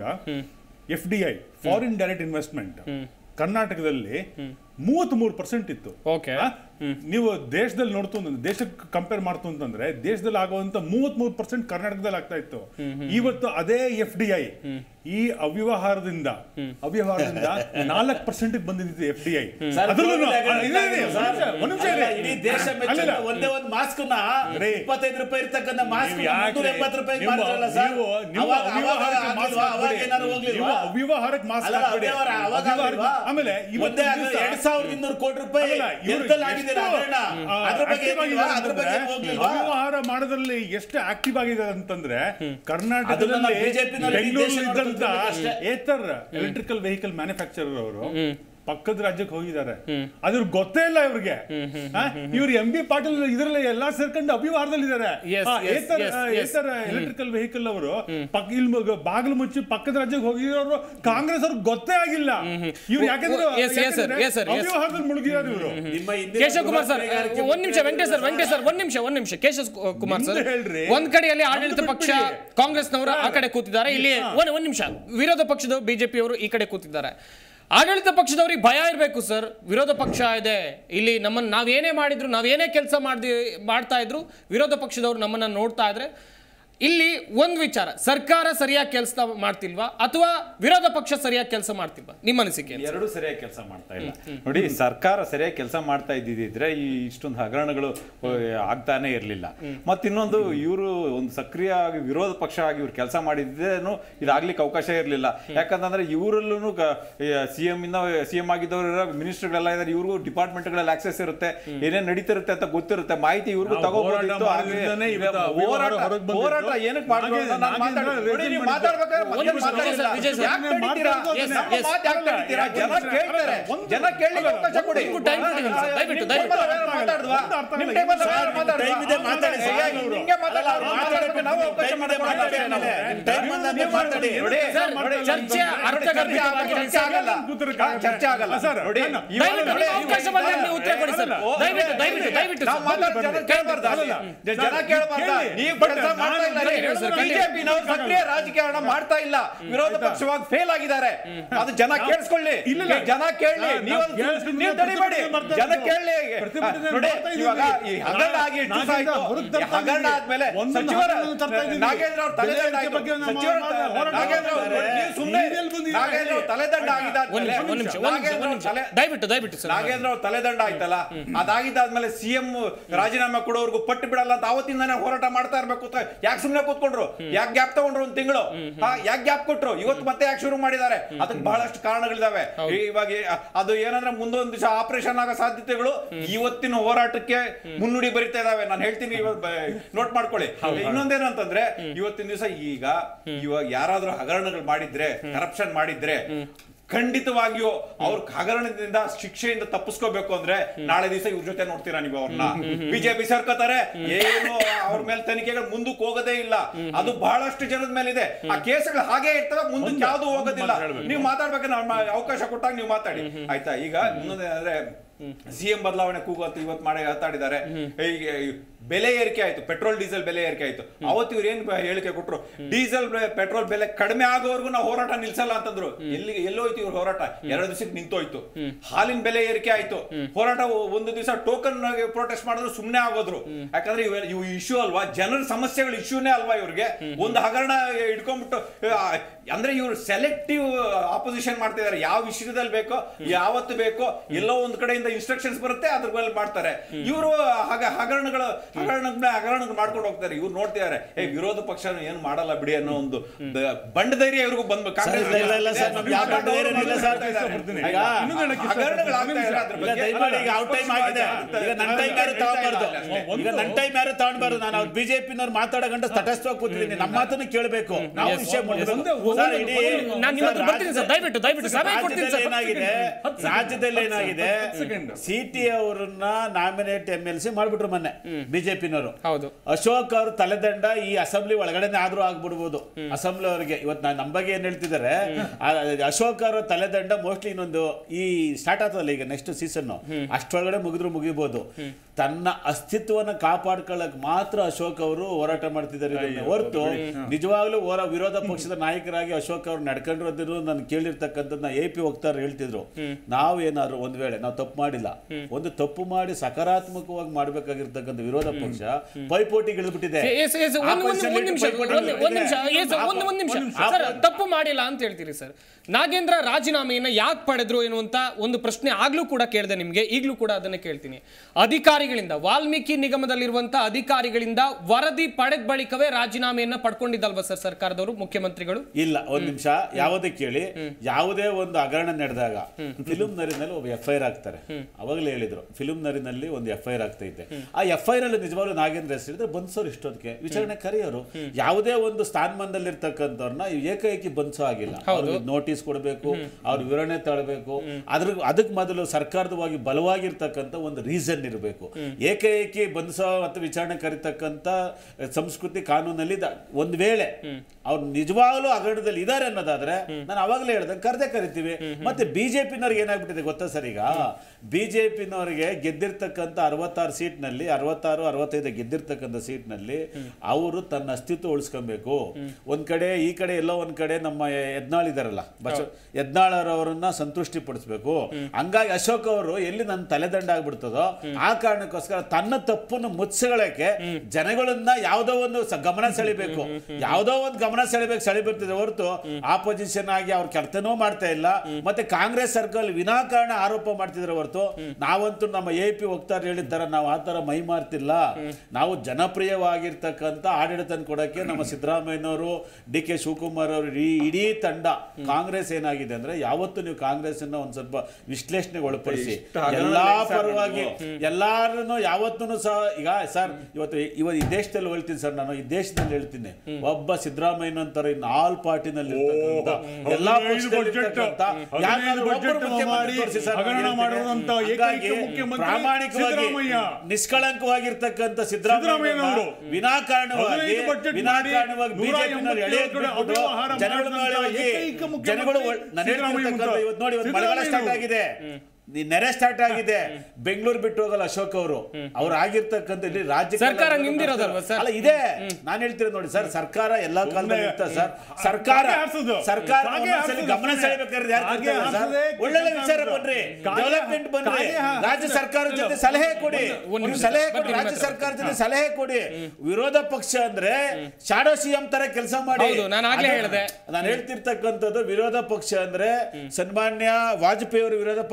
S3: F D I foreign direct investment ಕರ್ನಾಟಕದಲ್ಲಿ ಮೂವತ್ತ್ ಮೂರು ಪರ್ಸೆಂಟ್ ಇತ್ತು
S1: Okay.
S3: ಆ? ನೀವು ದೇಶದಲ್ಲಿ ನೋಡ್ತು ಅಂತಂದ್ರೆ ದೇಶಕ್ಕೆ ಕಂಪೇರ್ ಮಾಡ್ತು ಅಂತಂದ್ರೆ ದೇಶದಲ್ಲಿ ಆಗುವಂತ ಮೂವತ್ತ್ ಮೂರು ಪರ್ಸೆಂಟ್ ಕರ್ನಾಟಕದಲ್ಲಿ ಆಗ್ತಾ ಇತ್ತು ಇವತ್ತು ಅದೇ ಎಫ್ ಡಿ ಐ ಈ ಅವ್ಯವಹಾರದಿಂದ ಅವ್ಯವಹಾರದಿಂದ ನಾಲ್ಕು ಪರ್ಸೆಂಟ್ ಬಂದಿದ್ದು F D I
S5: sir, Covid ಆಗಿರೋದು ಸರ್.
S3: ಒಂದ್ ನಿಮಿಷ
S5: ಅಲ್ಲ,
S3: ಇರಿ.
S5: ಇಡೀ ದೇಶ ಮೆಚ್ಚಿದ
S3: ಅಲ್ಲಲ್ಲ.
S5: ಒಂದೇ ಒಂದು ಮಾಸ್ಕ್ ನ
S3: ರೀ.
S5: ಇಪ್ಪತ್ತೈದು ರೂಪಾಯಿ ಇರ್ತಕ್ಕಂಥ ಮಾಸ್ಕ್
S3: ನೀವು ಯಾಕೆ
S5: ಮುನ್ನೂರ ಎಂಬತ್ತು ರೂಪಾಯಿ
S3: ನಿಮ್ಮ-
S5: ಮಾಡಿದ್ರಲ್ಲ ಸರ್
S3: ನೀವು- ನೀವು
S5: ಅವಾಗ-
S3: ಅವ್ಯವಹಾರಕ್ಕೆ
S5: ಅವಾಗ
S3: ಮಾಸ್ಕ್
S5: ಆಗ್ಲಿಲ್ವಾ? ಅವಾಗ
S3: ಹಾಕ್ಬಿಡಿ.
S5: ಏನಾದ್ರು
S3: ನೀವು
S5: ಹೋಗ್ಲಿಲ್ವಾ
S3: ಅವ್ಯವಹಾರಕ್ಕೆ ಮಾಸ್ಕ್
S5: ಅಲ್ಲ,
S3: ಹಾಕ್ಬಿಡಿ.
S5: ಅವ್ಯವಹಾರ ಅವಾಗ
S3: ಅವ್ಯವಹಾರಕ್ಕೆ-
S5: ಆಗ್ಲಿಲ್ವಾ?
S3: ಆಮೇಲೆ ಇವತ್ತು
S5: ಒಂದೇ ಆಗ
S3: ದಿವ್ಸ-
S5: ಎರಡ್ ಸಾವಿರದ ಇನ್ನೂರು ಕೋಟಿ ರೂಪಾಯಿ
S3: ಅಲ್ಲ, ಇವ್ರು
S5: ಎಂತಲ್ಲಿ ಆಗಿದೆ
S3: ಎಷ್ಟು,
S5: ಹಗರಣ?
S3: ಆ,
S5: ಅದ್ರ ಬಗ್ಗೆ
S3: active
S5: ಏನಿಲ್ವಾ? ಅದ್ರ
S3: ಆಗಿದ್ದಾರೆ
S5: ಬಗ್ಗೆ
S3: ಅಂತಂದ್ರೆ,
S5: ಹೋಗ್ಲಿಲ್ವಾ?
S3: ಅವ್ಯವಹಾರ ಮಾಡೋದ್ರಲ್ಲಿ ಎಷ್ಟು ಆಕ್ಟಿವ್ ಆಗಿದೆ ಅಂತಂದ್ರೆ ಕರ್ನಾಟಕದಲ್ಲಿ
S5: ಅದನ್ನ BJP ನವರು ಇಡೀ ದೇಶ
S3: ಬೆಂಗಳೂರು ಇದ್ದಂತ
S5: ನೋಡ್ತಿರ್ತಾರೆ ಅಷ್ಟೇ.
S3: ಏತರ್ ಎಲೆಕ್ಟ್ರಿಕಲ್ ವೆಹಿಕಲ್ ಮ್ಯಾನುಫ್ಯಾಕ್ಚರರ್ ಅವರು ಪಕ್ಕದ ರಾಜ್ಯಕ್ಕೆ ಹೋಗಿದ್ದಾರೆ ಅದ್ರ ಗೊತ್ತೇ ಇಲ್ಲ ಇವ್ರಿಗೆ ಆ, ಇವ್ರು ಎಂ ಬಿ ಪಾಟೀಲ್ ಇದರಲ್ಲಿ ಎಲ್ಲಾ ಸೇರ್ಕೊಂಡು ಅವ್ಯವಹಾರದಲ್ಲಿ ಇದ್ದಾರೆ
S1: Yes, yes, yes, yes.
S3: Electrical vehicle ಅವರು ಪಕ್ಕ ಇಲ್ಲಿ ಮಗ- ಬಾಗಿಲು ಮುಚ್ಚಿ ಪಕ್ಕದ ರಾಜ್ಯಕ್ಕೆ ಹೋಗಿರೋರು ಕಾಂಗ್ರೆಸ್ ಅವ್ರಿಗೆ ಗೊತ್ತೇ ಆಗಿಲ್ಲ ಇವ್ರು ಯಾಕಂದ್ರೆ
S1: Yes, yes, sir.
S3: ಯಾಕಂದ್ರೆ
S1: Yes, sir. Yes.
S3: ಅವ್ಯವಹಾರದಲ್ಲಿ ಮುಳುಗಿದ್ದಾರೆ ಇವರು
S5: ನಿಮ್ಮ ಹಿಂದಿನ
S1: ಕೇಶವ್ ಕುಮಾರ್ ಸರ್
S5: ಕೈಗಾರಿಕೆ
S1: ಒಂದ್ ನಿಮಿಷ ವೆಂಕಟೇಶ್ ಸರ್ ವೆಂಕಟೇಶ್ ಸರ್ ಒಂದ್ ನಿಮಿಷ ಒಂದ್ ನಿಮಿಷ ಕೇಶವ್ ಕುಮಾರ್ ಸರ್
S3: ನಿಮ್ದು ಹೇಳ್ರಿ.
S1: ಒಂದ್ ಕಡೆಯಲ್ಲಿ ಆಡಳಿತ
S3: ನಮ್ದು
S1: ಪಕ್ಷ
S3: ಬಿಟ್ಬಿಡಿ.
S1: ಕಾಂಗ್ರೆಸ್ನವರು ಆ ಕಡೆ ಕೂತಿದ್ದಾರೆ ಇಲ್ಲಿ ಒಂದ್ ಒಂದ್ ನಿಮಿಷ ವಿರೋಧ ಪಕ್ಷದ ಬಿಜೆಪಿ ಅವರು ಈ ಕಡೆ ಕೂತಿದ್ದಾರೆ ಆಡಳಿತ ಪಕ್ಷದವ್ರಿಗೆ ಭಯ ಇರಬೇಕು ಸರ್ ವಿರೋಧ ಪಕ್ಷ ಇದೆ ಇಲ್ಲಿ ನಮ್ಮನ್ನ ನಾವೇನೇ ಮಾಡಿದ್ರು ನಾವೇನೇ ಕೆಲಸ ಮಾಡ್ದಿ ಮಾಡ್ತಾ ಇದ್ರು ವಿರೋಧ ಪಕ್ಷದವ್ರು ನಮ್ಮನ್ನ ನೋಡ್ತಾ ಇದ್ರೆ ಇಲ್ಲಿ ಒಂದು ವಿಚಾರ ಸರ್ಕಾರ ಸರಿಯಾಗಿ ಕೆಲಸ ಮಾಡ್ತಿಲ್ವಾ ಅಥವಾ ವಿರೋಧ ಪಕ್ಷ ಸರಿಯಾಗಿ ಕೆಲಸ ಮಾಡ್ತಿಲ್ವಾ ನಿಮ್ಮ ಅನಿಸಿಕೆ ಏನು?
S4: ಎರಡು ಸರಿಯಾಗಿ ಕೆಲಸ ಮಾಡ್ತಾ ಇಲ್ಲ ನೋಡಿ ಸರ್ಕಾರ ಸರಿಯಾಗಿ ಕೆಲಸ ಮಾಡ್ತಾ ಇದ್ದಿದ್ರೆ ಈ ಇಷ್ಟೊಂದು ಹಗರಣಗಳು ಆ, ಆಗ್ತಾನೆ ಇರಲಿಲ್ಲ ಮತ್ತೆ ಇನ್ನೊಂದು ಇವರು ಒಂದು ಸಕ್ರಿಯ ಆಗಿ ವಿರೋಧ ಪಕ್ಷ ಆಗಿ ಇವ್ರು ಕೆಲಸ ಮಾಡಿದ್ದೇನು ಇದಾಗ್ಲಿಕ್ಕೆ ಅವಕಾಶ ಇರಲಿಲ್ಲ ಯಾಕಂತಂದ್ರೆ ಇವರಲ್ಲೂ ಸಿ ಎಂ ಇಂದ ಸಿ ಎಂ ಆಗಿದ್ದವರು ಮಿನಿಸ್ಟರ್ಗಳೆಲ್ಲ ಇದಾರೆ ಇವ್ರಿಗೂ ಡಿಪಾರ್ಟ್ಮೆಂಟ್ಗಳಲ್ಲಿ ಆಕ್ಸೆಸ್ ಇರುತ್ತೆ ಏನೇನ್ ನಡೀತಿರುತ್ತೆ ಅಂತ ಗೊತ್ತಿರುತ್ತೆ ಮಾಹಿತಿ ಇವ್ರಿಗೂ
S3: ನಾವು
S4: ತಗೋಬೋದಿತ್ತು
S3: ಹೋರಾಟ
S4: ಹಾಗೆ
S3: ಮಾಡಿದ್ರಿಂದನೇ ಇವತ್ತು
S4: ಹೋರಾಟ
S3: ಅವ್ಯವಹಾರ ಹೊರಗ್ ಬಂದಿದ್ದು.
S4: ಹೋರಾಟ ಏನಕ್ಕೆ ಮಾಡ್ಬೋದು ಅಂತ ನಾನು
S3: ನಾಗೇಂದ್ರ
S4: ಮಾತಾಡ್ತೀನಿ. ನೋಡಿ, ನೀವು
S3: ರೇಜಿಂಗ್
S4: ಮಾತಾಡ್ಬೇಕಾದ್ರೆ
S1: ಒಂದು
S4: ಮಧ್ಯ
S1: ನಿಮಿಷ, ವಿಜಯ್ ಸರ್,
S4: ಮಾತಾಡಿಲ್ಲ.
S1: ವಿಜಯ್ ಸರ್.
S4: ಯಾಕೆ ತಡೀತೀರಾ?
S1: Yes,
S4: ನಮ್ಮ
S1: yes.
S4: ಮಾತು ಯಾಕೆ ತಡೀತೀರಾ? ಜನ ಕೇಳ್ತಾರೆ ಜನ ಕೇಳಲಿಕ್ಕೆ ಅವಕಾಶ ಕೊಡಿ
S1: ಒಂದು time ಕೊಡಿ ಸರ್, ದಯವಿಟ್ಟು,
S4: ನಿಮ್ಮ
S1: ದಯವಿಟ್ಟು.
S4: ಟೇಬಲ್ ಅಲ್ಲಿ ಮಾತಾಡುವ? ನಿಮ್ಮ ಟೇಬಲ್ ಅಲ್ಲಿ ಮಾತಾಡುವ?
S5: ಟೈಮ್ ಇದೆ ಮಾತಾಡಿ ಸರ್.
S4: ಏ, ಹಿಂಗೆ ಮಾತಾಡಲ್ಲ, ಅವ್ರು ಮಾತಾಡ್ಬೇಕು, ನಾವು ಅವಕಾಶ
S5: ಟೈಮ್ ಇದೆ
S4: ಮಾಡಕ್ಕೆ
S5: ಮಾತಾಡಿ
S4: ನಾವು.
S5: ನಾವು. ಟೈಮ್ ಬಂದಾಗ
S4: ನೀವು ಮಾತಾಡಿ. ನೋಡಿ,
S1: ಸರ್,
S4: ನೋಡಿ,
S1: ಚರ್ಚೆ
S4: ನೋಡಿ,
S1: ಅರ್ಥಗರ್ಭಿತವಾಗಿ
S4: ಚರ್ಚೆ ಆಗಲ್ಲ. ಚರ್ಚೆ ಆಗಲ್ಲ
S3: ಸರ್,
S4: ನೋಡಿ
S3: ಅಲ್ಲ.
S4: ಇವಾಗ
S1: ದಯವಿಟ್ಟು
S4: ನೋಡಿ,
S1: ನಿಮ್ಮ ಅವಕಾಶ ಬಂದಾಗ ನೀವು ಉತ್ತರ ಕೊಡಿ ಸರ್
S3: ಅಲ್ಲಲ್ಲ.
S1: ದಯವಿಟ್ಟು ದಯವಿಟ್ಟು ದಯವಿಟ್ಟು
S4: ನಾವು
S1: ಸರ್.
S4: ಮಾತಾಡೋ ಜನ ಕೇಳ್ಬಾರ್ದಾ?
S3: ಅಲ್ಲಲ್ಲ.
S4: ಜನ ಜನ ಕೇಳ್ಬಾರ್ದಾ?
S3: ಕೇಳಿ.
S4: ನೀವು
S3: ಬಟ್
S4: ಕೆಲಸ ಮಾಡ್ತಾ ಇಲ್ಲ
S3: ನಾನು ಹೇಳಿ ಸರ್, ಖಂಡಿತ.
S4: ಬಿಜೆಪಿ ನಾವು ಸಕ್ರಿಯ ರಾಜಕಾರಣ ಮಾಡ್ತಾ ಇಲ್ಲ ವಿರೋಧ ಪಕ್ಷವಾಗಿ ಫೇಲ್ ಆಗಿದ್ದಾರೆ ಅದು ಜನ ಕೇಳಿಸ್ಕೊಳ್ಳಿ
S3: ಇಲ್ಲ, ಇಲ್ಲ.
S4: ಜನ ಕೇಳಲಿ
S3: ನಾವು
S4: ನೀವು
S3: ಕೇಳಿಸ್ಕೊಂಡು
S4: ನೀವು ತಡಿಬೇಡಿ
S3: ಪ್ರತಿಭಟನೆ ಮಾಡ್ತಾ
S4: ಜನ
S3: ಇದ್ದೀವಿ.
S4: ಕೇಳಲಿ
S3: ಪ್ರತಿಭಟನೆ
S4: ನೋಡಿ
S3: ಮಾಡ್ತಾ ಇದ್ದೀವಿ.
S4: ಇವಾಗ ಈ ಹಗರಣ ಆಗಿ ಎಷ್ಟು ದಿವಸ
S3: ನಾಗೇಂದ್ರ
S4: ಆಯ್ತು?
S3: ಹೊರಗೆ ತರ್ತಾ
S4: ಈ ಹಗರಣ
S3: ಇದ್ದೀವಿ.
S4: ಆದ್ಮೇಲೆ
S3: ಒಂದೊಂದು
S4: ಸಚಿವರ
S3: ಹಗರಣ ತರ್ತಾ ಇದ್ದೀವಿ.
S4: ನಾಗೇಂದ್ರ ಅವ್ರ ತಲೆದಂಡ
S3: ಬೆಲೆ ಏರಿಕೆ
S4: ಆಯ್ತು
S3: ಬಗ್ಗೆ ನಮ್ಮ
S4: ಸಚಿವರ
S3: ಮಾಡ- ಹೋರಾಟ
S4: ನಾಗೇಂದ್ರ ಅವ್ರು
S3: ಮಾಡ್ತಾರೆ.
S4: ನೀವು ಸುಮ್ಮನೆ
S3: ಸೀರಿಯಲ್ ಬಂದಿದೆ.
S4: ನಾಗೇಂದ್ರ ಅವ್ರ ತಲೆದಂಡ
S1: ಒಂದ್
S4: ಆಗಿದ್ದಾದ್ಮೇಲೆ
S1: ನಿಮಿಷ ಒಂದ್ ನಿಮಿಷ ಒಂದ್ ನಿಮಿಷ
S4: ನಾಗೇಂದ್ರ
S1: ಒಂದ್
S4: ಅವ್ರ
S1: ನಿಮಿಷ
S4: ತಲೆ
S1: ದಯವಿಟ್ಟು ದಯವಿಟ್ಟು ಸರ್
S4: ನಾಗೇಂದ್ರ ಅವ್ರ ತಲೆದಂಡ ಆಯ್ತಲ್ಲ ಅದಾಗಿದ್ದಾದ್ಮೇಲೆ ಸಿಎಂ ರಾಜೀನಾಮೆ ಕೊಡೋರ್ಗು ಪಟ್ಟು ಬಿಡಲ್ಲ ಅಂತ ಅವತ್ತಿಂದಾನೆ ಹೋರಾಟ ಮಾಡ್ತಾ ಇರ್ಬೇಕು ಅಂತ ಯಾಕೆ ಸುಮ್ನೆ ಕೂತ್ಕೊಂಡ್ರು ಯಾಕೆ ಗ್ಯಾಪ್ ತಗೊಂಡ್ರು ಒಂದ್ ತಿಂಗಳು ಯಾಕೆ ಗ್ಯಾಪ್ ಕೊಟ್ರು ಇವತ್ತು ಮತ್ತೆ ಯಾಕೆ ಶುರು ಮಾಡಿದ್ದಾರೆ ಅದಕ್ಕೆ ಬಹಳಷ್ಟು ಕಾರಣಗಳಿದಾವೆ ಇವಾಗ ಈ- ಅದು ಏನಂದ್ರೆ ಮುಂದೊಂದು ದಿವಸ ಆಪರೇಷನ್ ಆಗೋ ಸಾಧ್ಯತೆಗಳು ಇವತ್ತಿನ ಹೋರಾಟಕ್ಕೆ ಮುನ್ನುಡಿ ಬರಿತಾ ಇದಾವೆ ನಾನು ಹೇಳ್ತೀನಿ ಇವತ್ತು ನೋಟ್ ಮಾಡ್ಕೊಳ್ಳಿ ಇನ್ನೊಂದೇನು ಅಂತಂದ್ರೆ ಇವತ್ತಿನ ದಿವಸ ಈಗ ಇವಾಗ ಯಾರಾದ್ರೂ ಹಗರಣಗಳು ಮಾಡಿದ್ರೆ ಕರಪ್ಷನ್ ಮಾಡಿದ್ರೆ ಖಂಡಿತವಾಗಿಯೂ ಅವ್ರ ಹಗರಣದಿಂದ ಶಿಕ್ಷೆಯಿಂದ ತಪ್ಪಿಸ್ಕೋಬೇಕು ಅಂದ್ರೆ ನಾಳೆ ದಿವಸ ಇವ್ರ ಜೊತೆ ನೋಡ್ತೀರಾ ನೀವು ಅವ್ರನ್ನ ಬಿಜೆಪಿ ಸರ್ಕೋತಾರೆ ಏನು ಅವ್ರ ಮೇಲೆ ತನಿಖೆಗಳು ಮುಂದಕ್ಕೆ ಹೋಗೋದೇ ಇಲ್ಲ ಅದು ಬಹಳಷ್ಟು ಜನದ ಮೇಲೆ ಇದೆ ಆ ಕೇಸ್ಗಳು ಹಾಗೆ ಇರ್ತವೆ ಮುಂದಕ್ಕೆ ಯಾವ್ದು ಹೋಗೋದಿಲ್ಲ ನೀವು ಮಾತಾಡ್ಬೇಕು ನಾವು ಅವಕಾಶ ಕೊಟ್ಟಾಗ ನೀವು ಮಾತಾಡಿ ಆಯ್ತಾ ಈಗ ಇನ್ನೊಂದು ಅಂದ್ರೆ ಸಿಎಂ ಬದಲಾವಣೆ ಕೂಗತ್ತು ಇವತ್ತು ಮಾಡಿ ಮಾತಾಡಿದ್ದಾರೆ ಈಗ ಬೆಲೆ ಏರಿಕೆ ಆಯ್ತು ಪೆಟ್ರೋಲ್ ಡೀಸೆಲ್ ಬೆಲೆ ಏರಿಕೆ ಆಯ್ತು ಅವತ್ತು ಇವ್ರು ಏನ್ ಬ- ಹೇಳಿಕೆ ಕೊಟ್ರು ಡೀಸೆಲ್ ಬೆ- ಪೆಟ್ರೋಲ್ ಬೆಲೆ ಕಡಿಮೆ ಆಗೋವರೆಗೂ ನಾವು ಹೋರಾಟ ನಿಲ್ಸಲ್ಲ ಅಂತಂದ್ರು ಎಲ್ಲಿ ಎಲ್ಲೋಯ್ತು ಇವ್ರ ಹೋರಾಟ ಎರಡು ದಿವಸಕ್ಕೆ ನಿಂತೋಯ್ತು ಹಾಲಿನ ಬೆಲೆ ಏರಿಕೆ ಆಯ್ತು ಹೋರಾಟ ಒ- ಒಂದು ದಿವಸ ಟೋಕನ್ ಪ್ರೊಟೆಸ್ಟ್ ಮಾಡಿದ್ರು ಸುಮ್ನೆ ಆಗೋದ್ರು ಯಾಕಂದ್ರೆ ಇವೆ- ಇವು ಇಶ್ಯೂ ಅಲ್ವಾ ಜನರ ಸಮಸ್ಯೆಗಳು ಇಶ್ಯೂನೇ ಅಲ್ವಾ ಇವ್ರಿಗೆ ಒಂದು ಹಗರಣ ಇಟ್ಕೊಂಡ್ಬಿಟ್ಟು ಆ, ಅಂದ್ರೆ ಇವ್ರು ಸೆಲೆಕ್ಟಿವ್ ಆಪೋಸಿಷನ್ ಮಾಡ್ತಿದ್ದಾರೆ ಯಾವ ವಿಷಯದಲ್ಲಿ ಬೇಕೋ ಯಾವತ್ತು ಬೇಕೋ ಎಲ್ಲೋ ಒಂದ್ ಕಡೆಯಿಂದ ಇನ್ಸ್ಟ್ರಕ್ಷನ್ಸ್ ಬರುತ್ತೆ ಅದ್ರ ಮೇಲೆ ಮಾಡ್ತಾರೆ ಇವರು ಹಾಗ ಹಗರಣಗಳು ಹಗರಣ ಹಗರಣ ಮಾಡ್ಕೊಂಡು ಹೋಗ್ತಾರೆ ಇವ್ರು ನೋಡ್ತಿದ್ದಾರೆ ಏ ವಿರೋಧ ಪಕ್ಷ ಏನು ಮಾಡಲ್ಲ ಬಿಡಿ ಅನ್ನೋ ಒಂದು ದ- ಬಂಡ ಧೈರ್ಯ ಇವ್ರಿಗೂ ಬಂದ್
S5: ಸರ್, ಇಲ್ಲ, ಇಲ್ಲ, ಇಲ್ಲ, ಸರ್, ನಮ್ಗೆ ಯಾವ ಬಂಡ ಧೈರ್ಯ ಇಲ್ಲ, ಸರ್. ಈಗ
S3: ಇನ್ನೊಂದು ಹೇಳಕ್ಕೆ
S4: ಹಗರಣಗಳಾಗ್ತಾ ಇದೆ ಅದ್ರ
S5: ಇಲ್ಲ
S4: ಬಗ್ಗೆ.
S5: ದಯಮಾಡಿ ಈಗ ಔಟ್ ಟೈಮ್ ಆಗಿದೆ ಈಗ ನನ್ನ ಟೈಮ್ ಯಾರು ತಗೊಂಬಾರ್ದು ಈಗ ನನ್ನ ಟೈಮ್ ಯಾರು ತಗೊಂಡ್ಬಾರ್ದು ನಾನು ಅವ್ರು ಬಿಜೆಪಿನವ್ರು ಮಾತಾಡೋ ಗಂಟ ತಟಸ್ಥವಾಗಿ ಕೂತಿದ್ದೀನಿ ನಮ್ಮ ಮಾತನ್ನು ಕೇಳಬೇಕು ನಾವು ವಿಷಯ ಮುಗಿಸ್ಬೇಕು. ಸರ್, ಇಡೀ
S1: ನಾನು ನಿಮ್ಮ ಹತ್ರ ಬರ್ತೀನಿ ಸರ್ ದಯವಿಟ್ಟು ದಯವಿಟ್ಟು ಸಮಯ ಕೊಡ್ತೀನಿ
S5: ರಾಜ್ಯದಲ್ಲಿ
S1: ಸರ್
S5: ಏನಾಗಿದೆ ರಾಜ್ಯದಲ್ಲಿ ಏನಾಗಿದೆ
S3: second.
S5: ಸಿ ಟಿ ಅವರನ್ನ ನಾಮಿನೇಟ್ ಎಂ ಎಲ್ ಸಿ ಮಾಡ್ಬಿಟ್ರು ಮೊನ್ನೆ ಬಿಜೆಪಿನವರು
S1: ಹೌದು
S5: ಅಶೋಕ್ ಅವ್ರ ತಲೆದಂಡ ಈ ಅಸೆಂಬ್ಲಿ ಒಳಗಡೆನೆ ಆದ್ರೂ ಆಗ್ಬಿಡ್ಬೋದು ಅಸೆಂಬ್ಲಿ ಅವರಿಗೆ ಇವತ್ತು ನಾನು ನಮ್ಮ ಬಗ್ಗೆ ಏನ್ ಹೇಳ್ತಿದ್ದಾರೆ ಆ, ಅಶೋಕ್ ಅವರ ತಲೆದಂಡ ಮೋಸ್ಟ್ಲಿ ಇನ್ನೊಂದು ಈ ಸ್ಟಾರ್ಟ್ ಆಗ್ತದಲ್ಲ ಈಗ ನೆಕ್ಸ್ಟ್ ಸೀಸನ್ ಅಷ್ಟೊಳಗಡೆ ಮುಗಿದ್ರು ಮುಗಿಬೋದು ತನ್ನ ಅಸ್ತಿತ್ವನ ಕಾಪಾಡ್ಕೊಳ್ಳಕ್ ಮಾತ್ರ ಅಶೋಕ್ ಅವರು ಹೋರಾಟ ಮಾಡ್ತಿದ್ದಾರೆ ಇದನ್ನ ಹೊರತು ನಿಜವಾಗ್ಲೂ ಹೋರ ವಿರೋಧ ಪಕ್ಷದ ನಾಯಕರಾಗಿ ಅಶೋಕ್ ಅವ್ರು ನಡ್ಕೊಂಡಿರೋದಿದ್ರು ನಾನು ಕೇಳಿರ್ತಕ್ಕಂಥದ್ದು ಎ ಪಿ ವಕ್ತಾರರು ಹೇಳ್ತಿದ್ರು ನಾವು ಏನಾದ್ರು ಒಂದ್ ವೇಳೆ ನಾವು ತಪ್ಪು ಮಾಡಿಲ್ಲ ಒಂದು ತಪ್ಪು ಮಾಡಿ ಸಕಾರಾತ್ಮಕವಾಗಿ ಮಾಡ್ಬೇಕಾಗಿರ್ತಕ್ಕಂಥ ವಿರೋಧ ಪಕ್ಷ ಪೈಪೋಟಿಗೆ ಇಳಿದ್ಬಿಟ್ಟಿದೆ
S1: ಎಸ್, ಎಸ್, ಒಂದು- ಒಂದು- ಒಂದು ನಿಮಿಷ ಒಂದು- ಒಂದು ನಿಮಿಷ ಎಸ್, ಒಂದು ಒಂದು ನಿಮಿಷ ಸರ್ ತಪ್ಪು ಮಾಡಿಲ್ಲ ಅಂತ ಹೇಳ್ತೀರಿ ಸರ್ ನಾಗೇಂದ್ರ ರಾಜೀನಾಮೆಯನ್ನ ಯಾಕೆ ಪಡೆದ್ರು ಎನ್ನುವಂತ ಒಂದು ಪ್ರಶ್ನೆ ಆಗ್ಲೂ ಕೂಡ ಕೇಳಿದೆ ನಿಮ್ಗೆ ಈಗಲೂ ಕೂಡ ಅದನ್ನ ಕೇಳ್ತೀನಿ ಅಧಿಕಾರಿಗಳಿಂದ ವಾಲ್ಮೀಕಿ ನಿಗಮದಲ್ಲಿರುವಂತ ಅಧಿಕಾರಿಗಳಿಂದ ವರದಿ ಪಡೆದ ಬಳಿಕವೇ ರಾಜೀನಾಮೆಯನ್ನ ಪಡ್ಕೊಂಡಿದ್ದಲ್ವಾ ಸರ್ ಸರ್ಕಾರದವರು ಮುಖ್ಯಮಂತ್ರಿಗಳು
S5: ಇಲ್ಲ ಒಂದ್ ನಿಮಿಷ ಯಾವುದೇ ಕೇಳಿ ಯಾವುದೇ ಒಂದು ಹಗರಣ ನಡೆದಾಗ ಫಿಲ್ಮ್ ನರಿನಲ್ಲಿ ಒಬ್ಬ ಎಫ್ ಐ ಆರ್ ಆಗ್ತಾರೆ ಅವಾಗಲೇ ಹೇಳಿದ್ರು ಫಿಲ್ಮ್ ನರಿನಲ್ಲಿ ಒಂದು ಎಫ್ ಐ ಆರ್ ಆಗ್ತಾ ಇದೆ ಆ ಎಫ್ ಐ ಆರ್ ಅಲ್ಲಿ ನಿಜವಾಗ್ಲೂ ನಾಗೇಂದ್ರ ಹೆಸರಿದ್ರೆ ಬಂದ್ಸೋರು ಇಷ್ಟೊತ್ತಿಗೆ ವಿಚಾರಣೆ ಕರೆಯೋರು ಯಾವುದೇ ಒಂದು ಸ್ಥಾನಮಾನದಲ್ಲಿರ್ತಕ್ಕಂಥವ್ರನ್ನ ಏಕೈಕಿ ಬಂದ್ಸೋ ಆಗಿಲ್ಲ ಅವ್ರಿಗೆ ನೋಟಿಸ್ ಕೊಡಬೇಕು ಅವ್ರ ವಿವರಣೆ ತಳಬೇಕು ಅದ್ರ ಅದಕ್ಕೆ ಮೊದಲು ಸರ್ಕಾರದವಾಗಿ ಬಲವಾಗಿರ್ತಕ್ಕಂಥ ಒಂದು ರೀಸನ್ ಇರಬೇಕು ಏಕೈಕಿ ಬಂಧಿಸೋ ಮತ್ತು ವಿಚಾರಣೆ ಕರಿತಕ್ಕಂಥ ಸಂಸ್ಕೃತಿ ಕಾನೂನಲ್ಲಿ ದ- ಒಂದ್ ವೇಳೆ ಅವ್ರು ನಿಜವಾಗ್ಲೂ ಹಗರಣದಲ್ಲಿ ಇದಾರೆ ಅನ್ನೋದಾದ್ರೆ ನಾನು ಅವಾಗಲೇ ಹೇಳ್ದಂಗೆ ಕರೆದೇ ಕರಿತೀವಿ ಮತ್ತೆ ಬಿಜೆಪಿನವ್ರಿಗೆ ಏನಾಗ್ಬಿಟ್ಟಿದೆ ಗೊತ್ತಾ ಸರ್ ಈಗ ಬಿಜೆಪಿನವರಿಗೆ ಗೆದ್ದಿರ್ತಕ್ಕಂಥ ಅರವತ್ತಾರು ಸೀಟ್ನಲ್ಲಿ ಅರವತ್ತಾರು ಅರವತ್ತೈದು ಗೆದ್ದಿರ್ತಕ್ಕಂಥ ಸೀಟ್ನಲ್ಲಿ ಅವರು ತನ್ನ ಅಸ್ತಿತ್ವ ಉಳಿಸ್ಕೊಬೇಕು ಒಂದ್ ಕಡೆ ಈ ಕಡೆ ಎಲ್ಲೋ ಒಂದ್ ಕಡೆ ನಮ್ಮ ಯತ್ನಾಳ್ ಇದಾರಲ್ಲ ಬಸ ಯತ್ನಾಳರವರನ್ನ ಸಂತುಷ್ಟಿ ಪಡಿಸ್ಬೇಕು ಹಂಗಾಗಿ ಅಶೋಕ್ ಅವರು ಎಲ್ಲಿ ನನ್ನ ತಲೆದಂಡ ಆಗ್ಬಿಡ್ತದೋ ಆ ಕಾರಣಕ್ಕೋಸ್ಕರ ತನ್ನ ತಪ್ಪನ್ನು ಮುಚ್ಚಿಗಳಕ್ಕೆ ಜನಗಳನ್ನ ಯಾವುದೋ ಒಂದು ಸ- ಗಮನ ಸೆಳಿಬೇಕು ಯಾವುದೋ ಒಂದು ಗಮನ ಸೆಳಿಬೇಕು ಸೆಳಿಬಿಡ್ತಿದೆ ಹೊರತು ಆಪೋಸಿಷನ್ ಆಗಿ ಅವ್ರ ಕೆರ್ತನೂ ಮಾಡ್ತಾ ಇಲ್ಲ ಮತ್ತೆ ಕಾಂಗ್ರೆಸ್ ಸರ್ಕಲ್ ವಿನಾಕಾರಣ ಆರೋಪ ಮಾಡ್ತಿದ್ರೆ ಹೊರತು ನಾವಂತೂ ನಮ್ಮ ಎ ಪಿ ವಕ್ತಾರ ಹೇಳಿದ್ದಾರ ನಾವು ಆ ತರ ಮೈ ಮಾರ್ತಿಲ್ಲ ನಾವು ಜನಪ್ರಿಯವಾಗಿರ್ತಕ್ಕಂಥ ಆಡಳಿತ ಕೊಡಕ್ಕೆ ನಮ್ಮ ಸಿದ್ದರಾಮಯ್ಯನವರು ಡಿ ಕೆ ಶಿವಕುಮಾರ್ ಅವರು ಇಡೀ ಇಡೀ ತಂಡ ಕಾಂಗ್ರೆಸ್ ಏನಾಗಿದೆ ಅಂದ್ರೆ ಯಾವತ್ತು ನೀವು ಕಾಂಗ್ರೆಸ್ ಅನ್ನ ಒಂದ್ ಸ್ವಲ್ಪ ವಿಶ್ಲೇಷಣೆಗೆ ಒಳಪಡಿಸಿ
S4: ಇಷ್ಟು ಹಗರಣ
S5: ಎಲ್ಲಾ
S4: ಇಲ್ಲ ಸರ್
S5: ಪರವಾಗಿ
S4: ನಿಮ್ದು.
S5: ಎಲ್ಲಾರನ್ನು ಯಾವತ್ತೂ ಸಹ ಈಗ ಸರ್ ಇವತ್ತು ಇವತ್ತು ಈ ದೇಶದಲ್ಲಿ ಹೇಳ್ತೀನಿ ಸರ್ ನಾನು ಈ ದೇಶದಲ್ಲಿ ಹೇಳ್ತೀನಿ ಒಬ್ಬ ಸಿದ್ದರಾಮಯ್ಯನಂತರ ಇನ್ನು ಆಲ್ ಪಾರ್ಟಿನಲ್ಲಿ ಎಲ್ಲಾ
S3: ಹದಿನೈದು
S5: ಪಕ್ಷದಲ್ಲಿ
S3: budget,
S5: ಇರ್ತಕ್ಕಂಥ
S3: ಹದಿನೈದು
S5: ಯಾರನ್ನಾದ್ರೂ ಒಬ್ಬರು
S3: budget
S5: ಮುಖ್ಯಮಂತ್ರಿ
S3: ಮಾಡಿ
S5: ತೋರಿಸಿ ಸರ್, ನಾನು
S3: ಹಗರಣ
S5: ಹೇಳ್ತೀನಿ.
S3: ಮಾಡಿರುವಂತ ಏಕೈಕ
S5: ಹಾಗಾಗಿ
S3: ಮುಖ್ಯಮಂತ್ರಿ
S5: ಪ್ರಾಮಾಣಿಕವಾಗಿ
S3: ಸಿದ್ದರಾಮಯ್ಯ.
S5: ನಿಷ್ಕಳಂಕವಾಗಿರ್ತಕ್ಕಂಥ
S3: ಸಿದ್ದರಾಮಯ್ಯನವರು.
S5: ಸಿದ್ದರಾಮಯ್ಯನವರು ವಿನಾಕಾರಣವಾಗಿ
S3: ಹದಿನೈದು budget ಮಾಡಿ
S5: ವಿನಾಕಾರಣವಾಗಿ
S3: ನೂರ
S5: ಬಿಜೆಪಿನವರು ಎಳೆ
S3: ಎಂಬತ್ತೇಳು ಕಡೆ
S5: ಎತ್ಬಿಟ್ಟು
S3: ಅವ್ಯವಹಾರ
S5: ಜನಗಳ ಮೇಲೆ
S3: ಮಾಡಿದಂತ
S5: ಹೋಗಿ
S3: ಏಕೈಕ ಮುಖ್ಯಮಂತ್ರಿ
S5: ಜನಗಳು ಒಳ್- ನಾನು
S3: ಸಿದ್ದರಾಮಯ್ಯ
S5: ಹೇಳ್ತಿರ್ತಕ್ಕಂಥ
S3: ಅಂತ.
S5: ಇವತ್ತು ನೋಡಿ ಇವತ್ತು ಮಳೆಗಾಲ ಸ್ಟಾರ್ಟ್ ಆಗಿದೆ ಈ ನೆರೆ ಸ್ಟಾರ್ಟ್ ಆಗಿದೆ ಬೆಂಗಳೂರು ಬಿಟ್ಟು ಹೋಗಲ್ಲ ಅಶೋಕ್ ಅವರು ಅವ್ರು ಆಗಿರ್ತಕ್ಕಂಥ ಇಲ್ಲಿ ರಾಜ್ಯ
S1: ಸರ್ಕಾರ ನಿಮ್ದಿರೋದಲ್ವಾ ಸರ್?
S5: ಅಲ್ಲ ಇದೆ ನಾನು ಹೇಳ್ತೀನಿ ನೋಡಿ ಸರ್ ಸರ್ಕಾರ ಎಲ್ಲಾ ಕಾಲದಲ್ಲಿ ಇರ್ತ ಸರ್ ಸರ್ಕಾರ
S3: ಕಾಗೆ ಹಾರ್ಸೋದು.
S5: ಸರ್ಕಾರ
S3: ಕಾಗೆ
S5: ಒಂದೊಂದ್ಸಲಿ
S3: ಹಾರ್ಸೋದು
S5: ಗಮನ
S3: ಅಷ್ಟೇ.
S5: ಸೆಳೆಬೇಕಾದ್ರೆ ಯಾರು
S3: ಕಾಗೆ
S5: ಕೊಡ್ತಾರೆ ಸರ್?
S3: ಹಾರ್ಸೋದೇ
S5: ಒಳ್ಳೊಳ್ಳೆ
S3: ಕೆಲಸ
S5: ವಿಚಾರ
S3: ಮಾಡೋದು.
S5: ಬನ್ರಿ
S3: ಕಾಗೆ
S5: ಡೆವಲಪ್ಮೆಂಟ್ ಬನ್ರಿ
S3: ಕಾಗೆ ಹಾರ್ಸೋದು.
S5: ರಾಜ್ಯ ಸರ್ಕಾರದ ಜೊತೆ ಸಲಹೆ ಕೊಡಿ
S1: ಒಂದು
S5: ನೀವು
S1: ನಿಮಿಷ.
S5: ಸಲಹೆ ಕೊಡಿ
S1: ಬರ್ತೀನಿ
S5: ರಾಜ್ಯ
S1: ಮಾತ್ರ.
S5: ಸರ್ಕಾರ ಜೊತೆ ಸಲಹೆ ಕೊಡಿ ವಿರೋಧ ಪಕ್ಷ ಅಂದ್ರೆ ಶಾಡೋ ಸಿಎಂ ತರ ಕೆಲಸ ಮಾಡಿ
S1: ಹೌದು, ನಾನು ಆಗ್ಲೇ
S5: ಅದನ್ನ-
S1: ಹೇಳ್ದೆ.
S5: ನಾನು ಹೇಳ್ತಿರ್ತಕ್ಕಂಥದ್ದು ವಿರೋಧ ಪಕ್ಷ ಅಂದ್ರೆ ಸನ್ಮಾನ್ಯ ವಾಜಪೇಯಿ ಅವರು ವಿರೋಧ ಪಕ್ಷದ ನಾಯಕ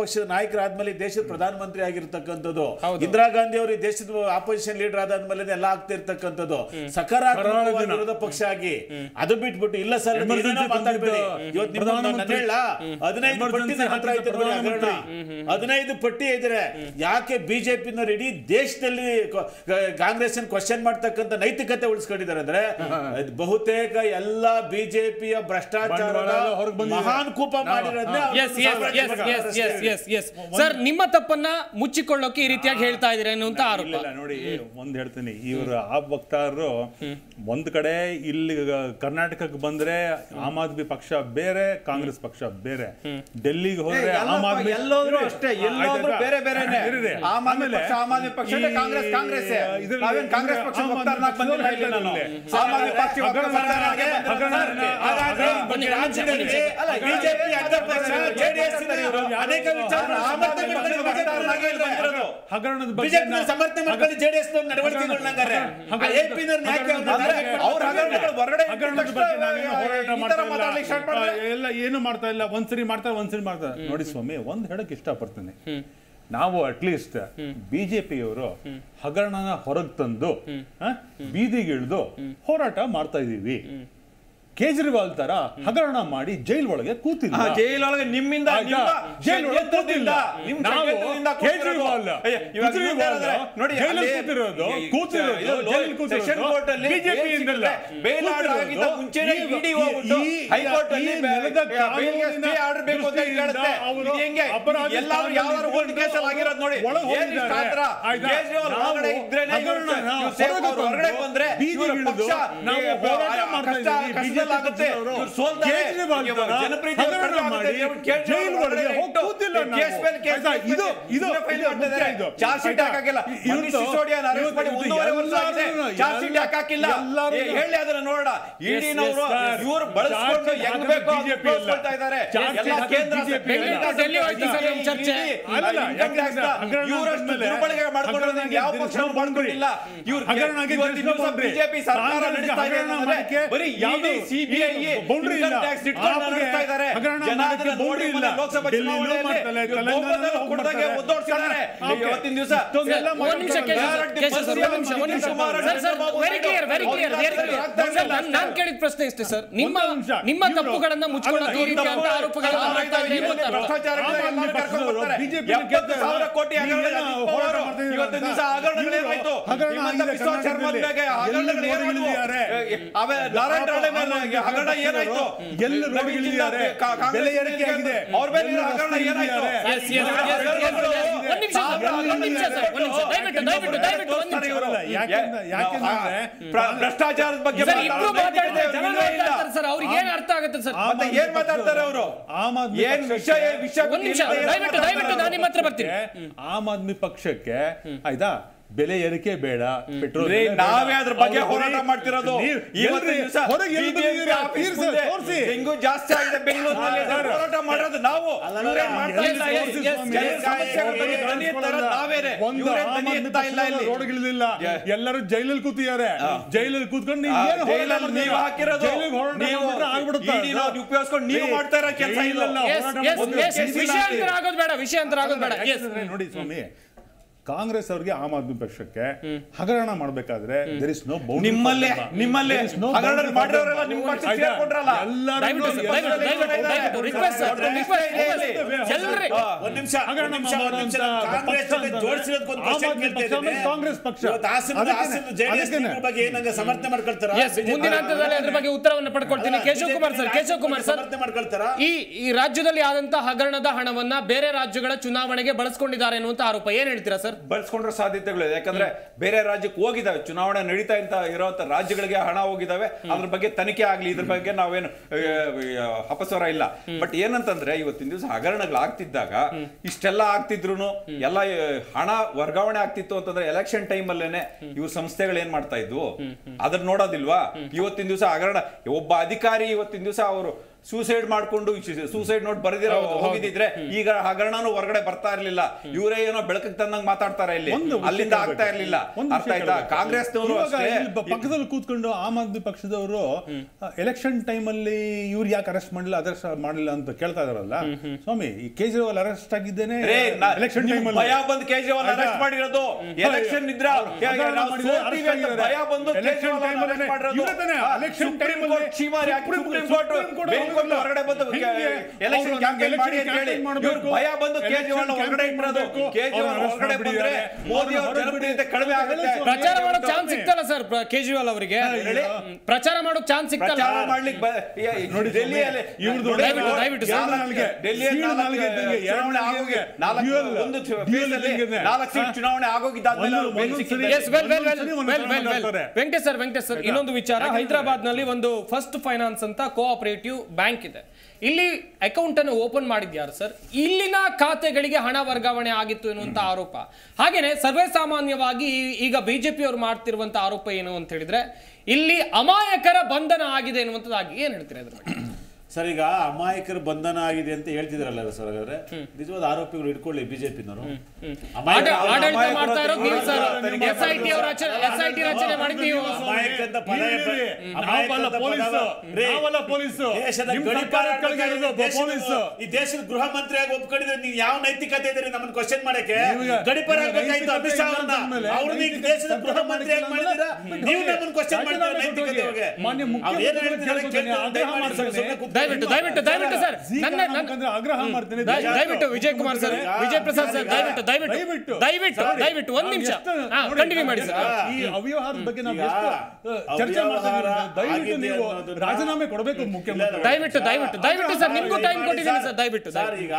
S5: ನಾಯಕರಾದ್ಮೇಲೆ ಈ ದೇಶದ ಪ್ರಧಾನಮಂತ್ರಿ ಆಗಿರ್ತಕ್ಕಂಥದ್ದು ಇಂದಿರಾ ಗಾಂಧಿ ಅವರು ಈ ದೇಶದ ಆಪೋಸಿಷನ್ ಲೀಡರ್ ಆದಾದ್ಮೇಲೆ ಎಲ್ಲ ಆಗ್ತಾ ಇರ್ತಕ್ಕಂಥದ್ದು ಸಕಾರಾತ್ಮಕ ವಿರೋಧ ಪಕ್ಷ ಆಗಿ ಅದು ಬಿಟ್ಬಿಟ್ಟು ಇಲ್ಲ ಸರ್
S3: Emergency
S5: ಏನೇನೋ ಮಾತಾಡ್ಬೇಡಿ
S3: ತಂದಿದ್ದು
S5: ಇವತ್ತು ನಿಮ್ಮ ನಾನು
S3: ಪ್ರಧಾನಮಂತ್ರಿ.
S5: ಹೇಳ ಹದಿನೈದು ಪಟ್ಟಿ
S3: Emergency
S5: ನನ್ನ ಹತ್ರ ಐತೆ ನೋಡಿ
S3: ಪ್ರಧಾನಮಂತ್ರಿ.
S5: ಹಗರಣ. ಹದಿನೈದು ಪಟ್ಟಿ ಇದ್ರೆ ಯಾಕೆ ಬಿಜೆಪಿನವರು ಇಡೀ ದೇಶದಲ್ಲಿ ಕಾಂಗ್ರೆಸ್ ಕ್ವಶನ್ ಮಾಡ್ತಕ್ಕಂಥ ನೈತಿಕತೆ ಉಳಿಸ್ಕೊಂಡಿದ್ದಾರೆ ಅಂದ್ರೆ ಅದ್ ಬಹುತೇಕ ಎಲ್ಲ ಬಿಜೆಪಿಯ ಭ್ರಷ್ಟಾಚಾರದ
S3: ಬಂಡವಾಳ ಎಲ್ಲ ಹೊರಗ್ ಬಂದಿದೆ.
S5: ಮಹಾನ್ ಕೂಪ ಮಾಡಿರೋದ್ನೇ ಅವ್ರು
S1: yes yes yes yes yes yes yes sir ನಿಮ್ಮ ತಪ್ಪನ್ನ ಮುಚ್ಚಿಕೊಳ್ಳೋಕೆ ಈ ರೀತಿಯಾಗಿ ಹೇಳ್ತಾ ಇದ್ದೀರಿ ಅನ್ನುವಂತ ಆರೋಪ
S3: ಇಲ್ಲ ನೋಡಿ ಒಂದ್ ಹೇಳ್ತೀನಿ ಇವರು ಆ ವಕ್ತಾರರು ಒಂದ್ ಕಡೆ ಇಲ್ಲಿ ಕರ್ನಾಟಕಕ್ಕೆ ಬಂದ್ರೆ ಆಮ್ ಆದ್ಮಿ ಪಕ್ಷ ಬೇರೆ ಕಾಂಗ್ರೆಸ್ ಪಕ್ಷ ಬೇರೆ ಡೆಲ್ಲಿಗೆ ಹೋದ್ರೆ
S4: ಏ,
S3: ಆಮ್
S4: ಎಲ್ಲಪ್ಪ,
S3: ಆದ್ಮಿ
S4: ಎಲ್ಲೋದ್ರು
S3: ಇರಿ.
S4: ಅಷ್ಟೇ, ಎಲ್ಲೋದ್ರು
S3: ಆಯ್ತಾಯ್ತಾ?
S4: ಬೇರೆ ಬೇರೆನೆ.
S3: ಇರಿರಿ.
S4: ಆಮ್ ಆದ್ಮಿ
S3: ಆಮೇಲೆ
S4: ಪಕ್ಷ, ಆಮ್ ಆದ್ಮಿ ಪಕ್ಷನೇ,
S3: ಈ-
S4: ಕಾಂಗ್ರೆಸ್ ಕಾಂಗ್ರೆಸ್ಸೇ.
S3: ಇದ್ರಲ್ಲಿ-
S4: ನಾವೇನ್ ಕಾಂಗ್ರೆಸ್ ಪಕ್ಷ
S3: ಆಮ್ ಆದ್ಮಿ
S4: ವಕ್ತಾರನಾಗ್ ಬಂದಿಲ್ಲ ಇಲ್ಲಿ ನಾನು.
S3: ಪಕ್ಷದಲ್ಲಿ
S4: ಆಮ್ ಆದ್ಮಿ ಪಕ್ಷ ವಕ್ತಾರನಾಗೆ
S3: ಹಗರಣನ-
S5: ಹಾಗಾದ್ರೆ
S1: ಬನ್ನಿ,
S5: ರಾಜ್ಯದಲ್ಲಿ
S4: ಅಲ್ಲ,
S5: ಬಿಜೆಪಿ ಅಗ್ರ ಪಕ್ಷ ಜೆಡಿಎಸ್ ಅನೇಕ ವಿಚಾರ ಸಮರ್ಥನೆ ಮಾಡ್ಕೊಂಡು
S4: ವಕ್ತಾರನಾಗೆ ಇಲ್ಲಿ ಬಂದಿರೋದು.
S3: ಹಗರಣದ ಬಗ್ಗೆ
S5: ಬಿಜೆಪಿ
S3: ನಾವು-
S5: ಸಮರ್ಥನೆ ಮಾಡ್ಕೊಂಡು ಜೆಡಿಎಸ್ ನಡವಳಿಕೆಗಳನ್ನಂಗಾರೆ ಎಪಿ ಯಾಕೆ ಅವ್ರನ್ನ
S4: ಅಂದ್ರೆ
S5: target
S4: ಅವ್ರ ಹಗರಣಗಳು ಹೊರಗಡೆ ಇಟ್ಟ
S3: ಹಗರಣದ
S4: ತಕ್ಷಣ
S3: ಬಗ್ಗೆ ನಾವೇನು ಹೋರಾಟ
S4: ಈ ತರ
S3: ಮಾಡ್ತಾ
S4: ಮಾತಾಡ್ಲಿಕ್ಕೆ start
S3: ಇಲ್ಲ
S4: ಮಾಡಿದ್ರೆ
S3: ಎಲ್ಲ ಏನು ಮಾಡ್ತಾ ಇಲ್ಲ ಒಂದ್ಸರಿ ಮಾಡ್ತಾರೆ ಒಂದ್ಸರಿ ಮಾಡ್ತಾರೆ ನೋಡಿ ಸ್ವಾಮಿ ಒಂದ್ ಹೇಳಕ್ ಇಷ್ಟಪಡ್ತೀನಿ ನಾವು ಅಟ್ಲೀಸ್ಟ್ ಬಿಜೆಪಿಯವರು ಹಗರಣನ ಹೊರಗ್ ತಂದು ಆ, ಬೀದಿಗಿಳಿದು ಹೋರಾಟ ಮಾಡ್ತಾ ಇದೀವಿ ಕೇಜ್ರಿವಾಲ್ ತರ ಹಗರಣ ಮಾಡಿ ಜೈಲ್ ಒಳಗೆ ಕೂತಿಲ್ಲ
S4: ಆ, ಜೈಲೊಳಗೆ ನಿಮ್ಮಿಂದ
S3: ಆಯ್ತಾ?
S4: ನಿಮ್ಮ
S3: ಜೈಲ್ ಒಳಗೆ
S4: ಷಡ್ಯಂತ್ರದಿಂದ,
S3: ಕೂತಿಲ್ಲ.
S4: ನಿಮ್ಮ
S3: ನಾವು
S4: ಷಡ್ಯಂತ್ರದಿಂದ ಕೂತಿರೋದು.
S3: ಕೇಜ್ರಿವಾಲ್
S4: ಅಯ್ಯ, ಇವಾಗ
S3: ಕೇಜ್ರಿವಾಲ್
S4: ಮುಂದೆ ನೋಡಿ,
S3: ಜೈಲಲ್ಲಿ
S4: ಅಲ್ಲಿ
S3: ಕೂತಿರೋದು,
S4: ಈ-
S3: ಕೂತಿರೋದು,
S4: ಇದು
S3: ಜೈಲಲ್ಲಿ ಕೂತಿರೋದು,
S4: ಸೆಷನ್ ಕೋರ್ಟ್ ಅಲ್ಲಿ
S3: BJP
S4: ಬೇಲ್
S3: ಇಂದಲ್ಲ.
S4: ಸಿಕ್ಕಿದ್ರೆ ಬೇಲ್ ಆರ್ಡರ್ ಆಗಿದ್ದ
S3: ಕೂತಿರೋದು,
S4: ಮುಂಚೆನೆ
S3: ಈ-
S4: ಇಡಿ
S3: ಈ-
S4: ಹೋಗ್ಬಿಟ್ಟು
S3: ಈ-
S4: ಹೈಕೋರ್ಟ್ ಅಲ್ಲಿ
S3: ಈ ನೆಲದ
S4: ಬೇಲ್ಗೆ
S3: ಕಾನೂನಿನ
S4: ಸ್ಟೇ ಆರ್ಡರ್ ಬೇಕು ಅಂತ
S3: ದೃಷ್ಟಿಯಿಂದ
S4: ಕೇಳುತ್ತೆ
S3: ಅವರು
S4: ಇದು ಹೆಂಗೆ
S3: ಅಪರಾಧ
S4: ಎಲ್ಲಾರು ಯಾರು ಒಂದು ಕೇಸಲ್ಲಿ ಆಗಿರೋದು ನೋಡಿ
S3: ಒಳಗೆ
S4: ಏನ್ ಇಷ್ಟ
S3: ಹೋಗಿದ್ದಾರೆ.
S4: ಆತರ?
S3: ಆಯ್ತಾ?
S4: ಕೇಜ್ರಿವಾಲ್
S3: ನಾವು
S4: ಹೊರಗಡೆ ಇದ್ರೇನೆ ಇವ್ರು
S3: ಹಗರಣನ
S4: ಇವ್ರು ಸೇಫ್
S3: ಹೊರಗೆ
S4: ಅವ್ರು ಹೊರಗಡೆ
S3: ತಂದು
S4: ಬಂದ್ರೆ
S3: ಬೀದಿಗೆ
S4: ಇವ್ರ
S3: ಇಳಿದು
S4: ಪಕ್ಷ
S3: ನಾವು
S4: ಈ
S3: ಹೋರಾಟ
S4: ಕಷ್ಟ-
S3: ಮಾಡ್ತಾ ಇದ್ದೀವಿ.
S4: ಕಷ್ಟದಲ್ಲಾಗುತ್ತೆ.
S3: BJP
S4: ಇವ್ರು ಸೋಲ್ತಾರೆ.
S3: ಕೇಜ್ರಿವಾಲ್
S4: ಇವ್ರು
S3: ತರ
S4: ಜನಪ್ರಿಯತೆ
S3: ಹಗರಣ
S4: ಕಡಿಮೆ ಆಗುತ್ತೆ.
S3: ಮಾಡಿ
S4: ಇವ್ರು ಕೇಜ್ರಿವಾಲ್
S3: ಜೈಲ್ ಒಳಗೆ
S4: ಹೊರಗಡೆ
S3: ಹೋಗಿ
S4: ಇಟ್ಟು
S3: ಕೂತಿಲ್ಲ ನಾವು.
S4: ಕೇಸ್ ಮೇಲೆ ಕೇಸ್
S3: ಆಯ್ತಾ?
S4: ಮೇಲೆ
S3: ಇದು ಇದು
S4: ಇದನ್ನ ಫೈಲ್
S3: ಇದು
S4: ಮಾಡ್ತಿದ್ದಾರೆ.
S3: ಇದು.
S4: ಚಾರ್ಜ್ ಶೀಟ್
S3: ಆಯ್ತಾ?
S4: ಹಾಕಿಲ್ಲ.
S3: ಇವತ್ತು-
S4: ಮನೀಶ್ ಸಿಸೋಡಿಯಾನ ಅರೆಸ್ಟ್ ಮಾಡಿ
S3: ಇವತ್ತು
S4: ಒಂದೂವರೆ ವರ್ಷ ಆಗಿದೆ.
S3: ಎಲ್ಲರನ್ನೂ-
S4: ಚಾರ್ಜ್ ಶೀಟ್ ಯಾಕೆ ಹಾಕಿಲ್ಲ
S3: ಎಲ್ಲರನ್ನೂ-
S4: ಏ, ಹೇಳಿ ಅದನ್ನ ನೋಡೋಣ ಇಡಿನವರು
S3: yes, sir.
S4: ಇವರು ಬಳಸ್ಕೊಂಡು
S3: ಚಾರ್ಜ್ ಶೀಟ್
S4: ಹೆಂಗ್
S3: ಹಾಕಿದ್ದು
S4: ಬೇಕೋ
S3: BJP
S4: BJP
S3: ಅಲ್ಲ.
S4: ಬಳಸ್ಕೊಳ್ತಾ ಇದ್ದಾರೆ
S3: ಚಾರ್ಜ್
S4: ಎಲ್ಲ
S3: ಶೀಟ್
S4: ಕೇಂದ್ರ
S3: ಹಾಕಿದ್ದು BJP ಅಲ್ಲ.
S1: ಬೆಂಗಳೂರು ಡೆಲ್ಲಿ ಹೋಯ್ತು ಸರ್ ನಮ್ಮ ಚರ್ಚೆ.
S3: ಅಲ್ಲ, ಯಾಕಂದ್ರೆ ಹಗರಣ
S4: ಇವರಷ್ಟು
S3: ಬಂದ್ಮೇಲೆ
S4: ದುರ್ಬಳಕೆ ಮಾಡ್ಕೊಂಡು
S3: ಹಗರಣಕ್ಕೆ
S4: ಯಾವ
S3: there is
S4: ಪಕ್ಷ
S3: no boundary.
S4: ಮಾಡ್ಕೊಂಡಿಲ್ಲ ಇವ್ರು
S3: ಹಗರಣಕ್ಕೆ there is no boundary.
S4: BJP ಸರ್ಕಾರ
S3: ಕಾಂಗ್ರೆಸ್ಗೆ
S4: ನಡೆಸ್ತಾ ಇದೆ
S3: ಹಗರಣ
S4: ಅಂದ್ರೆ
S3: ಮಾಡಕ್ಕೆ
S4: ಬರೀ
S3: ಯಾವ್ದು
S4: ಇಡಿ ಸಿಬಿಐ
S3: ಈ boundary ಇಲ್ಲ.
S4: ಟ್ಯಾಕ್ಸ್ ಇಟ್ಕೊಂಡು
S3: ಆಪ್ಗೆ
S4: ನಡೆಸ್ತಾ ಇದ್ದಾರೆ
S3: ಹಗರಣ
S4: ಜನ
S3: ಮಾಡಕ್ಕೆ
S4: ಅದನ್ನ ನೋಡಿ
S3: boundary
S4: ಮೊನ್ನೆ
S3: ಇಲ್ಲ.
S4: ಲೋಕಸಭಾ
S3: ಡೆಲ್ಲಿಲೂ
S4: ಚುನಾವಣೆಯಲ್ಲಿ
S3: ಮಾಡ್ತಾರೆ,
S4: ಇವ್ರು
S3: ತೆಲಂಗಾಣದಲ್ಲೂ
S4: ಬಹುಮತದಲ್ಲಿ ಕೊಡ್ದಾಗೆ
S3: ಮಾಡ್ತಾರೆ.
S4: ಒದ್ದೋಡ್ಸಿದ್ದಾರೆ
S3: Okay.
S4: ಇವತ್ತಿನ ದಿವಸ
S3: ಇಷ್ಟೊಂದೆಲ್ಲ
S1: ಒಂದ್ ನಿಮಿಷ ಕೇಶವ್ ಸರ್, ಕೇಶವ್ ಸರ್, ಒಂದ್ ನಿಮಿಷ, ಒಂದ್ ನಿಮಿಷ. Sir, sir, very clear, very clear, very clear. Sir, ನಾನ್- ನಾನ್ ಕೇಳಿದ ಪ್ರಶ್ನೆ ಇಷ್ಟೇ ಸರ್ ನಿಮ್ಮ
S3: ಒಂದೇ ನಿಮಿಷ.
S1: ನಿಮ್ಮ
S3: ಇವ್ರು-
S1: ತಪ್ಪುಗಳನ್ನ ಮುಚ್ಕೊಳ್ಳೋಕೆ ಈ
S3: ಅಲ್ಲ,
S1: ರೀತಿಯಾದಂತ
S3: ಇವ್ರು
S1: ಆರೋಪಗಳನ್ನ
S3: ತಪ್ಪು-
S1: ಮಾಡ್ತಾ ಇದ್ದೀರಿ ಅಂತ ಅರ್ಥ.
S4: ಭ್ರಷ್ಟಾಚಾರಗಳು
S3: ಆಮ್ ಆದ್ಮಿ
S4: ಎಲ್ಲರೂ ಕರ್ಕೊಂಡು
S3: ಪಕ್ಷದವರು
S4: ಬರ್ತಾರೆ.
S3: BJP
S4: ಎಪ್ಪತ್ತು ಸಾವಿರ ಕೋಟಿ ಹಗರಣ
S3: ಏನು
S4: ಅಜಿತ್
S3: ಹೋರಾಟ
S4: ಪವಾರ್
S3: ಮಾಡ್ತಾ ಇದ್ದಾರೆ
S4: ಇವತ್ತಿನ ದಿವಸ
S3: ಅಂತ.
S4: ಹಗರಣಗಳೇನಾಯ್ತು
S3: ಹಗರಣ
S4: ಹಿಮಂತ
S3: ಆಗಿದೆ
S4: ಬಿಸ್ವಾ ಶರ್ಮನ್
S3: ಕರ್ನಾಟಕದಲ್ಲಿ.
S4: ಮೇಲೆ ಹಗರಣಗಳು
S3: ಎಲ್ಲಿ
S4: ಏನಾಯ್ತು?
S3: ರೋಡ್ಗಿಳಿದಿದ್ದಾರೆ?
S4: ಆಮೇಲೆ ನಾರಾಯಣ ರಾಣೆ ಮೇಲೆ ಹಗರಣ ಏನಾಯ್ತು
S3: ಎಲ್ಲಿ
S4: ರವಿ
S3: ರೋಡ್ಗಿಳಿದಿದ್ದಾರೆ?
S4: ಜಿಂದಾಲ್ ಕಾ- ಕಾಂಗ್ರೆಸ್
S3: ಬೆಲೆ ಏರಿಕೆ ಆಗಿದೆ.
S4: ಅವ್ರ ಮೇಲೆ
S3: ಎಲ್ಲಿ
S4: ಹಗರಣ
S3: ರಸ್ತೆ
S4: ಏನಾಯ್ತು
S3: ಇಳಿದಿದ್ದಾರೆ?
S1: Yes, yes, yes, yes, yes. ಒಂದ್ ನಿಮಿಷ ಸರ್, ಒಂದ್ ನಿಮಿಷ ಸರ್, ಒಂದ್ ನಿಮಿಷ. ದಯವಿಟ್ಟು ದಯವಿಟ್ಟು ದಯವಿಟ್ಟು ಒಂದ್ ನಿಮಿಷ
S3: ಇವ್ರಲ್ಲ. ಯಾಕೆಂದ್ರೆ- ಯಾಕೆಂದ್ರೆ
S4: ಪ್ರ- ಭ್ರಷ್ಟಾಚಾರದ ಬಗ್ಗೆ
S1: ಸರ್ ಇಬ್ರು ಮಾತಾಡ್ತಾರೆ ಜನ
S4: ಮಾತಾಡ್ತಾರೆ ಇಲ್ಲ.
S1: ಮಾತಾಡ್ತಾರೆ ಸರ್ ಅವ್ರಿಗೆ ಏನ್ ಅರ್ಥ ಆಗುತ್ತೆ ಸರ್
S3: ಆಮ್
S4: ಮತ್ತೆ
S3: ಆದ್ಮಿ
S4: ಏನ್ ಮಾತಾಡ್ತಾರೆ ಅವರು
S3: ಆಮ್ ಆದ್ಮಿ
S4: ಏನ್
S3: ಪಕ್ಷಕ್ಕೆ-
S4: ವಿಷಯ ವಿಷಯ
S1: ಒಂದ್ ನಿಮಿಷ ದಯವಿಟ್ಟು ದಯವಿಟ್ಟು ನಾನು ನಿಮ್ಮ ಹತ್ರ ಬರ್ತೀನಿ
S3: ಆಮ್ ಆದ್ಮಿ ಪಕ್ಷಕ್ಕೆ ಆಯ್ತಾ ಬೆಲೆ ಏರಿಕೆ ಬೇಡ ಪೆಟ್ರೋಲ್
S4: ರೀ,
S3: ಬೆಲೆ ಬೇಡ.
S4: ನಾವೇ ಅದ್ರ ಬಗ್ಗೆ
S3: ಅವ್ರು
S4: ಹೋರಾಟ
S3: ಬರೀ-
S4: ಮಾಡ್ತಿರೋದು
S3: ನೀವು
S4: ಇವತ್ತಿನ
S3: ಎಲ್ರಿ?
S4: ದಿವಸ
S3: ಹೊರಗೆ ಎಲ್ಲಿ
S4: BJP
S3: ಬಂದಿದ್ದೀರಾ?
S4: ಆಫೀಸ್
S3: ತೀರ್ಸಿ,
S4: ಮುಂದೆ
S3: ತೋರ್ಸಿ.
S4: ಡೆಂಗು ಜಾಸ್ತಿ ಆಗಿದೆ ಬೆಂಗಳೂರಿನಲ್ಲಿ
S3: ಸರ್.
S4: ಹೋರಾಟ ಮಾಡೋದು ನಾವು ಇವ್ರೇನ್ ಮಾಡ್ತಾ ಇಲ್ಲ
S1: Yes,
S4: ಇಲ್ಲಿ.
S1: yes,
S4: ಜನರ
S1: yes,
S4: ಸಮಸ್ಯೆಗಳ ಬಗ್ಗೆ
S3: yes,
S4: ಧ್ವನಿ ಎತ್ತೋರು ನಾವೇನೆ
S3: ಒಂದು
S4: ಇವ್ರೇನ್
S3: ಆಮ್
S4: ಧ್ವನಿ
S3: ಆದ್ಮಿ
S4: ಎತ್ತಾ ಇಲ್ಲ
S3: ಪಕ್ಷದವರು
S4: ಇಲ್ಲಿ
S3: ರೋಡ್ಗಿಳಿದಿಲ್ಲ ಎಲ್ಲರೂ ಜೈಲಲ್ಲಿ ಕೂತಿದ್ದಾರೆ ಜೈಲಲ್ಲಿ ಕೂತ್ಕೊಂಡು ನೀವು
S4: ಆ,
S3: ಏನು ಹೋರಾಟ
S4: ಜೈಲಲ್ಲಿ
S3: ಮಾಡ್ತೀರಾ?
S4: ನೀವು ಹಾಕಿರೋದು
S3: ಜೈಲಿಗೆ ಹೋರಾಟ
S4: ನೀವು
S3: ಮಾಡ್ಬಿಟ್ರೆ ಆಗ್ಬಿಡುತ್ತಾ
S4: ಇಡೀ
S3: ಅದು?
S4: ನಾವು ಉಪಯೋಗಿಸ್ಕೊಂಡು ನೀವು
S3: ಏ,
S4: ಮಾಡ್ತಾ ಇರೋ ಕೆಲಸ ಇಲ್ಲ
S3: ಜೈಲಲ್ಲ
S1: Yes,
S3: ಹೋರಾಟ
S1: yes,
S3: ಮಾಡ್ಕೊಂಡು
S1: yes,
S3: ಕೇಸಿಲ್ಲ
S1: ವಿಷಯಾಂತರ
S3: ಅಲ್ಲಿ.
S1: ಆಗೋದು ಬೇಡ ವಿಷಯಾಂತರ ಆಗೋದು ಬೇಡ ಎಸ್
S3: ಯಾಕಂದ್ರೆ ನೋಡಿ ಸ್ವಾಮಿ ಕಾಂಗ್ರೆಸ್ ಅವರಿಗೆ ಆಮ್ ಆದ್ಮಿ ಪಕ್ಷಕ್ಕೆ ಹಗರಣ ಮಾಡಬೇಕಾದ್ರೆ ದೇರ್ ಇಸ್ ನೋ
S4: ನಿಮ್ಮಲ್ಲಿ ನಿಮ್ಮಲ್ಲಿ ಹಗರಣ ಮಾಡಿರೋರೆಲ್ಲ ನಿಮ್ಮ ಪಕ್ಷಕ್ಕೆ ಸೇರ್ಕೊಂಡ್ರಲ್ಲ
S1: ದಯವಿಟ್ಟು ಸರ್, ದಯವಿಟ್ಟು ದಯವಿಟ್ಟು ದಯವಿಟ್ಟು ರಿಕ್ವೆಸ್ಟ್ ಸರ್ ರಿಕ್ವೆಸ್ಟ್ ಎಲ್ಲರೂ
S5: ಒಂದ್ ನಿಮಿಷ
S3: ಹಗರಣ
S5: ಒಂದ್ ನಿಮಿಷ, ಒಂದ್ ನಿಮಿಷ.
S3: ಮಾಡುವಂತ
S5: ಕಾಂಗ್ರೆಸ್ ಜೊತೆ
S3: ಪಕ್ಷ
S5: ಜೋಡಿಸಿರೋದಕ್ಕೊಂದು
S3: ಆಮ್
S5: question
S3: ಆದ್ಮಿ
S5: ಕೇಳ್ತಾ
S3: ಪಕ್ಷ
S5: ಇದ್ದೇನೆ.
S3: ಕಾಂಗ್ರೆಸ್ ಪಕ್ಷ.
S5: ಇವತ್ತು ಹಾಸನದ
S3: ಅದಕ್ಕೇನೆ-
S5: ಹಾಸನದ JDS
S3: ಅದಕ್ಕೇನೆ.
S5: people ಬಗ್ಗೆ ಏನಂಗ ಸಮರ್ಥನೆ ಮಾಡ್ಕೊಳ್ತಾರ
S1: ಎಸ್ ಮುಂದಿನ ಹಂತದಲ್ಲಿ ಅದ್ರ ಬಗ್ಗೆ ಉತ್ತರವನ್ನು ಪಡ್ಕೊಳ್ತೀನಿ ಕೇಶವ್ ಕುಮಾರ್ ಸರ್ ಕೇಶವ್ ಕುಮಾರ್ ಸರ್
S5: ಸಮರ್ಥನೆ ಮಾಡ್ಕೊಳ್ತಾರ
S1: ಈ ಈ ರಾಜ್ಯದಲ್ಲಿ ಆದಂತ ಹಗರಣದ ಹಣವನ್ನ ಬೇರೆ ರಾಜ್ಯಗಳ ಚುನಾವಣೆಗೆ ಬಳಸ್ಕೊಂಡಿದ್ದಾರೆ ಅನ್ನುವಂತ ಆರೋಪ ಏನ್ ಹೇಳ್ತೀರಾ ಸರ್
S4: ಬಳಸ್ಕೊಂಡ್ರೆ ಸಾಧ್ಯತೆಗಳಿದೆ ಯಾಕಂದ್ರೆ ಬೇರೆ ರಾಜ್ಯಕ್ಕೆ ಹೋಗಿದಾವೆ ಚುನಾವಣೆ ನಡೀತಾ ಅಂತ ಇರೋಂಥ ರಾಜ್ಯಗಳಿಗೆ ಹಣ ಹೋಗಿದಾವೆ ಅದ್ರ ಬಗ್ಗೆ ತನಿಖೆ ಆಗ್ಲಿ ಇದ್ರ ಬಗ್ಗೆ ನಾವೇನು ಅಪಸ್ವರ ಇಲ್ಲ ಬಟ್ ಏನಂತಂದ್ರೆ ಇವತ್ತಿನ ದಿವಸ ಹಗರಣಗಳು ಆಗ್ತಿದ್ದಾಗ ಇಷ್ಟೆಲ್ಲ ಆಗ್ತಿದ್ರು ಎಲ್ಲ ಆ, ಹಣ ವರ್ಗಾವಣೆ ಆಗ್ತಿತ್ತು ಅಂತಂದ್ರೆ ಎಲೆಕ್ಷನ್ ಟೈಮ್ ಅಲ್ಲೇನೆ ಇವ್ರ ಸಂಸ್ಥೆಗಳು ಏನ್ ಮಾಡ್ತಾ ಇದ್ವು ಅದನ್ನ ನೋಡೋದಿಲ್ವಾ ಇವತ್ತಿನ ದಿವಸ ಹಗರಣ ಒಬ್ಬ ಅಧಿಕಾರಿ ಇವತ್ತಿನ ದಿವಸ ಅವರು ಸೂಸೈಡ್ ಮಾಡ್ಕೊಂಡು ಸೂಸೈಡ್ ನೋಟ್ ಬರೆದಿರೋ ಹೋಗಿದ್ರೆ ಈಗ ಹಗರಣನು ಹೊರಗಡೆ ಬರ್ತಾ ಇರ್ಲಿಲ್ಲ ಇವರೇ ಏನೋ ಬೆಳಕಿಗೆ ತಂದಂಗ್ ಮಾತಾಡ್ತಾರೆ ಇಲ್ಲಿ
S3: ಒಂದು ವಿಷಯ
S4: ಅಲ್ಲಿಂದ ಆಗ್ತಾ
S3: ಕೇಳ್ಬೇಕು.
S4: ಇರ್ಲಿಲ್ಲ
S3: ಒಂದು
S4: ಅರ್ಥ
S3: ವಿಷಯ
S4: ಆಯ್ತಾ
S3: ಕೇಳ್ಬೇಕು.
S4: ಕಾಂಗ್ರೆಸ್ನವರು
S3: ಇವಾಗ
S4: ಅಷ್ಟೇ
S3: ಇಲ್ಲಿ ಬ- ಪಕ್ಕದಲ್ಲಿ ಕೂತ್ಕೊಂಡು ಆಮ್ ಆದ್ಮಿ ಪಕ್ಷದವರು ಎಲೆಕ್ಷನ್ ಟೈಮ್ ಅಲ್ಲಿ ಇವ್ರು ಯಾಕೆ ಅರೆಸ್ಟ್ ಮಾಡಿಲ್ಲ ಅರೆಸ್ಟ್ ಮಾಡಿಲ್ಲ ಅಂತ ಕೇಳ್ತಾ ಇದಾರಲ್ಲ ಸ್ವಾಮಿ ಈ ಕೇಜ್ರಿವಾಲ್ ಅರೆಸ್ಟ್ ಆಗಿದ್ದೇನೆ
S4: ರೇ, ನಾ-
S3: ಎಲೆಕ್ಷನ್
S4: ನಿಮ್ಗೆ
S3: ಟೈಮ್ ಅಲ್ಲಿ
S4: ಭಯ ಬಂದು ಕೇಜ್ರಿವಾಲ್ ಅರೆಸ್ಟ್ ಮಾಡಿರೋದು ಎಲೆಕ್ಷನ್ ಇದ್ರ
S3: ಹಗರಣ
S4: ನಾವು
S3: ಮಾಡಿದ್ರೆ
S4: ಸೋಲ್ತೀವಿ
S3: arrest
S4: ಅಂತ ಭಯ ಬಂದು
S3: Election
S4: ಕೇಜ್ರಿವಾಲ್
S3: time
S4: ಅರೆಸ್ಟ್
S3: ಅಲ್ಲೇ
S4: ಮಾಡಿರೋದು
S3: ಇವ್ರೇ ತಾನೇ
S4: ಹಾ,
S3: election
S4: ಸುಪ್ರೀಂ
S3: time
S4: ಕೋರ್ಟ್
S3: ಅಲ್ಲೇ
S4: ಚೀಮಾರಿ ಹಾಕಿ
S3: supreme
S4: supreme
S3: court
S4: court
S3: court
S4: bail ಕೊಟ್ಟು ಹೊರಗಡೆ ಬಂದು
S3: ಹೆಂಗೆ?
S4: ಎಲೆಕ್ಷನ್
S3: ಅವ್ರು
S4: ಕ್ಯಾಂಪೇನ್ ಮಾಡಿ
S3: election
S4: ಅಂತ ಹೇಳಿ
S3: campaign
S4: ಇವ್ರು
S3: ಮಾಡ್ಬೇಕು.
S4: ಭಯ ಬಂದು ಕೇಜ್ರಿವಾಲ್
S3: Election
S4: ಹೊರಗಡೆ
S3: campaign
S4: ಇಟ್ಟಿರೋದು
S3: ಮಾಡ್ಬೇಕು.
S4: ಕೇಜ್ರಿವಾಲ್
S3: ಅವ್ರನ್ನ arrest
S4: ಹೊರಗಡೆ ಬಂದ್ರೆ
S3: ಮಾಡ್ಬಿಟ್ಟಿದ್ದಾರೆ.
S4: ಮೋದಿ ಅವ್ರ
S3: ಅವ್ರನ್ನ
S4: ಜನಪ್ರಿಯತೆ ಕಡಿಮೆ ಆಗುತ್ತೆ
S1: ಪ್ರಚಾರ ಮಾಡೋಕ್ ಚಾನ್ಸ್ ಸಿಗ್ತಲ್ಲ ಸರ್ ಕೇಜ್ರಿವಾಲ್ ಅವರಿಗೆ
S4: ಹೇಳಿ.
S1: ಪ್ರಚಾರ ಮಾಡೋಕ್ ಚಾನ್ಸ್ ಸಿಗ್ತಲ್ಲ
S4: ಪ್ರಚಾರ ಮಾಡ್ಲಿಕ್ಕೆ ಬ- ಈ- ಈ
S3: ನೋಡಿ
S4: ಡೆಲ್ಲಿಯಲ್ಲಿ
S3: ಇವ್ರದ್ದು
S4: ನೋಡಿ,
S1: ದಯವಿಟ್ಟು- ದಯವಿಟ್ಟು
S3: ಎರಡು
S1: ಸರ್.
S3: ನಾಲ್ಗೆ.
S4: ಡೆಲ್ಲಿಯಲ್ಲಿ
S3: ಸೀಳು
S4: ನಾಲ್ಕು
S3: ನಾಲ್ಗೆ ಇದ್ದಂಗೆ, ಎರಡು
S4: ಚುನಾವಣೆ
S3: ನಾಲ್ಗೆ
S4: ಆಗೋಗಿ
S3: ಇದ್ದಂಗೆ.
S4: ನಾಲ್ಕು
S3: Dual.
S4: ಒಂದು
S3: Dual
S4: ಫೇಸ್ ಅಲ್ಲಿ
S3: ಇದ್ದಂಗೆ.
S4: ನಾಲ್ಕು ಸೀಟ್
S3: ಹಾ.
S4: ಚುನಾವಣೆ ಆಗೋಗಿದ್ದಾದ್ಮೇಲೆ
S3: ಒಂದು-
S4: ಅವ್ರು ಬೇಲ್
S3: ಒಂದೊಂದು
S4: ಸಿಕ್ಕಿದ್ದಾರೆ.
S3: ಸರಿ-
S1: ಎಸ್ ವೆಲ್ ವೆಲ್ ವೆಲ್
S3: ಒಂದೊಂದು ಸರಿ ಒಂದೊಂದು
S1: ವೆಲ್ ವೆಲ್ ವೆಲ್
S3: ಮಾತಾಡ್ತಾರೆ.
S1: ವೆಂಕಟೇಶ್ ಸರ್ ವೆಂಕಟೇಶ್ ಸರ್ ಇನ್ನೊಂದು ವಿಚಾರ ಹೈದರಾಬಾದ್ ನಲ್ಲಿ ಒಂದು ಫಸ್ಟ್ ಫೈನಾನ್ಸ್ ಅಂತ ಕೋಆಪರೇಟಿವ್ ಬ್ಯಾಂಕ್ ಇದೆ ಇಲ್ಲಿ ಅಕೌಂಟ್ ಅನ್ನು ಓಪನ್ ಮಾಡಿದ್ಯಾರು ಸರ್ ಇಲ್ಲಿನ ಖಾತೆಗಳಿಗೆ ಹಣ ವರ್ಗಾವಣೆ ಆಗಿತ್ತು ಎನ್ನುವಂತ ಆರೋಪ ಹಾಗೇನೆ ಸರ್ವೇ ಸಾಮಾನ್ಯವಾಗಿ ಈ- ಈಗ ಬಿಜೆಪಿ ಅವರು ಮಾಡ್ತಿರುವಂತ ಆರೋಪ ಏನು ಅಂತ ಹೇಳಿದ್ರೆ ಇಲ್ಲಿ ಅಮಾಯಕರ ಬಂಧನ ಆಗಿದೆ ಎನ್ನುವಂಥದ್ದಾಗಿ ಏನ್ ಹೇಳ್ತೀರಾ ಅದ್ರ ಬಗ್ಗೆ
S5: ಸರ್ ಈಗ ಅಮಾಯಕರ ಬಂಧನ ಆಗಿದೆ ಅಂತ ಹೇಳ್ತಿದ್ರಲ್ಲ ಸರ್ ಹಾಗಾದ್ರೆ ನಿಜವಾದ ಆರೋಪಿಗಳು ಇಟ್ಕೊಳ್ಳಿ ಬಿಜೆಪಿನವರು
S1: ಆಡ- ಆಡಳಿತ
S4: ಅಮಾಯಕರು
S1: ಮಾಡ್ತಾ ಇರೋ ನೀವು ಸರ್
S4: ಅಮಾಯಕರು
S1: ಎಸ್ ಐ ಟಿ ಅವರ ಎಸ್ ಐ ಟಿ ರಚನೆ ಮಾಡಿದ್ದು ನೀವು
S5: ಅಮಾಯಕ ಅಂತ ಪದ
S3: ಇರಿ, ಇರಿ.
S5: ಅಮಾಯಕ
S3: ನಾವಲ್ಲ
S5: ಅಂತ
S3: ಪೊಲೀಸ್
S5: ಪದ- ರೀ,
S3: ನಾವಲ್ಲ ಪೊಲೀಸ್
S5: ದೇಶದ
S3: ನಿಮ್
S5: ಗಡೀಪಾರ
S3: ಸರ್ಕಾರದ ಕೆಳಗೆ ಇರೋದು ಒಬ್ಬ
S5: ದೇಶದ-
S3: ಪೊಲೀಸ್
S5: ಈ ದೇಶದ ಗೃಹ ಮಂತ್ರಿಯಾಗಿ ಒಪ್ಕೊಂಡಿದ್ರೆ ನೀವು ಯಾವ ನೈತಿಕತೆ ಇದ್ರಿ ನಮ್ಮನ್ನ ಕ್ವಶನ್ ಮಾಡಕ್ಕೆ
S3: ನಿಮ್ಗೆ-
S5: ಗಡಿಪಾರ
S3: ನಿಮ್ಗೆ
S5: ಆಗ್ಬೇಕಾಯ್ತು ಅಮಿತ್ ಶಾ ಅವ್ರನ್ನ
S3: ನೈತಿಕತೆ ಇಲ್ಲ
S5: ಅವ್ರನ್ನ ಈಗ
S3: ಅಂದ್ಮೇಲೆ
S5: ದೇಶದ ಗೃಹ
S3: ನೈತಿಕತೆ
S5: ಮಂತ್ರಿಯಾಗಿ
S3: ಮಾಡಿಲ್ಲ
S5: ಮಾಡಿದ್ದೀರಾ
S3: ಅಂದ್ರೆ
S5: ನೀವು ನಮ್ಮನ್ನ ಕ್ವಶನ್ ಮಾಡ್ತೀರಾ
S3: ರಾಜೀನಾಮೆ
S5: ನೈತಿಕತೆ ಬಗ್ಗೆ
S3: ಮಾನ್ಯ ಮುಖ್ಯಮಂತ್ರಿಗಳು
S5: ಅವ್ರು ಏನ್ ಹೇಳ್ತಿದ್ದಾರೆ
S3: ಕೇಳ್ಕೊತೀನಿ,
S5: ಕೇಳ್ತಾರೆ,
S3: ಆಗ್ರಹ
S5: ದಯಮಾಡಿ ಸುಮ್ನೆ
S3: ಮಾಡ್ತಾರೆ.
S5: ಕೂತ್ಕೊಳ್ಳಿ.
S1: ದಯವಿಟ್ಟು ದಯವಿಟ್ಟು ದಯವಿಟ್ಟು ಸರ್ ನನ್ನ ನನ್ನ
S3: ಯಾಕಂದ್ರೆ ಆಗ್ರಹ ಮಾಡ್ತೀನಿ
S1: ದಯ- ದಯವಿಟ್ಟು ವಿಜಯ್ ಕುಮಾರ್ ಸರ್ ವಿಜಯ್ ಪ್ರಸಾದ್ ಸರ್ ದಯವಿಟ್ಟು ದಯವಿಟ್ಟು
S3: ದಯವಿಟ್ಟು.
S1: ದಯವಿಟ್ಟು ದಯವಿಟ್ಟು ಒಂದ್ ನಿಮಿಷ ಕಂಟಿನ್ಯೂ ಮಾಡಿ ಸರ್
S3: ಈ ಅವ್ಯವಹಾರದ ಬಗ್ಗೆ ನಾವು
S5: ಈಗ
S3: ಎಷ್ಟು ಆ, ಚರ್ಚೆ ಮಾಡ್ತಾ
S5: ಅವ್ಯವಹಾರ
S3: ಇದ್ದೀವಿ. ದಯವಿಟ್ಟು
S5: ಆಗಿದೆ
S3: ನೀವು
S5: ಅನ್ನೋದನ್ನ-
S3: ರಾಜೀನಾಮೆ ಕೊಡಬೇಕು ಮುಖ್ಯಮಂತ್ರಿ
S1: ದಯವಿಟ್ಟು ದಯವಿಟ್ಟು ದಯವಿಟ್ಟು ಸರ್ ನಿಮ್ಗೂ ಟೈಮ್ ಕೊಟ್ಟಿದ್ದೀನಿ ಸರ್ ದಯವಿಟ್ಟು
S5: ಸರ್ ಈಗ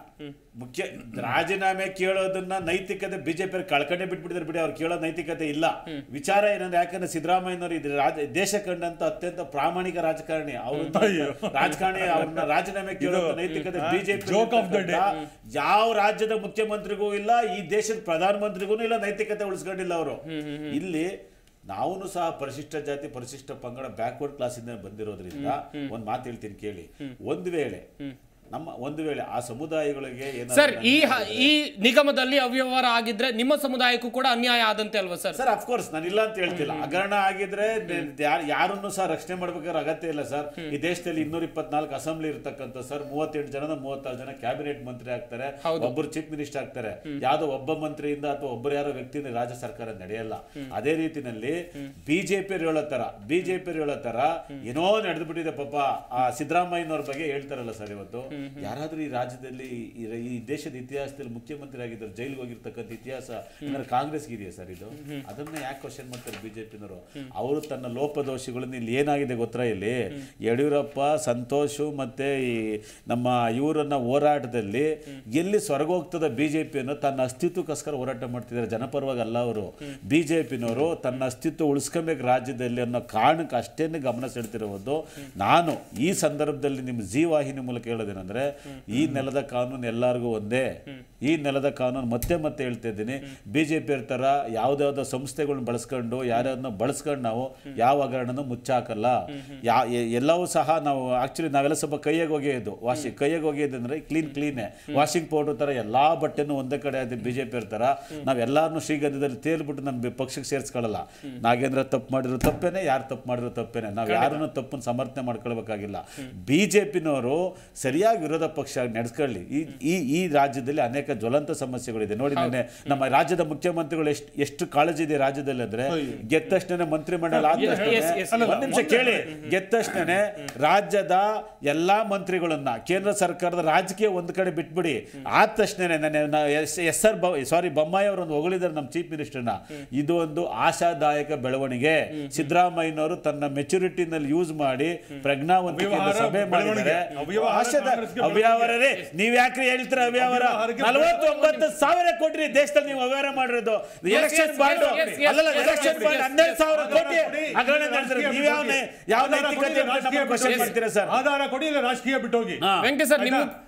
S5: ಮುಖ್ಯ ರಾಜೀನಾಮೆ ಕೇಳೋದನ್ನ ನೈತಿಕತೆ ಬಿಜೆಪಿ ಕಳ್ಕೊಂಡೇ ಬಿಟ್ಬಿಟ್ಟಿದ್ದಾರೆ ಬಿಡಿ ಅವ್ರು ಕೇಳೋ ನೈತಿಕತೆ ಇಲ್ಲ ವಿಚಾರ ಏನಂದ್ರೆ ಯಾಕಂದ್ರೆ ಸಿದ್ದರಾಮಯ್ಯನವರು ಇದು ರಾಜ ದೇಶ ಕಂಡಂತ ಅತ್ಯಂತ ಪ್ರಾಮಾಣಿಕ ರಾಜಕಾರಣಿ ಅವರು
S3: ಅಯ್ಯೋ.
S5: ರಾಜಕಾರಣಿ ಅವ್ರನ್ನ ರಾಜೀನಾಮೆ ಕೇಳೋ ನೈತಿಕತೆ BJP
S3: joke of the day.
S5: ಯಾವ ರಾಜ್ಯದ ಮುಖ್ಯಮಂತ್ರಿಗೂ ಇಲ್ಲ ಈ ದೇಶದ ಪ್ರಧಾನಮಂತ್ರಿಗೂ ಇಲ್ಲ ನೈತಿಕತೆ ಉಳಿಸ್ಕೊಂಡಿಲ್ಲ ಅವರು ಇಲ್ಲಿ ನಾವು ಸಹ ಪರಿಶಿಷ್ಟ ಜಾತಿ ಪರಿಶಿಷ್ಟ ಪಂಗಡ ಬ್ಯಾಕ್ವರ್ಡ್ ಕ್ಲಾಸ್ ಇಂದ ಬಂದಿರೋದ್ರಿಂದ ಒಂದ್ ಮಾತು ಹೇಳ್ತೀನಿ ಕೇಳಿ ಒಂದು ವೇಳೆ ನಮ್ಮ ಒಂದು ವೇಳೆ ಆ ಸಮುದಾಯಗಳಿಗೆ ಏನಾದ್ರು
S1: ಸರ್ ಈ ಹ- ಈ ನಿಗಮದಲ್ಲಿ ಅವ್ಯವಹಾರ ಆಗಿದ್ರೆ ನಿಮ್ಮ ಸಮುದಾಯಕ್ಕೂ ಕೂಡ ಅನ್ಯಾಯ ಆದಂತೆ ಅಲ್ವಾ ಸರ್
S5: ಸರ್ ಅಫ್ಕೋರ್ಸ್ ನಾನು ಇಲ್ಲ ಅಂತ ಹೇಳ್ತಿಲ್ಲ ಹಗರಣ ಆಗಿದ್ರೆ ಯಾರ್- ಯಾರನ್ನು ಸಹ ರಕ್ಷಣೆ ಮಾಡ್ಬೇಕಾದ್ರೆ ಅಗತ್ಯ ಇಲ್ಲ ಸರ್ ಈ ದೇಶದಲ್ಲಿ ಇನ್ನೂರ ಇಪ್ಪತ್ನಾಲ್ಕು ಅಸೆಂಬ್ಲಿ ಇರ್ತಕ್ಕಂಥ ಸರ್ ಮೂವತ್ತೆಂಟು ಜನದ ಮೂವತ್ತಾರು ಜನ ಕ್ಯಾಬಿನೆಟ್ ಮಂತ್ರಿ ಆಗ್ತಾರೆ ಒಬ್ಬರು ಚೀಫ್ ಮಿನಿಸ್ಟರ್ ಆಗ್ತಾರೆ ಯಾವ್ದೋ ಒಬ್ಬ ಮಂತ್ರಿಯಿಂದ ಅಥವಾ ಒಬ್ಬರು ಯಾರೋ ವ್ಯಕ್ತಿಯಿಂದ ರಾಜ್ಯ ಸರ್ಕಾರ ನಡೆಯಲ್ಲ ಅದೇ ರೀತಿನಲ್ಲಿ ಬಿಜೆಪಿ ಹೇಳೋ ತರ ಬಿಜೆಪಿ ಹೇಳೋ ತರ ಏನೋ ನಡೆದು ಬಿಟ್ಟಿದೆ ಪಾಪ ಆ ಸಿದ್ದರಾಮಯ್ಯನವ್ರ ಬಗ್ಗೆ ಹೇಳ್ತಾರಲ್ಲ ಸರ್ ಇವತ್ತು ಯಾರಾದ್ರೂ ಈ ರಾಜ್ಯದಲ್ಲಿ ಈ ರ- ಈ ದೇಶದ ಇತಿಹಾಸದಲ್ಲಿ ಮುಖ್ಯಮಂತ್ರಿ ಆಗಿದ್ದಾರೆ ಜೈಲಿಗೆ ಹೋಗಿರ್ತಕ್ಕಂಥ ಇತಿಹಾಸ ಏನಾದ್ರು ಕಾಂಗ್ರೆಸ್ಗೆ ಇದೆಯಾ ಸರ್ ಇದು ಅದನ್ನ ಯಾಕೆ ಕ್ವಶನ್ ಮಾಡ್ತಾರೆ ಬಿಜೆಪಿನವರು ಅವರು ತನ್ನ ಲೋಪದೋಷಿಗಳನ್ನ ಇಲ್ಲಿ ಏನಾಗಿದೆ ಗೊತ್ತಾ ಇಲ್ಲಿ ಯಡಿಯೂರಪ್ಪ ಸಂತೋಷ್ ಮತ್ತೆ ಈ ನಮ್ಮ ಇವರನ್ನ ಹೋರಾಟದಲ್ಲಿ ಎಲ್ಲಿ ಸ್ವರ್ಗೋಗ್ತದ ಬಿಜೆಪಿ ಅನ್ನೋ ತನ್ನ ಅಸ್ತಿತ್ವಕ್ಕೋಸ್ಕರ ಹೋರಾಟ ಮಾಡ್ತಿದ್ದಾರೆ ಜನಪರವಾಗಿ ಅಲ್ಲ ಅವರು ಬಿಜೆಪಿನವರು ತನ್ನ ಅಸ್ತಿತ್ವ ಉಳಿಸ್ಕೊಬೇಕು ರಾಜ್ಯದಲ್ಲಿ ಅನ್ನೋ ಕಾರಣಕ್ಕೆ ಅಷ್ಟೇನೆ ಗಮನ ಸೆಳೆತಿರುವುದು ನಾನು ಈ ಸಂದರ್ಭದಲ್ಲಿ ನಿಮ್ಮ ಜಿ ವಾಹಿನಿ ಮೂಲಕ ಹೇಳೋದೇನೆಂದ್ರೆ ಈ ನೆಲದ ಕಾನೂನು ಎಲ್ಲರಿಗೂ ಒಂದೇ ಈ ನೆಲದ ಕಾನೂನು ಮತ್ತೆ ಮತ್ತೆ ಹೇಳ್ತಾ ಇದ್ದೀನಿ ಬಿಜೆಪಿ ಇರ್ತಾರ ಯಾವ್ದಾವ್ದೋ ಸಂಸ್ಥೆಗಳನ್ನ ಬಳಸ್ಕೊಂಡು ಯಾರ್ಯಾರನ್ನ ಬಳಸ್ಕೊಂಡು ನಾವು ಯಾವ ಹಗರಣನೂ ಮುಚ್ಚಾಕಲ್ಲ ಯಾ ಎ- ಎಲ್ಲವೂ ಸಹ ನಾವು ಆಕ್ಚುಲಿ ನಾವೆಲ್ಲ ಸ್ವಲ್ಪ ಕೈಯಾಗ ಒಗೆಯೋದು ವಾಷಿಂಗ್ ಕೈಯಾಗ ಒಗೆಯೋದು ಅಂದ್ರೆ ಕ್ಲೀನ್ ಕ್ಲೀನೇ ವಾಷಿಂಗ್ ಪೌಡರ್ ತರ ಎಲ್ಲಾ ಬಟ್ಟೆನೂ ಒಂದೇ ಕಡೆ ಅದು ಬಿಜೆಪಿ ಇರ್ತಾರ ನಾವೆಲ್ಲಾರನು ಶ್ರೀಗಂಧದಲ್ಲಿ ತೇಲ್ಬಿಟ್ಟು ನಮ್ಮ ಪಕ್ಷಕ್ಕೆ ಸೇರಿಸ್ಕೊಳ್ಳಲ್ಲ ನಾಗೇಂದ್ರ ತಪ್ಪು ಮಾಡಿದ್ರು ತಪ್ಪೇನೆ ಯಾರು ತಪ್ಪು ಮಾಡಿದ್ರು ತಪ್ಪೇನೆ ನಾವು ಯಾರನ್ನು ತಪ್ಪನ್ನು ಸಮರ್ಥನೆ ಮಾಡ್ಕೊಳ್ಬೇಕಾಗಿಲ್ಲ ಬಿಜೆಪಿನವರು ಸರಿಯಾಗಿ ವಿರೋಧ ಪಕ್ಷ ನಡೆಸ್ಕೊಳ್ಳಿ ಈ ಈ ಈ ರಾಜ್ಯದಲ್ಲಿ ಅನೇಕ ಜ್ವಲಂತ ಸಮಸ್ಯೆಗಳಿದೆ ನೋಡಿ ನೆನ್ನೆ ನಮ್ಮ ರಾಜ್ಯದ ಮುಖ್ಯಮಂತ್ರಿಗಳು ಎಷ್ಟು ಎಷ್ಟು ಕಾಳಜಿ ಇದೆ ರಾಜ್ಯದಲ್ಲಿ ಅಂದ್ರೆ ಗೆದ್ದ ತಕ್ಷಣ ಮಂತ್ರಿಮಂಡಲ ಆದ
S1: Yes,
S5: ತಕ್ಷಣ
S1: yes, yes.
S5: ಒಂದ್ ನಿಮಿಷ ಕೇಳಿ ಗೆದ್ದ ತಕ್ಷಣ ರಾಜ್ಯದ ಎಲ್ಲಾ ಮಂತ್ರಿಗಳನ್ನ ಕೇಂದ್ರ ಸರ್ಕಾರದ ರಾಜಕೀಯ ಒಂದ್ ಕಡೆ ಬಿಟ್ಬಿಡಿ ಆದ ತಕ್ಷಣ ನನ್ನ ಎಸ್ ಆರ್ ಸಾರಿ ಬೊಮ್ಮಾಯಿ ಅವರು ಒಂದು ಹೊಗಳಿದ್ದಾರೆ ನಮ್ಮ ಚೀಫ್ ಮಿನಿಸ್ಟರ್ನ ಇದು ಒಂದು ಆಶಾದಾಯಕ ಬೆಳವಣಿಗೆ ಸಿದ್ದರಾಮಯ್ಯನವರು ತನ್ನ ಮೆಚುರಿಟಿನಲ್ಲಿ ಯೂಸ್ ಮಾಡಿ ಪ್ರಜ್ಞಾವಂತಿಕೆಯಿಂದ
S3: ಅವ್ಯವಹಾರ
S5: ಸಭೆ ಮಾಡಿದ್ದಾರೆ
S3: ಬೆಳವಣಿಗೆ. ಅವ್ಯವಹಾರ
S5: ಆಶಾದ
S3: ಕಾಂಗ್ರೆಸ್ಗೆ
S5: ಅವ್ಯವಹಾರ ರೀ ನೀವ್ ಯಾಕ್ರಿ ಹೇಳ್ತೀರ ಅವ್ಯವಹಾರ
S3: ಅವ್ಯವಹಾರಕ್ಕೆ
S5: ನಲವತ್ತೊಂಬತ್ತು ಸಾವಿರ ಕೋಟಿ ದೇಶದಲ್ಲಿ ನೀವು ಅವ್ಯವಹಾರ ಮಾಡಿರೋದು election
S1: yes,
S5: bond
S1: yes, yes,
S5: ಅಲ್ಲಲ್ಲ
S1: yes,
S5: election
S1: yes,
S5: bond
S1: yes,
S5: ಹನ್ನೆರಡು
S1: yes.
S5: ಸಾವಿರ ಕೋಟಿ
S3: ಕೊಡಿ.
S5: ಹಗರಣ ನಡೆಸಿದ್ರೆ ನೀವು ಯಾವ ಯಾವ
S3: ಆಧಾರ
S5: ನೈತಿಕತೆ
S3: ಕೊಡಿ, ರಾಜಕೀಯ
S5: ಕ್ವಶನ್
S3: ಬಿಟ್ಟೋಗಿ.
S5: ಮಾಡ್ತೀರಾ ಸರ್
S3: ಆಧಾರ ಕೊಡಿ ಇಲ್ಲ ರಾಜಕೀಯ ಬಿಟ್ಟೋಗಿ
S5: ಹಾ.
S1: ವೆಂಕಟೇಶ್ ಸರ್ ನಿಮ್ಮ
S3: ಆಯ್ತಾ?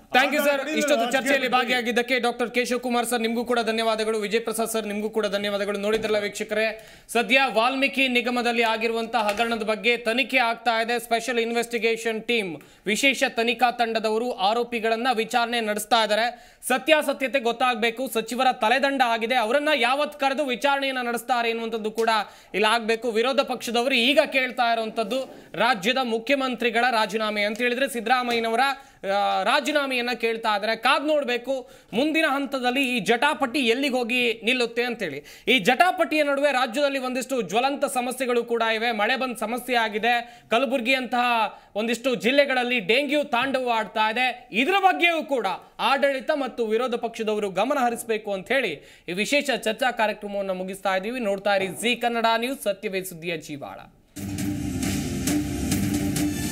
S1: ಥ್ಯಾಂಕ್ ಯು
S3: ಆಗ
S1: ಸರ್
S3: ಕರೀಲಿಲ್ಲ,
S1: ಇಷ್ಟೊತ್ತು
S3: ರಾಜಕೀಯ
S1: ಚರ್ಚೆಯಲ್ಲಿ
S3: ಬಿಟ್ಬಿಡಿ.
S1: ಭಾಗಿಯಾಗಿದ್ದಕ್ಕೆ ಡಾಕ್ಟರ್ ಕೇಶವ್ ಕುಮಾರ್ ಸರ್ ನಿಮಗೂ ಕೂಡ ಧನ್ಯವಾದಗಳು ವಿಜಯ್ ಪ್ರಸಾದ್ ಸರ್ ನಿಮಗೂ ಕೂಡ ಧನ್ಯವಾದಗಳು ನೋಡಿದ್ರಲ್ಲ ವೀಕ್ಷಕರೇ ಸದ್ಯ ವಾಲ್ಮೀಕಿ ನಿಗಮದಲ್ಲಿ ಆಗಿರುವಂತಹ ಹಗರಣದ ಬಗ್ಗೆ ತನಿಖೆ ಆಗ್ತಾ ಇದೆ ಸ್ಪೆಷಲ್ ಇನ್ವೆಸ್ಟಿಗೇಷನ್ ಟೀಮ್ ವಿಶೇಷ ತನಿಖಾ ತಂಡದವರು ಆರೋಪಿಗಳನ್ನ ವಿಚಾರಣೆ ನಡೆಸ್ತಾ ಇದ್ದಾರೆ ಸತ್ಯಾಸತ್ಯತೆ ಗೊತ್ತಾಗಬೇಕು ಸಚಿವರ ತಲೆದಂಡ ಆಗಿದೆ ಅವರನ್ನ ಯಾವತ್ ಕರೆದು ವಿಚಾರಣೆಯನ್ನ ನಡೆಸ್ತಾರೆ ಎನ್ನುವಂಥದ್ದು ಕೂಡ ಇಲ್ಲಿ ಆಗ್ಬೇಕು ವಿರೋಧ ಪಕ್ಷದವರು ಈಗ ಕೇಳ್ತಾ ಇರುವಂತದ್ದು ರಾಜ್ಯದ ಮುಖ್ಯಮಂತ್ರಿಗಳ ರಾಜೀನಾಮೆ ಅಂತ ಹೇಳಿದ್ರೆ ಸಿದ್ದರಾಮಯ್ಯನವರ ಆ, ರಾಜೀನಾಮೆಯನ್ನ ಕೇಳ್ತಾ ಇದ್ದಾರೆ ಕಾದ್ ನೋಡಬೇಕು ಮುಂದಿನ ಹಂತದಲ್ಲಿ ಈ ಜಟಾಪಟಿ ಎಲ್ಲಿಗೆ ಹೋಗಿ ನಿಲ್ಲುತ್ತೆ ಅಂತೇಳಿ ಈ ಜಟಾಪಟಿಯ ನಡುವೆ ರಾಜ್ಯದಲ್ಲಿ ಒಂದಿಷ್ಟು ಜ್ವಲಂತ ಸಮಸ್ಯೆಗಳು ಕೂಡ ಇವೆ ಮಳೆ ಬಂದ ಸಮಸ್ಯೆ ಆಗಿದೆ ಕಲಬುರಗಿಯಂತಹ ಒಂದಿಷ್ಟು ಜಿಲ್ಲೆಗಳಲ್ಲಿ ಡೆಂಗ್ಯೂ ತಾಂಡವ ಆಡ್ತಾ ಇದೆ ಇದರ ಬಗ್ಗೆಯೂ ಕೂಡ ಆಡಳಿತ ಮತ್ತು ವಿರೋಧ ಪಕ್ಷದವರು ಗಮನ ಹರಿಸಬೇಕು ಅಂತ ಹೇಳಿ ಈ ವಿಶೇಷ ಚರ್ಚಾ ಕಾರ್ಯಕ್ರಮವನ್ನು ಮುಗಿಸ್ತಾ ಇದ್ದೀವಿ ನೋಡ್ತಾ ಇರಿ ಜಿ ಕನ್ನಡ ನ್ಯೂಸ್ ಸತ್ಯವೇ ಸುದ್ದಿಯ ಜೀವಾಳ